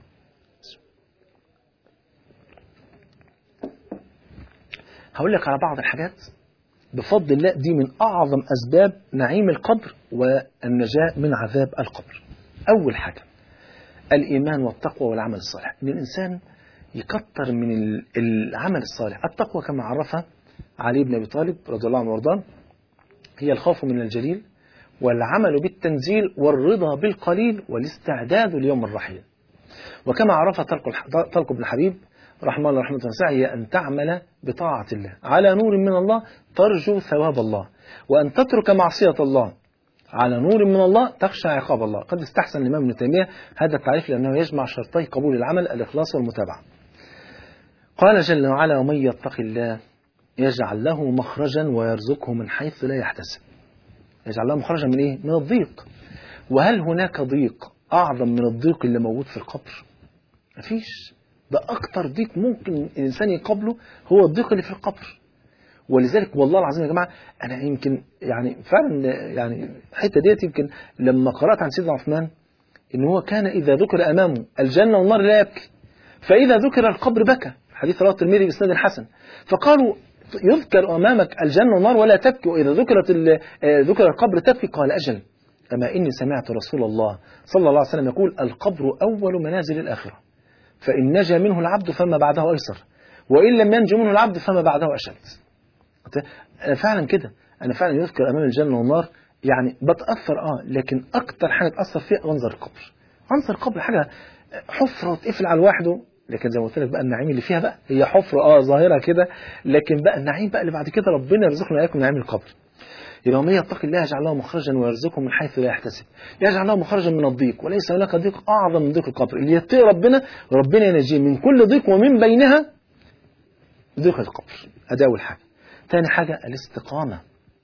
هقول لك على بعض الحاجات بفضل الله دي من أعظم أسباب نعيم القبر والنجاة من عذاب القبر أول حاجة الإيمان والتقوى والعمل الصالح إن الإنسان يكتر من العمل الصالح التقوى كما عرفها علي بن أبي طالب رضي الله عنه وارضاه هي الخوف من الجليل والعمل بالتنزيل والرضا بالقليل والاستعداد ليوم الرحيل وكما عرف طلق بن حبيب رحمه الله رحمة واسعة هي أن تعمل بطاعة الله على نور من الله ترجو ثواب الله وأن تترك معصية الله على نور من الله تخشى عقاب الله قد استحسن الإمام ابن تيمية هذا التعريف لأنه يجمع شرطي قبول العمل الإخلاص والمتابعة قال جل وعلا ومن يتق الله يجعل له مخرجا ويرزقه من حيث لا يحتسب يجعل له مخرجا من إيه؟ من الضيق وهل هناك ضيق أعظم من الضيق اللي موجود في القبر مفيش ده أكتر ضيق ممكن الإنسان يقابله هو الضيق اللي في القبر ولذلك والله العظيم يا جماعة أنا يمكن يعني فعلا يعني الحتة ديت يمكن لما قرأت عن سيدنا عثمان إن هو كان إذا ذكر أمامه الجنة والنار لا يبكي فإذا ذكر القبر بكى حديث رواه الترمذي بإسناد حسن فقالوا يذكر أمامك الجنة والنار ولا تبكي وإذا ذكرت ذكر القبر تبكي قال أجل أما إني سمعت رسول الله صلى الله عليه وسلم يقول القبر أول منازل الآخرة فإن نجا منه العبد فما بعده أيسر وإن لم ينج منه العبد فما بعده أشد أنا فعلا كده أنا فعلا يذكر أمام الجنة والنار يعني بتأثر آه لكن أكتر حاجة تأثر فيها منظر القبر منظر القبر حاجة حفرة وتقفل على لوحده لكن زي ما قلت لك بقى النعيم اللي فيها بقى هي حفرة اه ظاهرة كده لكن بقى النعيم بقى اللي بعد كده ربنا يرزقنا اياكم نعيم القبر يبقى من يتقي الله يجعل له مخرجا ويرزقه من حيث لا يحتسب يجعل له مخرجا من الضيق وليس هناك ضيق اعظم من ضيق القبر اللي يتقي ربنا ربنا ينجيه من كل ضيق ومن بينها ضيق القبر ادي اول حاجه ثاني حاجه الاستقامه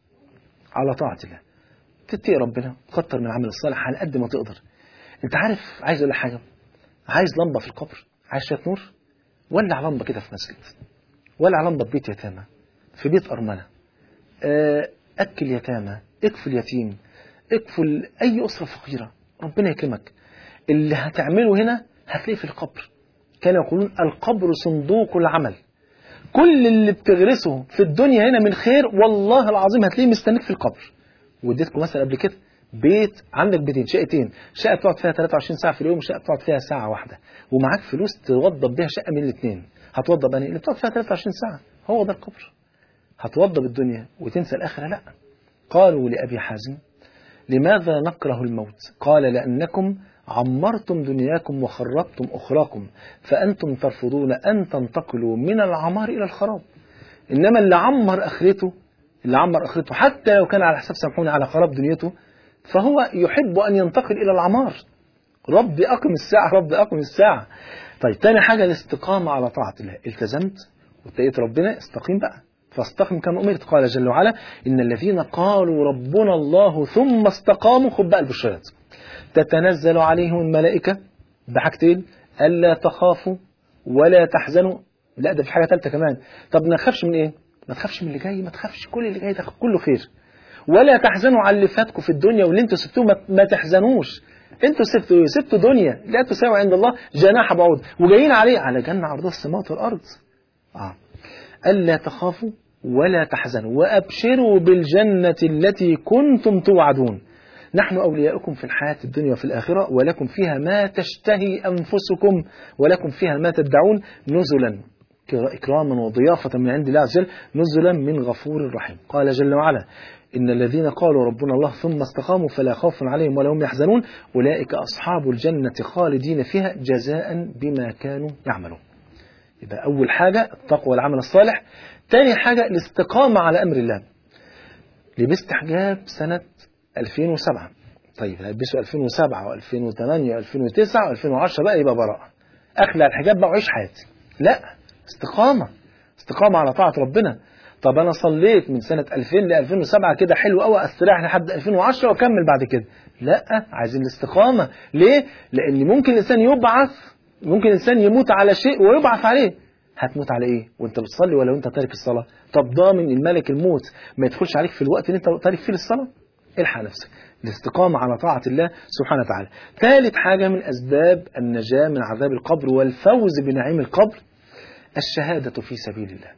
على طاعه الله تتقي ربنا تكتر من العمل الصالح على قد ما تقدر انت عارف عايز اقول لك حاجه عايز لمبه في القبر عايز شويه نور ولع لمبه كده في مسجد ولع لمبه في بيت يتامى في بيت ارمله أه أكل يتامى اكفل يتيم اكفل أي أسرة فقيرة ربنا يكرمك اللي هتعمله هنا هتلاقيه في القبر كانوا يقولون القبر صندوق العمل كل اللي بتغرسه في الدنيا هنا من خير والله العظيم هتلاقيه مستنيك في القبر واديتكم مثلا قبل كده بيت عندك بيتين شقتين شقه بتقعد فيها 23 ساعه في اليوم وشقه بتقعد فيها ساعه واحده ومعاك فلوس توضب بيها شقه من الاثنين هتوضب انهي اللي بتقعد فيها 23 ساعه هو ده القبر هتوضب الدنيا وتنسى الآخرة لا قالوا لأبي حازم لماذا نكره الموت قال لأنكم عمرتم دنياكم وخربتم أخراكم فأنتم ترفضون أن تنتقلوا من العمار إلى الخراب إنما اللي عمر أخرته اللي عمر أخرته حتى لو كان على حساب سامحوني على خراب دنيته فهو يحب أن ينتقل إلى العمار ربي أقم الساعة ربي أقم الساعة طيب تاني حاجة الاستقامة على طاعة الله التزمت واتقيت ربنا استقيم بقى فاستقم كما أمرت قال جل وعلا إن الذين قالوا ربنا الله ثم استقاموا خد بقى البشرات تتنزل عليهم الملائكة بحاجتين ألا تخافوا ولا تحزنوا لا ده في حاجة ثالثة كمان طب ما تخافش من إيه؟ ما تخافش من اللي جاي ما تخافش كل اللي جاي ده كله خير ولا تحزنوا على اللي فاتكم في الدنيا واللي انتوا سبتوه ما, ما تحزنوش انتوا سبتوا ايه؟ سبتوا دنيا لا تساوي عند الله جناح بعوض وجايين عليه على جنة عرضها السماوات والأرض آه. ألا تخافوا ولا تحزنوا وأبشروا بالجنة التي كنتم توعدون نحن أولياؤكم في الحياة الدنيا وفي الآخرة ولكم فيها ما تشتهي أنفسكم ولكم فيها ما تدعون نزلا إكراما وضيافة من عند الله عز وجل نزلا من غفور رحيم قال جل وعلا إن الذين قالوا ربنا الله ثم استقاموا فلا خوف عليهم ولا هم يحزنون أولئك أصحاب الجنة خالدين فيها جزاء بما كانوا يعملون يبقى أول حاجة التقوى والعمل الصالح تاني حاجة الاستقامة على أمر الله لبست حجاب سنة 2007 طيب هلبسه 2007 و2008 و2009 و2010 بقى يبقى براءة أخلع الحجاب بقى وعيش حياتي لا استقامة استقامة على طاعة ربنا طب أنا صليت من سنة 2000 ل 2007 كده حلو قوي استريح لحد 2010 وأكمل بعد كده لا عايزين الاستقامة ليه؟ لأن ممكن الإنسان يبعث ممكن الإنسان يموت على شيء ويبعث عليه هتموت على ايه وانت بتصلي ولا وانت تارك الصلاه طب ضامن ان ملك الموت ما يدخلش عليك في الوقت اللي انت تارك فيه الصلاه الحق نفسك الاستقامة على طاعة الله سبحانه وتعالى ثالث حاجة من أسباب النجاة من عذاب القبر والفوز بنعيم القبر الشهادة في سبيل الله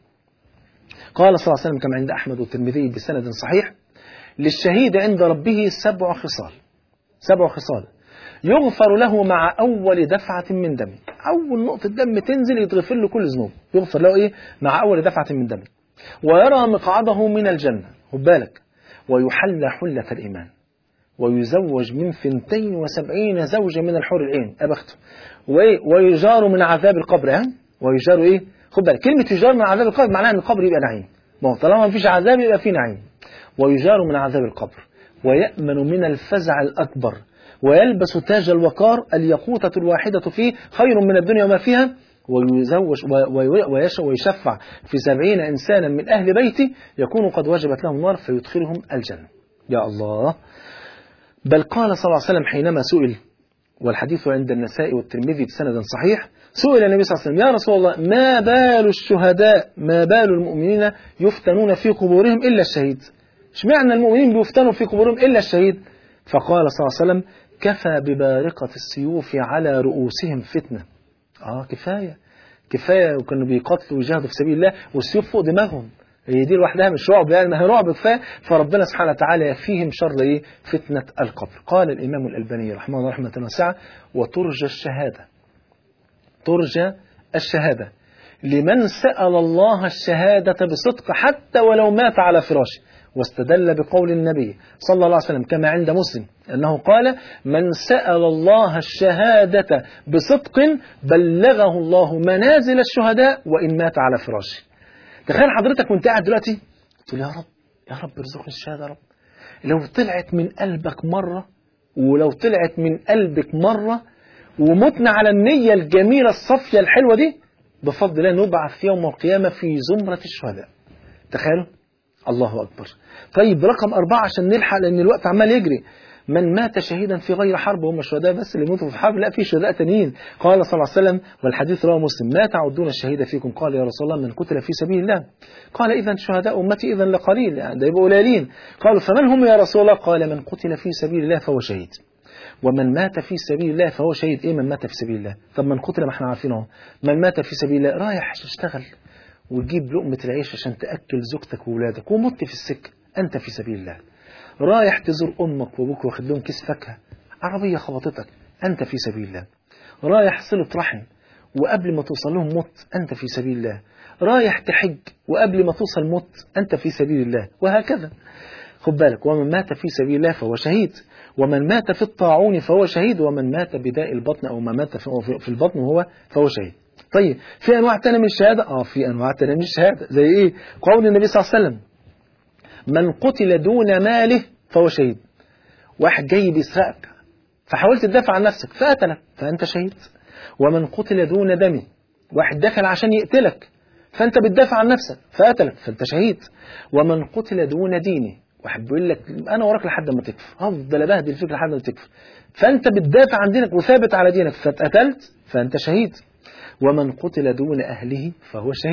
قال صلى الله عليه وسلم كما عند أحمد والترمذي بسند صحيح للشهيد عند ربه سبع خصال سبع خصال يغفر له مع أول دفعة من دمه أول نقطة دم تنزل يتغفر له كل ذنوب يغفر له إيه مع أول دفعة من دمه ويرى مقعده من الجنة خد بالك ويحلى حلة الإيمان ويزوج من ثنتين وسبعين زوجة من الحور العين أبخته ويجار من عذاب القبر ها ويجار إيه خد بالك كلمة يجار من عذاب القبر معناها أن القبر يبقى نعيم ما هو طالما ما فيش عذاب يبقى فيه نعيم ويجار من عذاب القبر ويأمن من الفزع الأكبر ويلبس تاج الوقار اليقوتة الواحدة فيه خير من الدنيا وما فيها ويزوج ويشفع في سبعين إنسانا من أهل بيته يكون قد وجبت لهم النار فيدخلهم الجنة يا الله بل قال صلى الله عليه وسلم حينما سئل والحديث عند النساء والترمذي بسند صحيح سئل النبي صلى الله عليه وسلم يا رسول الله ما بال الشهداء ما بال المؤمنين يفتنون في قبورهم إلا الشهيد اشمعنى المؤمنين بيفتنوا في قبورهم إلا الشهيد فقال صلى الله عليه وسلم كفى ببارقة السيوف على رؤوسهم فتنة آه كفاية كفاية وكانوا بيقاتلوا ويجاهدوا في سبيل الله والسيوف فوق دماغهم هي دي لوحدها مش رعب يعني ما هي رعب كفايه فربنا سبحانه وتعالى يكفيهم شر ايه فتنه القبر قال الامام الالباني رحمه الله رحمه واسعه وترجى الشهاده ترجى الشهاده لمن سال الله الشهاده بصدق حتى ولو مات على فراشه واستدل بقول النبي صلى الله عليه وسلم كما عند مسلم أنه قال من سأل الله الشهادة بصدق بلغه الله منازل الشهداء وإن مات على فراشه تخيل حضرتك وانت قاعد دلوقتي تقول يا رب يا رب ارزقني الشهادة يا رب لو طلعت من قلبك مرة ولو طلعت من قلبك مرة ومتنا على النية الجميلة الصافية الحلوة دي بفضل الله نبعث يوم القيامة في زمرة الشهداء تخيلوا الله أكبر طيب رقم أربعة عشان نلحق لأن الوقت عمال يجري من مات شهيدا في غير حرب هم الشهداء بس اللي يموتوا في حرب لا في شهداء تانيين قال صلى الله عليه وسلم والحديث رواه مسلم ما تعدون الشهيد فيكم قال يا رسول الله من قتل في سبيل الله قال إذا شهداء أمتي إذا لقليل يعني ده يبقوا قليلين قالوا فمن هم يا رسول الله قال من قتل في سبيل الله فهو شهيد ومن مات في سبيل الله فهو شهيد ايه من مات في سبيل الله طب من قتل ما احنا عارفينه من مات في سبيل الله رايح تشتغل وتجيب لقمة العيش عشان تأكل زوجتك وولادك ومت في السكة أنت في سبيل الله رايح تزور أمك وأبوك واخد لهم كيس فاكهة عربية خبطتك أنت في سبيل الله رايح صلة رحم وقبل ما توصل لهم مت أنت في سبيل الله رايح تحج وقبل ما توصل مت أنت في سبيل الله وهكذا خد بالك ومن مات في سبيل الله فهو شهيد ومن مات في الطاعون فهو شهيد ومن مات بداء البطن أو ما مات في البطن وهو فهو شهيد طيب في أنواع تانية من الشهادة آه في أنواع تانية من الشهادة زي إيه قول النبي صلى الله عليه وسلم من قتل دون ماله فهو شهيد واحد جاي بيسرقك فحاولت تدافع عن نفسك فقتلك فأنت شهيد ومن قتل دون دمه واحد دخل عشان يقتلك فأنت بتدافع عن نفسك فقتلك فأنت شهيد ومن قتل دون دينه واحد بيقول لك أنا وراك لحد ما تكفر هفضل أبهدل فيك لحد ما تكفر فأنت بتدافع عن دينك وثابت على دينك فاتقتلت فأنت شهيد ومن قتل دون أهله فهو شهيد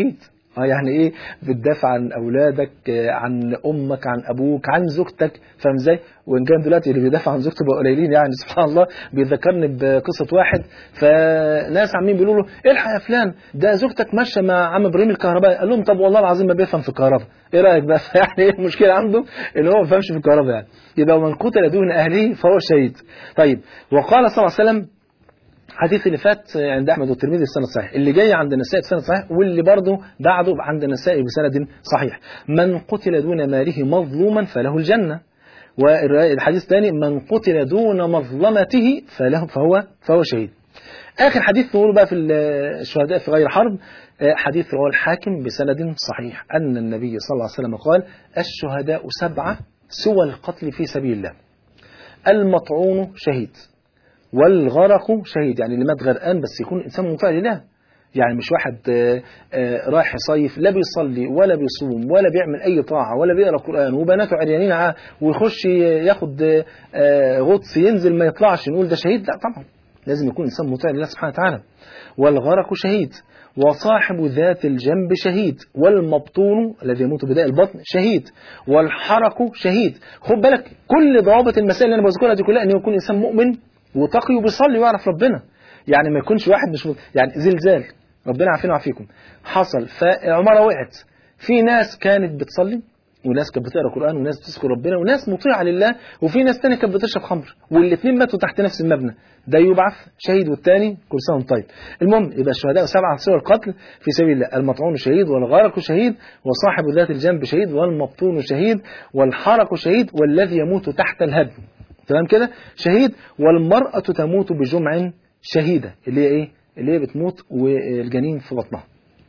اه يعني ايه بتدافع عن اولادك آه، عن امك عن ابوك عن زوجتك فاهم ازاي وان كان دلوقتي اللي بيدافع عن زوجته بقى قليلين يعني سبحان الله بيذكرني بقصه واحد فناس عمالين بيقولوا له الحق يا فلان ده زوجتك ماشيه مع عم ابراهيم الكهربائي قال لهم طب والله العظيم ما بيفهم في الكهرباء ايه رايك بقى يعني ايه المشكله عنده ان هو ما بيفهمش في الكهرباء يعني يبقى من قتل دون اهله فهو شهيد طيب وقال صلى الله عليه وسلم الحديث اللي فات عند احمد والترمذي بسند صحيح اللي جاي عند النسائي بسند صحيح واللي برضه بعده عند النسائي بسند صحيح من قتل دون ماله مظلوما فله الجنه والحديث الثاني من قتل دون مظلمته فله فهو فهو شهيد اخر حديث نقوله بقى في الشهداء في غير حرب آه، حديث رواه الحاكم بسند صحيح ان النبي صلى الله عليه وسلم قال الشهداء سبعه سوى القتل في سبيل الله المطعون شهيد والغرق شهيد يعني اللي مات غرقان بس يكون انسان مطيع لله يعني مش واحد آه، آه، رايح يصيف لا بيصلي ولا بيصوم ولا بيعمل اي طاعه ولا بيقرا قران وبناته عريانين معاه ويخش ياخد آه، غطس ينزل ما يطلعش نقول ده شهيد لا طبعا لازم يكون انسان مطيع لله سبحانه وتعالى والغرق شهيد وصاحب ذات الجنب شهيد والمبطون الذي يموت بداء البطن شهيد والحرق شهيد خد بالك كل ضوابط المسائل اللي انا بذكرها دي كلها ان يكون انسان مؤمن وتقي وبيصلي ويعرف ربنا يعني ما يكونش واحد مش يعني زلزال ربنا عافينا وعافيكم حصل فعمارة وقعت في ناس كانت بتصلي وناس كانت بتقرا قران وناس بتذكر ربنا وناس مطيعه لله وفي ناس تانية كانت بتشرب خمر والاثنين ماتوا تحت نفس المبنى ده يبعث شهيد والتاني كل سنه وانت طيب المهم يبقى الشهداء سبعه سوى القتل في سبيل الله المطعون شهيد والغارق شهيد وصاحب ذات الجنب شهيد والمبطون شهيد والحرق شهيد والذي يموت تحت الهدم تمام كده شهيد والمرأة تموت بجمع شهيدة اللي هي ايه اللي هي بتموت والجنين في بطنها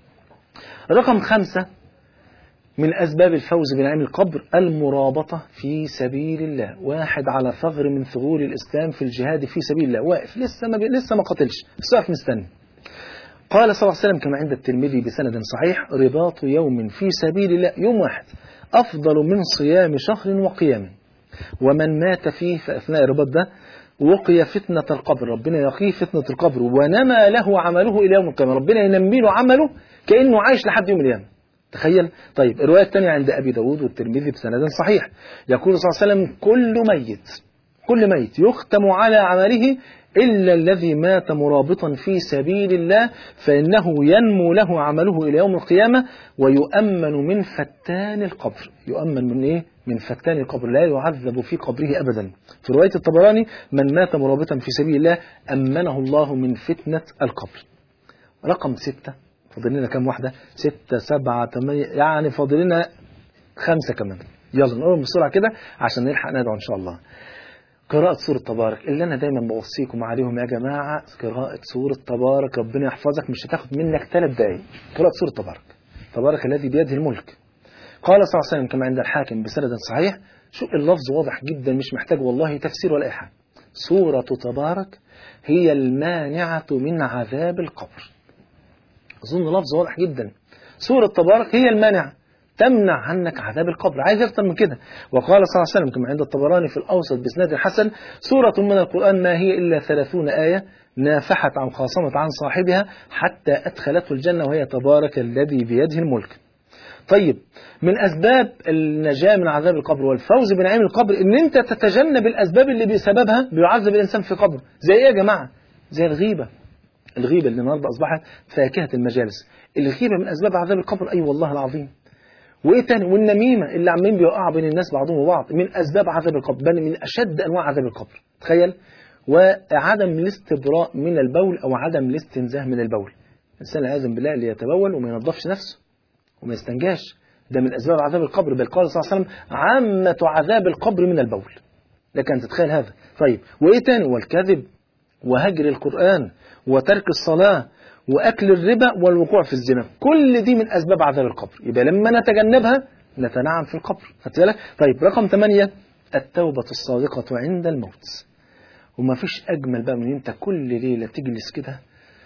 رقم خمسة من أسباب الفوز بنعيم القبر المرابطة في سبيل الله واحد على ثغر من ثغور الإسلام في الجهاد في سبيل الله واقف لسه ما, بي... لسه ما قتلش بس واقف مستني قال صلى الله عليه وسلم كما عند الترمذي بسند صحيح رباط يوم في سبيل الله يوم واحد أفضل من صيام شهر وقيام ومن مات فيه في أثناء الرباط ده وقي فتنة القبر ربنا يقيه فتنة القبر ونمى له عمله إلى يوم القيامة ربنا ينمي له عمله كأنه عايش لحد يوم القيامة تخيل طيب الرواية الثانية عند أبي داود والترمذي بسند صحيح يقول صلى الله عليه وسلم كل ميت كل ميت يختم على عمله إلا الذي مات مرابطا في سبيل الله فإنه ينمو له عمله إلى يوم القيامة ويؤمن من فتان القبر يؤمن من إيه؟ من فتان القبر لا يعذب في قبره أبدا في رواية الطبراني من مات مرابطا في سبيل الله أمنه الله من فتنة القبر رقم ستة فاضل لنا كام واحدة ستة سبعة ثمانية يعني فاضل لنا خمسة كمان يلا نقول بسرعة كده عشان نلحق ندعو إن شاء الله قراءة سورة تبارك اللي أنا دايما بوصيكم عليهم يا جماعة قراءة سورة تبارك ربنا يحفظك مش هتاخد منك ثلاث دقايق قراءة سورة تبارك تبارك الذي بيده الملك قال صلى الله عليه وسلم كما عند الحاكم بسند صحيح شو اللفظ واضح جدا مش محتاج والله تفسير ولا أي حاجة سورة تبارك هي المانعة من عذاب القبر أظن لفظ واضح جدا سورة تبارك هي المانعة تمنع عنك عذاب القبر عايز أكتر من كده وقال صلى الله عليه وسلم كما عند الطبراني في الأوسط بسناد الحسن سورة من القرآن ما هي إلا ثلاثون آية نافحت عن خاصمت عن صاحبها حتى أدخلته الجنة وهي تبارك الذي بيده الملك طيب من أسباب النجاة من عذاب القبر والفوز بنعيم القبر إن أنت تتجنب الأسباب اللي بسببها بيعذب الإنسان في قبره زي إيه يا جماعة زي الغيبة الغيبة اللي النهاردة أصبحت فاكهة المجالس الغيبة من أسباب عذاب القبر أي أيوة والله العظيم وايه تاني والنميمه اللي عمالين بيوقعوا بين الناس بعضهم وبعض من اسباب عذاب القبر بل من اشد انواع عذاب القبر تخيل وعدم الاستبراء من البول او عدم الاستنزاه من البول الانسان العياذ بالله اللي يتبول وما ينظفش نفسه وما يستنجاش ده من اسباب عذاب القبر بل قال صلى الله عليه وسلم عامه عذاب القبر من البول لك ان تتخيل هذا طيب وايه تاني والكذب وهجر القران وترك الصلاه وأكل الربا والوقوع في الزنا كل دي من أسباب عذاب القبر يبقى لما نتجنبها نتنعم في القبر خدت بالك طيب رقم ثمانية التوبة الصادقة عند الموت وما فيش أجمل بقى من أنت كل ليلة تجلس كده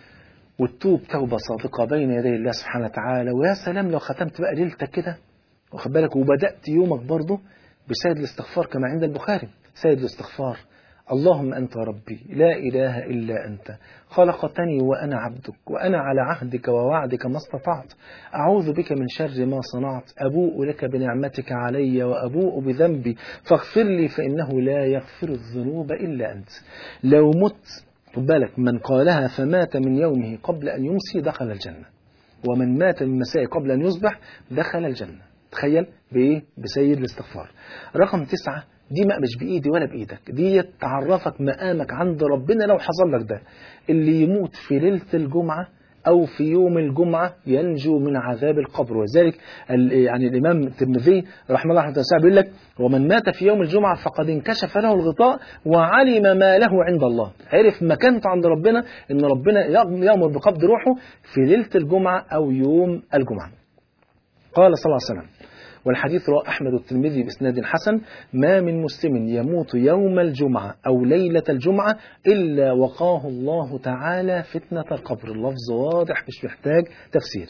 وتتوب توبة صادقة بين يدي الله سبحانه وتعالى ويا سلام لو ختمت بقى ليلتك كده واخد بالك وبدأت يومك برضه بسيد الاستغفار كما عند البخاري سيد الاستغفار اللهم أنت ربي لا إله إلا أنت خلقتني وأنا عبدك وأنا على عهدك ووعدك ما استطعت أعوذ بك من شر ما صنعت أبوء لك بنعمتك علي وأبوء بذنبي فاغفر لي فإنه لا يغفر الذنوب إلا أنت لو مت خد بالك من قالها فمات من يومه قبل أن يمسي دخل الجنة ومن مات من مساء قبل أن يصبح دخل الجنة تخيل بإيه؟ بسيد الاستغفار رقم تسعة دي ما مش بإيدي ولا بإيدك دي تعرفك مقامك عند ربنا لو حصل لك ده اللي يموت في ليلة الجمعة أو في يوم الجمعة ينجو من عذاب القبر وذلك يعني الإمام الترمذي رحمه الله رحمه الله بيقول لك ومن مات في يوم الجمعة فقد انكشف له الغطاء وعلم ما له عند الله عرف مكانته عند ربنا إن ربنا يأمر بقبض روحه في ليلة الجمعة أو يوم الجمعة قال صلى الله عليه وسلم والحديث رواه أحمد والترمذي بإسناد حسن ما من مسلم يموت يوم الجمعة أو ليلة الجمعة إلا وقاه الله تعالى فتنة القبر اللفظ واضح مش محتاج تفسير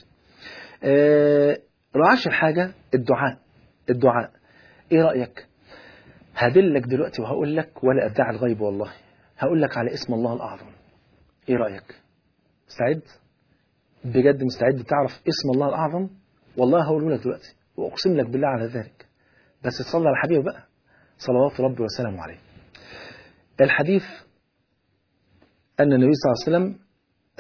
آه رعاش الحاجة الدعاء الدعاء إيه رأيك هدلك دلوقتي وهقول لك ولا أدعي الغيب والله هقول لك على اسم الله الأعظم إيه رأيك مستعد بجد مستعد تعرف اسم الله الأعظم والله هقوله لك دلوقتي وأقسم لك بالله على ذلك بس تصلي على حبيبه بقى صلوات ربي وسلامه عليه الحديث أن النبي صلى الله عليه وسلم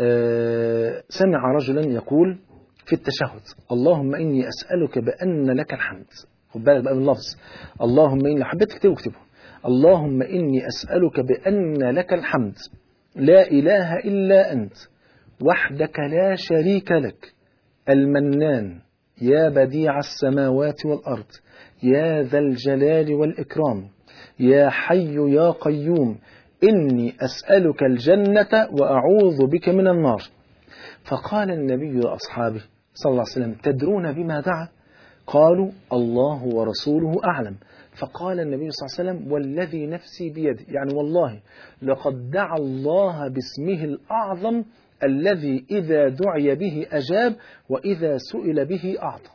سمع رجلا يقول في التشهد اللهم إني أسألك بأن لك الحمد خد بالك بقى من اللفظ اللهم إني حبيت تكتبه اكتبه اللهم إني أسألك بأن لك الحمد لا إله إلا أنت وحدك لا شريك لك المنان يا بديع السماوات والأرض يا ذا الجلال والإكرام يا حي يا قيوم إني أسألك الجنة وأعوذ بك من النار فقال النبي لأصحابه صلى الله عليه وسلم تدرون بما دعا قالوا الله ورسوله أعلم فقال النبي صلى الله عليه وسلم والذي نفسي بيده يعني والله لقد دعا الله باسمه الأعظم الذي إذا دعي به أجاب وإذا سئل به أعطى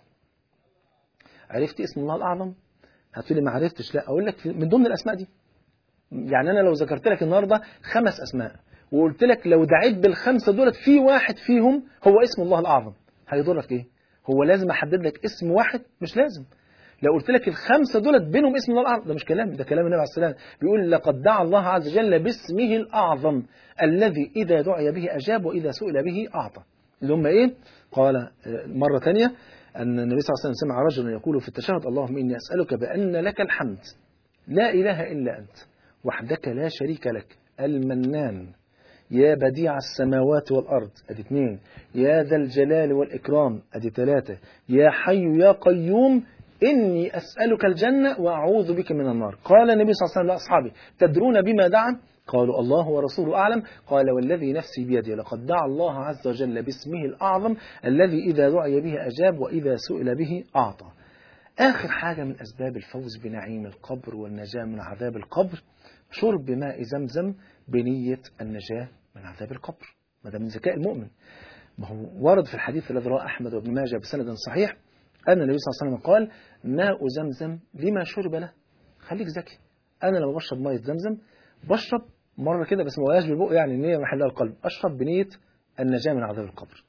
عرفت اسم الله الأعظم هتقولي ما عرفتش لا أقول لك من ضمن الأسماء دي يعني أنا لو ذكرت لك النهاردة خمس أسماء وقلت لك لو دعيت بالخمسة دولت في واحد فيهم هو اسم الله الأعظم هيضرك إيه هو لازم أحدد لك اسم واحد مش لازم لو قلت لك الخمسة دولت بينهم اسم الله الأعظم ده مش كلام ده كلام النبي عليه السلام بيقول لقد دعا الله عز وجل باسمه الأعظم الذي إذا دعي به أجاب وإذا سئل به أعطى اللي هم إيه قال مرة ثانية أن النبي صلى الله عليه وسلم سمع رجلا يقول في التشهد اللهم إني أسألك بأن لك الحمد لا إله إلا أنت وحدك لا شريك لك المنان يا بديع السماوات والأرض أدي اثنين يا ذا الجلال والإكرام أدي ثلاثة يا حي يا قيوم إني أسألك الجنة وأعوذ بك من النار قال النبي صلى الله عليه وسلم لأصحابه تدرون بما دعا قالوا الله ورسوله أعلم قال والذي نفسي بيده لقد دعا الله عز وجل باسمه الأعظم الذي إذا دعي به أجاب وإذا سئل به أعطى آخر حاجة من أسباب الفوز بنعيم القبر والنجاة من عذاب القبر شرب ماء زمزم بنية النجاة من عذاب القبر ما ده من ذكاء المؤمن ما هو ورد في الحديث الذي رواه أحمد وابن ماجه بسند صحيح أن النبي صلى الله عليه وسلم قال ماء زمزم لما شرب له خليك ذكي أنا لما بشرب مية زمزم بشرب مرة كده بس ما بقاش بالبق يعني النية محلها القلب أشرب بنية النجاة من عذاب القبر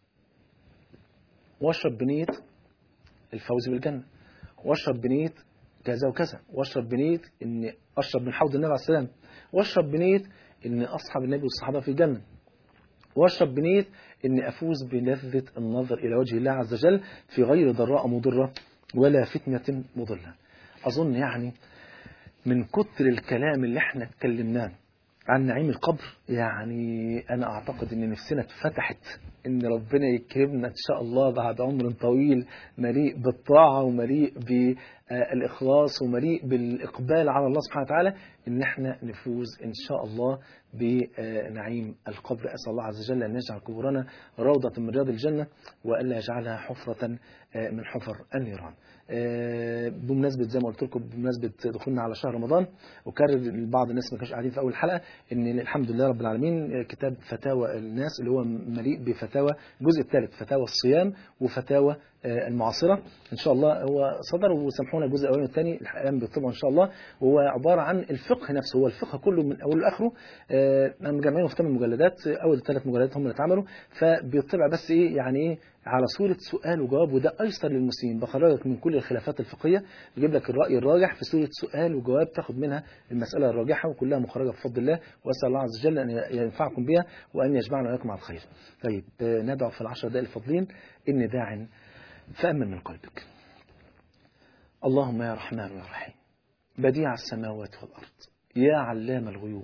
واشرب بنية الفوز بالجنة واشرب بنية كذا وكذا واشرب بنية ان اشرب من حوض النبي عليه السلام واشرب بنية ان اصحاب النبي والصحابة في الجنة واشرب بنية ان افوز بلذة النظر الى وجه الله عز وجل في غير ضراء مضرة ولا فتنة مضلة اظن يعني من كتر الكلام اللي احنا اتكلمناه عن نعيم القبر يعني أنا أعتقد أن نفسنا اتفتحت أن ربنا يكرمنا إن شاء الله بعد عمر طويل مليء بالطاعة ومليء بالإخلاص ومليء بالإقبال على الله سبحانه وتعالى أن احنا نفوز إن شاء الله بنعيم القبر أسأل الله عز وجل أن يجعل قبورنا روضة من رياض الجنة وألا يجعلها حفرة من حفر النيران بمناسبة زي ما قلت لكم بمناسبة دخولنا على شهر رمضان وكرر لبعض الناس ما كانش قاعدين في أول حلقة إن الحمد لله رب العالمين كتاب فتاوى الناس اللي هو مليء بفتاوى الجزء الثالث فتاوى الصيام وفتاوى المعاصرة إن شاء الله هو صدر وسامحونا الجزء الأولاني والثاني الأيام بالطبع إن شاء الله وهو عبارة عن الفقه نفسه هو الفقه كله من أوله لآخره أنا مجمعينه في ثمان مجلدات أول ثلاث مجلدات هم اللي اتعملوا فبيطبع بس إيه يعني إيه على صورة سؤال وجواب وده أيسر للمسلمين بخرجك من كل الخلافات الفقهية بيجيب لك الرأي الراجح في صورة سؤال وجواب تاخد منها المسألة الراجحة وكلها مخرجة بفضل الله وأسأل الله عز وجل أن ينفعكم بها وأن يجمعنا وإياكم على الخير طيب ندعو في العشر دقائق الفاضلين إني داع فأمن من قلبك اللهم يا رحمن يا رحيم بديع السماوات والأرض يا علام الغيوب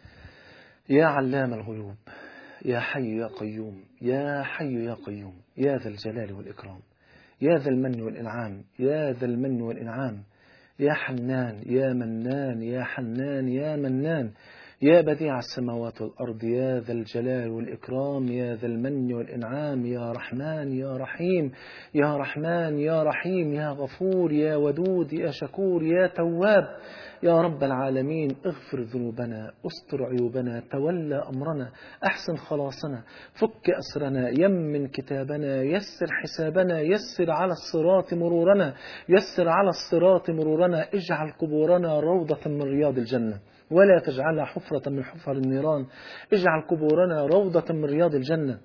يا علام الغيوب يا حي يا قيوم يا حي يا قيوم يا ذا الجلال والإكرام يا ذا المن والإنعام يا ذا المن والإنعام يا حنان يا منان يا حنان يا منان يا بديع السماوات والأرض يا ذا الجلال والإكرام يا ذا المن والإنعام يا رحمن يا رحيم يا رحمن يا رحيم يا غفور يا ودود يا شكور يا تواب يا رب العالمين اغفر ذنوبنا استر عيوبنا تولى أمرنا أحسن خلاصنا فك أسرنا يمن كتابنا يسر حسابنا يسر على الصراط مرورنا يسر على الصراط مرورنا اجعل قبورنا روضة من رياض الجنة ولا تجعلها حفرة من حفر النيران اجعل قبورنا روضة من رياض الجنة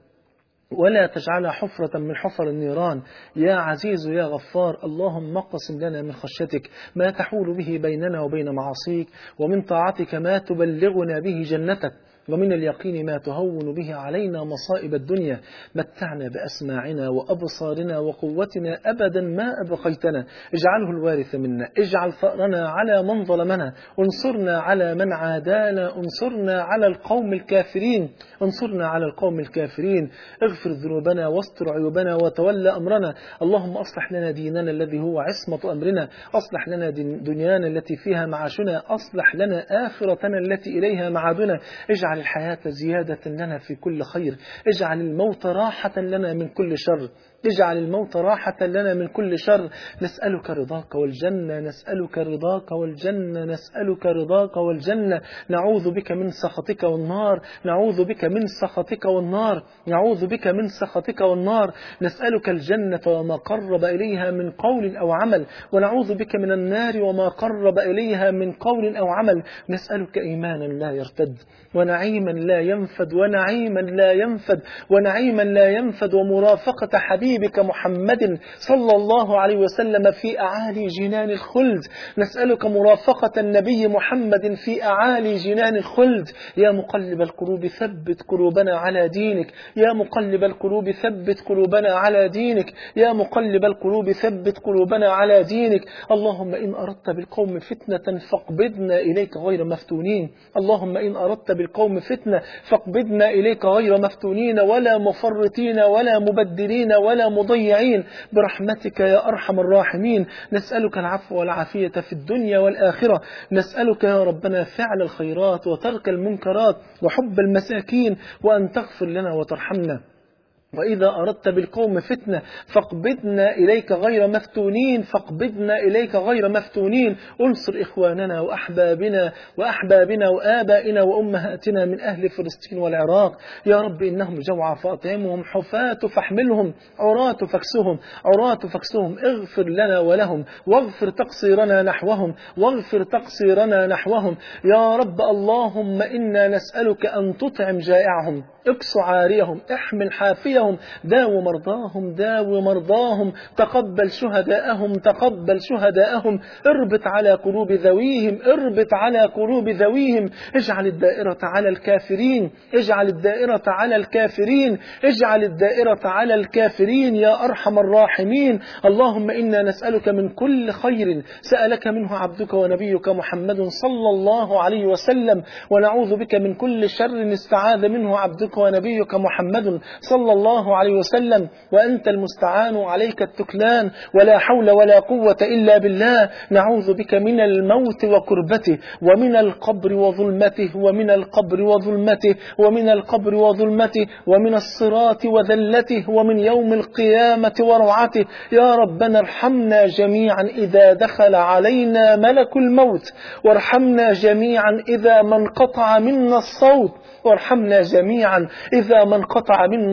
ولا تجعلها حفرة من حفر النيران يا عزيز يا غفار اللهم اقسم لنا من خشيتك ما تحول به بيننا وبين معاصيك ومن طاعتك ما تبلغنا به جنتك ومن اليقين ما تهون به علينا مصائب الدنيا متعنا بأسماعنا وأبصارنا وقوتنا أبدا ما أبقيتنا اجعله الوارث منا اجعل ثأرنا على من ظلمنا انصرنا على من عادانا انصرنا على القوم الكافرين انصرنا على القوم الكافرين اغفر ذنوبنا واستر عيوبنا وتولى أمرنا اللهم أصلح لنا ديننا الذي هو عصمة أمرنا أصلح لنا دنيانا التي فيها معاشنا أصلح لنا آخرتنا التي إليها معادنا اجعل الحياة زيادة لنا في كل خير اجعل الموت راحة لنا من كل شر اجعل الموت راحة لنا من كل شر نسألك رضاك والجنة نسألك رضاك والجنة نسألك رضاك والجنة نعوذ بك من سخطك والنار نعوذ بك من سخطك والنار نعوذ بك من سخطك والنار نسألك الجنة وما قرب إليها من قول أو عمل ونعوذ بك من النار وما قرب إليها من قول أو عمل نسألك إيمانا لا يرتد ونعيما لا ينفد ونعيما لا ينفد ونعيما لا ينفد ومرافقة حبيب حبيبك محمد صلى الله عليه وسلم في أعالي جنان الخلد نسألك مرافقة النبي محمد في أعالي جنان الخلد يا مقلب القلوب ثبت قلوبنا على دينك يا مقلب القلوب ثبت قلوبنا على دينك يا مقلب القلوب ثبت قلوبنا على دينك اللهم إن أردت بالقوم فتنة فاقبضنا إليك غير مفتونين اللهم إن أردت بالقوم فتنة فاقبضنا إليك غير مفتونين ولا مفرطين ولا مبدلين ولا مضيعين برحمتك يا أرحم الراحمين نسألك العفو والعافية في الدنيا والآخرة نسألك يا ربنا فعل الخيرات وترك المنكرات وحب المساكين وأن تغفر لنا وترحمنا وإذا أردت بالقوم فتنة فاقبضنا إليك غير مفتونين فاقبضنا إليك غير مفتونين انصر إخواننا وأحبابنا وأحبابنا وآبائنا وأمهاتنا من أهل فلسطين والعراق يا رب إنهم جوع فأطعمهم حفاة فاحملهم عراة فاكسهم عراة فاكسهم اغفر لنا ولهم واغفر تقصيرنا نحوهم واغفر تقصيرنا نحوهم يا رب اللهم إنا نسألك أن تطعم جائعهم اكس عاريهم احمل حافيهم داو مرضاهم داو مرضاهم تقبل شهداءهم تقبل شهداءهم اربط على قلوب ذويهم اربط على قلوب ذويهم اجعل الدائرة على الكافرين اجعل الدائرة على الكافرين اجعل الدائرة على الكافرين يا أرحم الراحمين اللهم إنا نسألك من كل خير سألك منه عبدك ونبيك محمد صلى الله عليه وسلم ونعوذ بك من كل شر استعاذ منه عبدك ونبيك محمد صلى الله عليه وسلم وأنت المستعان عليك التكلان ولا حول ولا قوة إلا بالله نعوذ بك من الموت وكربته ومن القبر وظلمته ومن القبر وظلمته ومن القبر وظلمته ومن الصراط وذلته ومن يوم القيامة وروعته يا ربنا ارحمنا جميعا إذا دخل علينا ملك الموت وارحمنا جميعا إذا ما انقطع منا الصوت وارحمنا جميعا إذا ما انقطع منا الصوت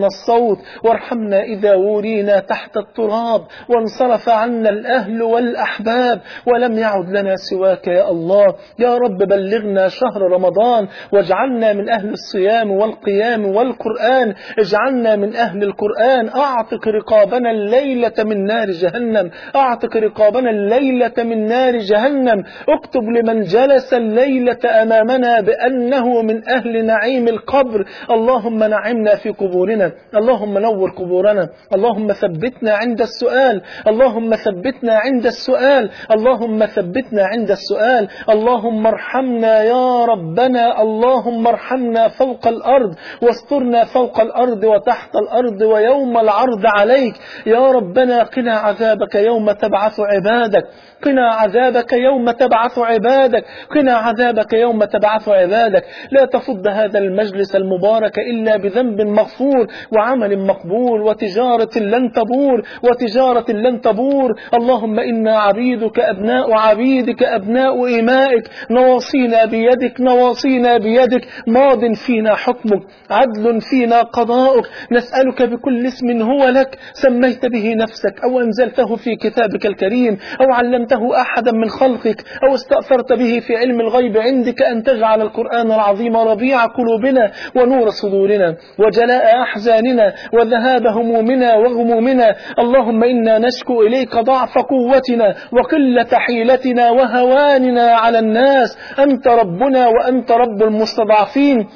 الموت وارحمنا إذا ورينا تحت التراب وانصرف عنا الأهل والأحباب ولم يعد لنا سواك يا الله يا رب بلغنا شهر رمضان واجعلنا من أهل الصيام والقيام والقرآن اجعلنا من أهل القرآن أعتق رقابنا الليلة من نار جهنم أعتق رقابنا الليلة من نار جهنم اكتب لمن جلس الليلة أمامنا بأنه من أهل نعيم القبر اللهم نعمنا في قبورنا اللهم نور قبورنا اللهم ثبتنا عند السؤال اللهم ثبتنا عند السؤال اللهم ثبتنا عند السؤال اللهم ارحمنا يا ربنا اللهم ارحمنا فوق الأرض واسترنا فوق الأرض وتحت الأرض ويوم العرض عليك يا ربنا قنا عذابك يوم تبعث عبادك قنا عذابك يوم تبعث عبادك قنا عذابك يوم تبعث عبادك لا تفض هذا المجلس المبارك إلا بذنب مغفور وعمل مقبول وتجارة لن تبور وتجارة لن تبور اللهم إنا عبيدك أبناء عبيدك أبناء إمائك نواصينا بيدك نواصينا بيدك ماض فينا حكمك عدل فينا قضاؤك نسألك بكل اسم هو لك سميت به نفسك أو أنزلته في كتابك الكريم أو علمته أحدا من خلقك أو استأثرت به في علم الغيب عندك أن تجعل القرآن العظيم ربيع قلوبنا ونور صدورنا وجلاء أحزاننا وذهاب همومنا وغمومنا اللهم إنا نشكو إليك ضعف قوتنا وقلة حيلتنا وهواننا على الناس أنت ربنا وأنت رب المستضعفين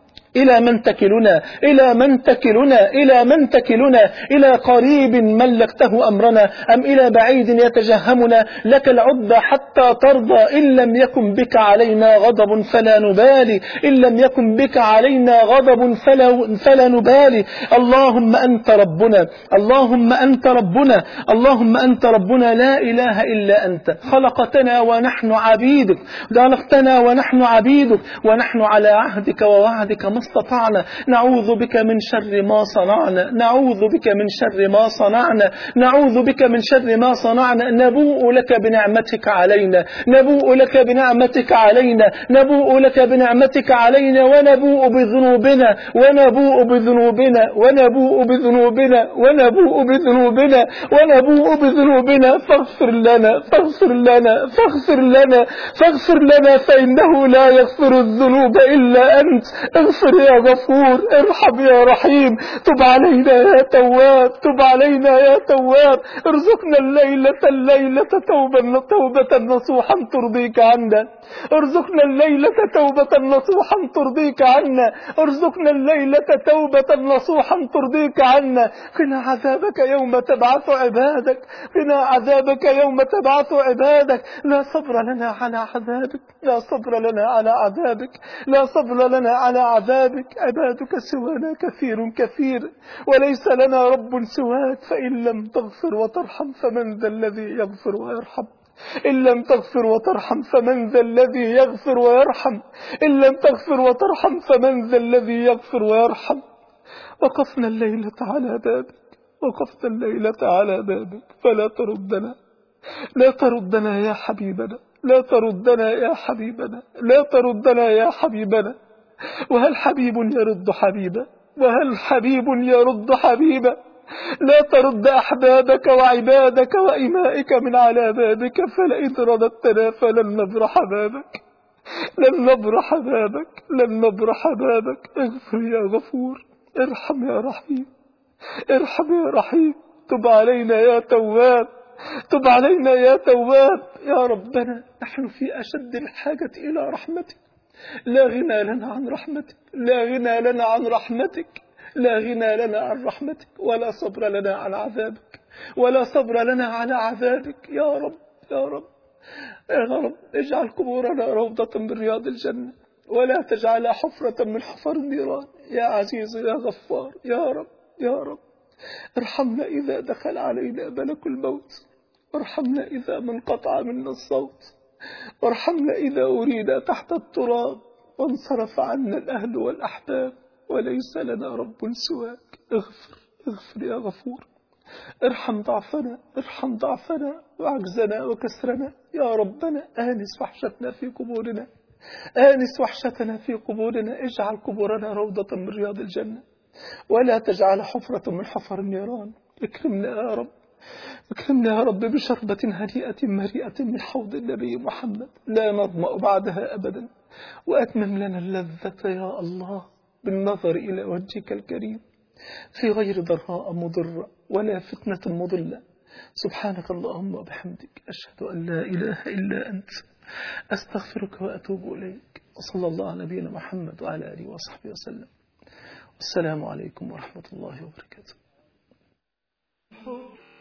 إلى من تكلنا إلى من تكلنا إلى من تكلنا إلى قريب ملكته أمرنا أم إلى بعيد يتجهمنا لك العدى حتى ترضى إن لم يكن بك علينا غضب فلا نبالي إن لم يكن بك علينا غضب فلا, فلا نبالي اللهم أنت ربنا اللهم أنت ربنا اللهم أنت ربنا لا إله إلا أنت خلقتنا ونحن عبيدك خلقتنا ونحن عبيدك ونحن على عهدك ووعدك ما استطعنا نعوذ بك من شر ما صنعنا نعوذ بك من شر ما صنعنا نعوذ بك من شر ما صنعنا نبوء لك بنعمتك علينا نبوء لك بنعمتك علينا نبوء لك بنعمتك علينا ونبوء بذنوبنا ونبوء بذنوبنا ونبوء بذنوبنا ونبوء بذنوبنا ونبوء بذنوبنا فاغفر لنا فاغفر لنا فاغفر لنا فاغفر لنا فإنه لا يغفر الذنوب إلا أنت اغفر يا غفور ارحم يا رحيم تب علينا يا تواب تب علينا يا تواب ارزقنا الليلة الليلة توبة توبة نصوحا ترضيك عنا ارزقنا الليلة توبة نصوحا ترضيك عنا ارزقنا الليلة توبة نصوحا ترضيك عنا قنا عذابك يوم تبعث عبادك قنا عذابك يوم تبعث عبادك لا صبر لنا على عذابك لا صبر لنا على عذابك لا صبر لنا على عذابك عبادك سوانا كثير كثير وليس لنا رب سواك فإن لم تغفر وترحم فمن ذا الذي يغفر ويرحم إن لم تغفر وترحم فمن ذا الذي يغفر ويرحم إن لم تغفر وترحم فمن ذا الذي يغفر ويرحم وقفنا الليلة على بابك وقفنا الليلة على بابك فلا تردنا لا تردنا يا حبيبنا لا تردنا يا حبيبنا لا تردنا يا حبيبنا وهل حبيب يرد حبيبا وهل حبيب يرد حبيبا لا ترد أحبابك وعبادك وإمائك من على بابك فلئن رددتنا فلن نبرح بابك لن نبرح بابك لن نبرح بابك اغفر يا غفور ارحم يا رحيم ارحم يا رحيم تب علينا يا تواب تب علينا يا تواب يا ربنا نحن في أشد الحاجة إلى رحمتك لا غنى لنا عن رحمتك لا غنى لنا عن رحمتك لا غنى لنا عن رحمتك ولا صبر لنا عن عذابك ولا صبر لنا على عذابك يا رب يا رب يا رب اجعل قبورنا روضة من رياض الجنة ولا تجعلها حفرة من حفر النيران يا عزيز يا غفار يا رب يا رب ارحمنا إذا دخل علينا ملك الموت ارحمنا إذا ما انقطع منا الصوت وارحمنا إذا أريد تحت التراب وانصرف عنا الأهل والأحباب وليس لنا رب سواك اغفر اغفر يا غفور ارحم ضعفنا ارحم ضعفنا وعجزنا وكسرنا يا ربنا آنس وحشتنا في قبورنا آنس وحشتنا في قبورنا اجعل قبورنا روضة من رياض الجنة ولا تجعل حفرة من حفر النيران اكرمنا يا رب اكرمنا يا رب بشربة هنيئة مريئة من حوض النبي محمد لا نظمأ بعدها أبدا وأتمم لنا اللذة يا الله بالنظر إلى وجهك الكريم في غير ضراء مضرة ولا فتنة مضلة سبحانك اللهم وبحمدك أشهد أن لا إله إلا أنت أستغفرك وأتوب إليك وصلى الله على نبينا محمد وعلى آله وصحبه وسلم السلام عليكم ورحمة الله وبركاته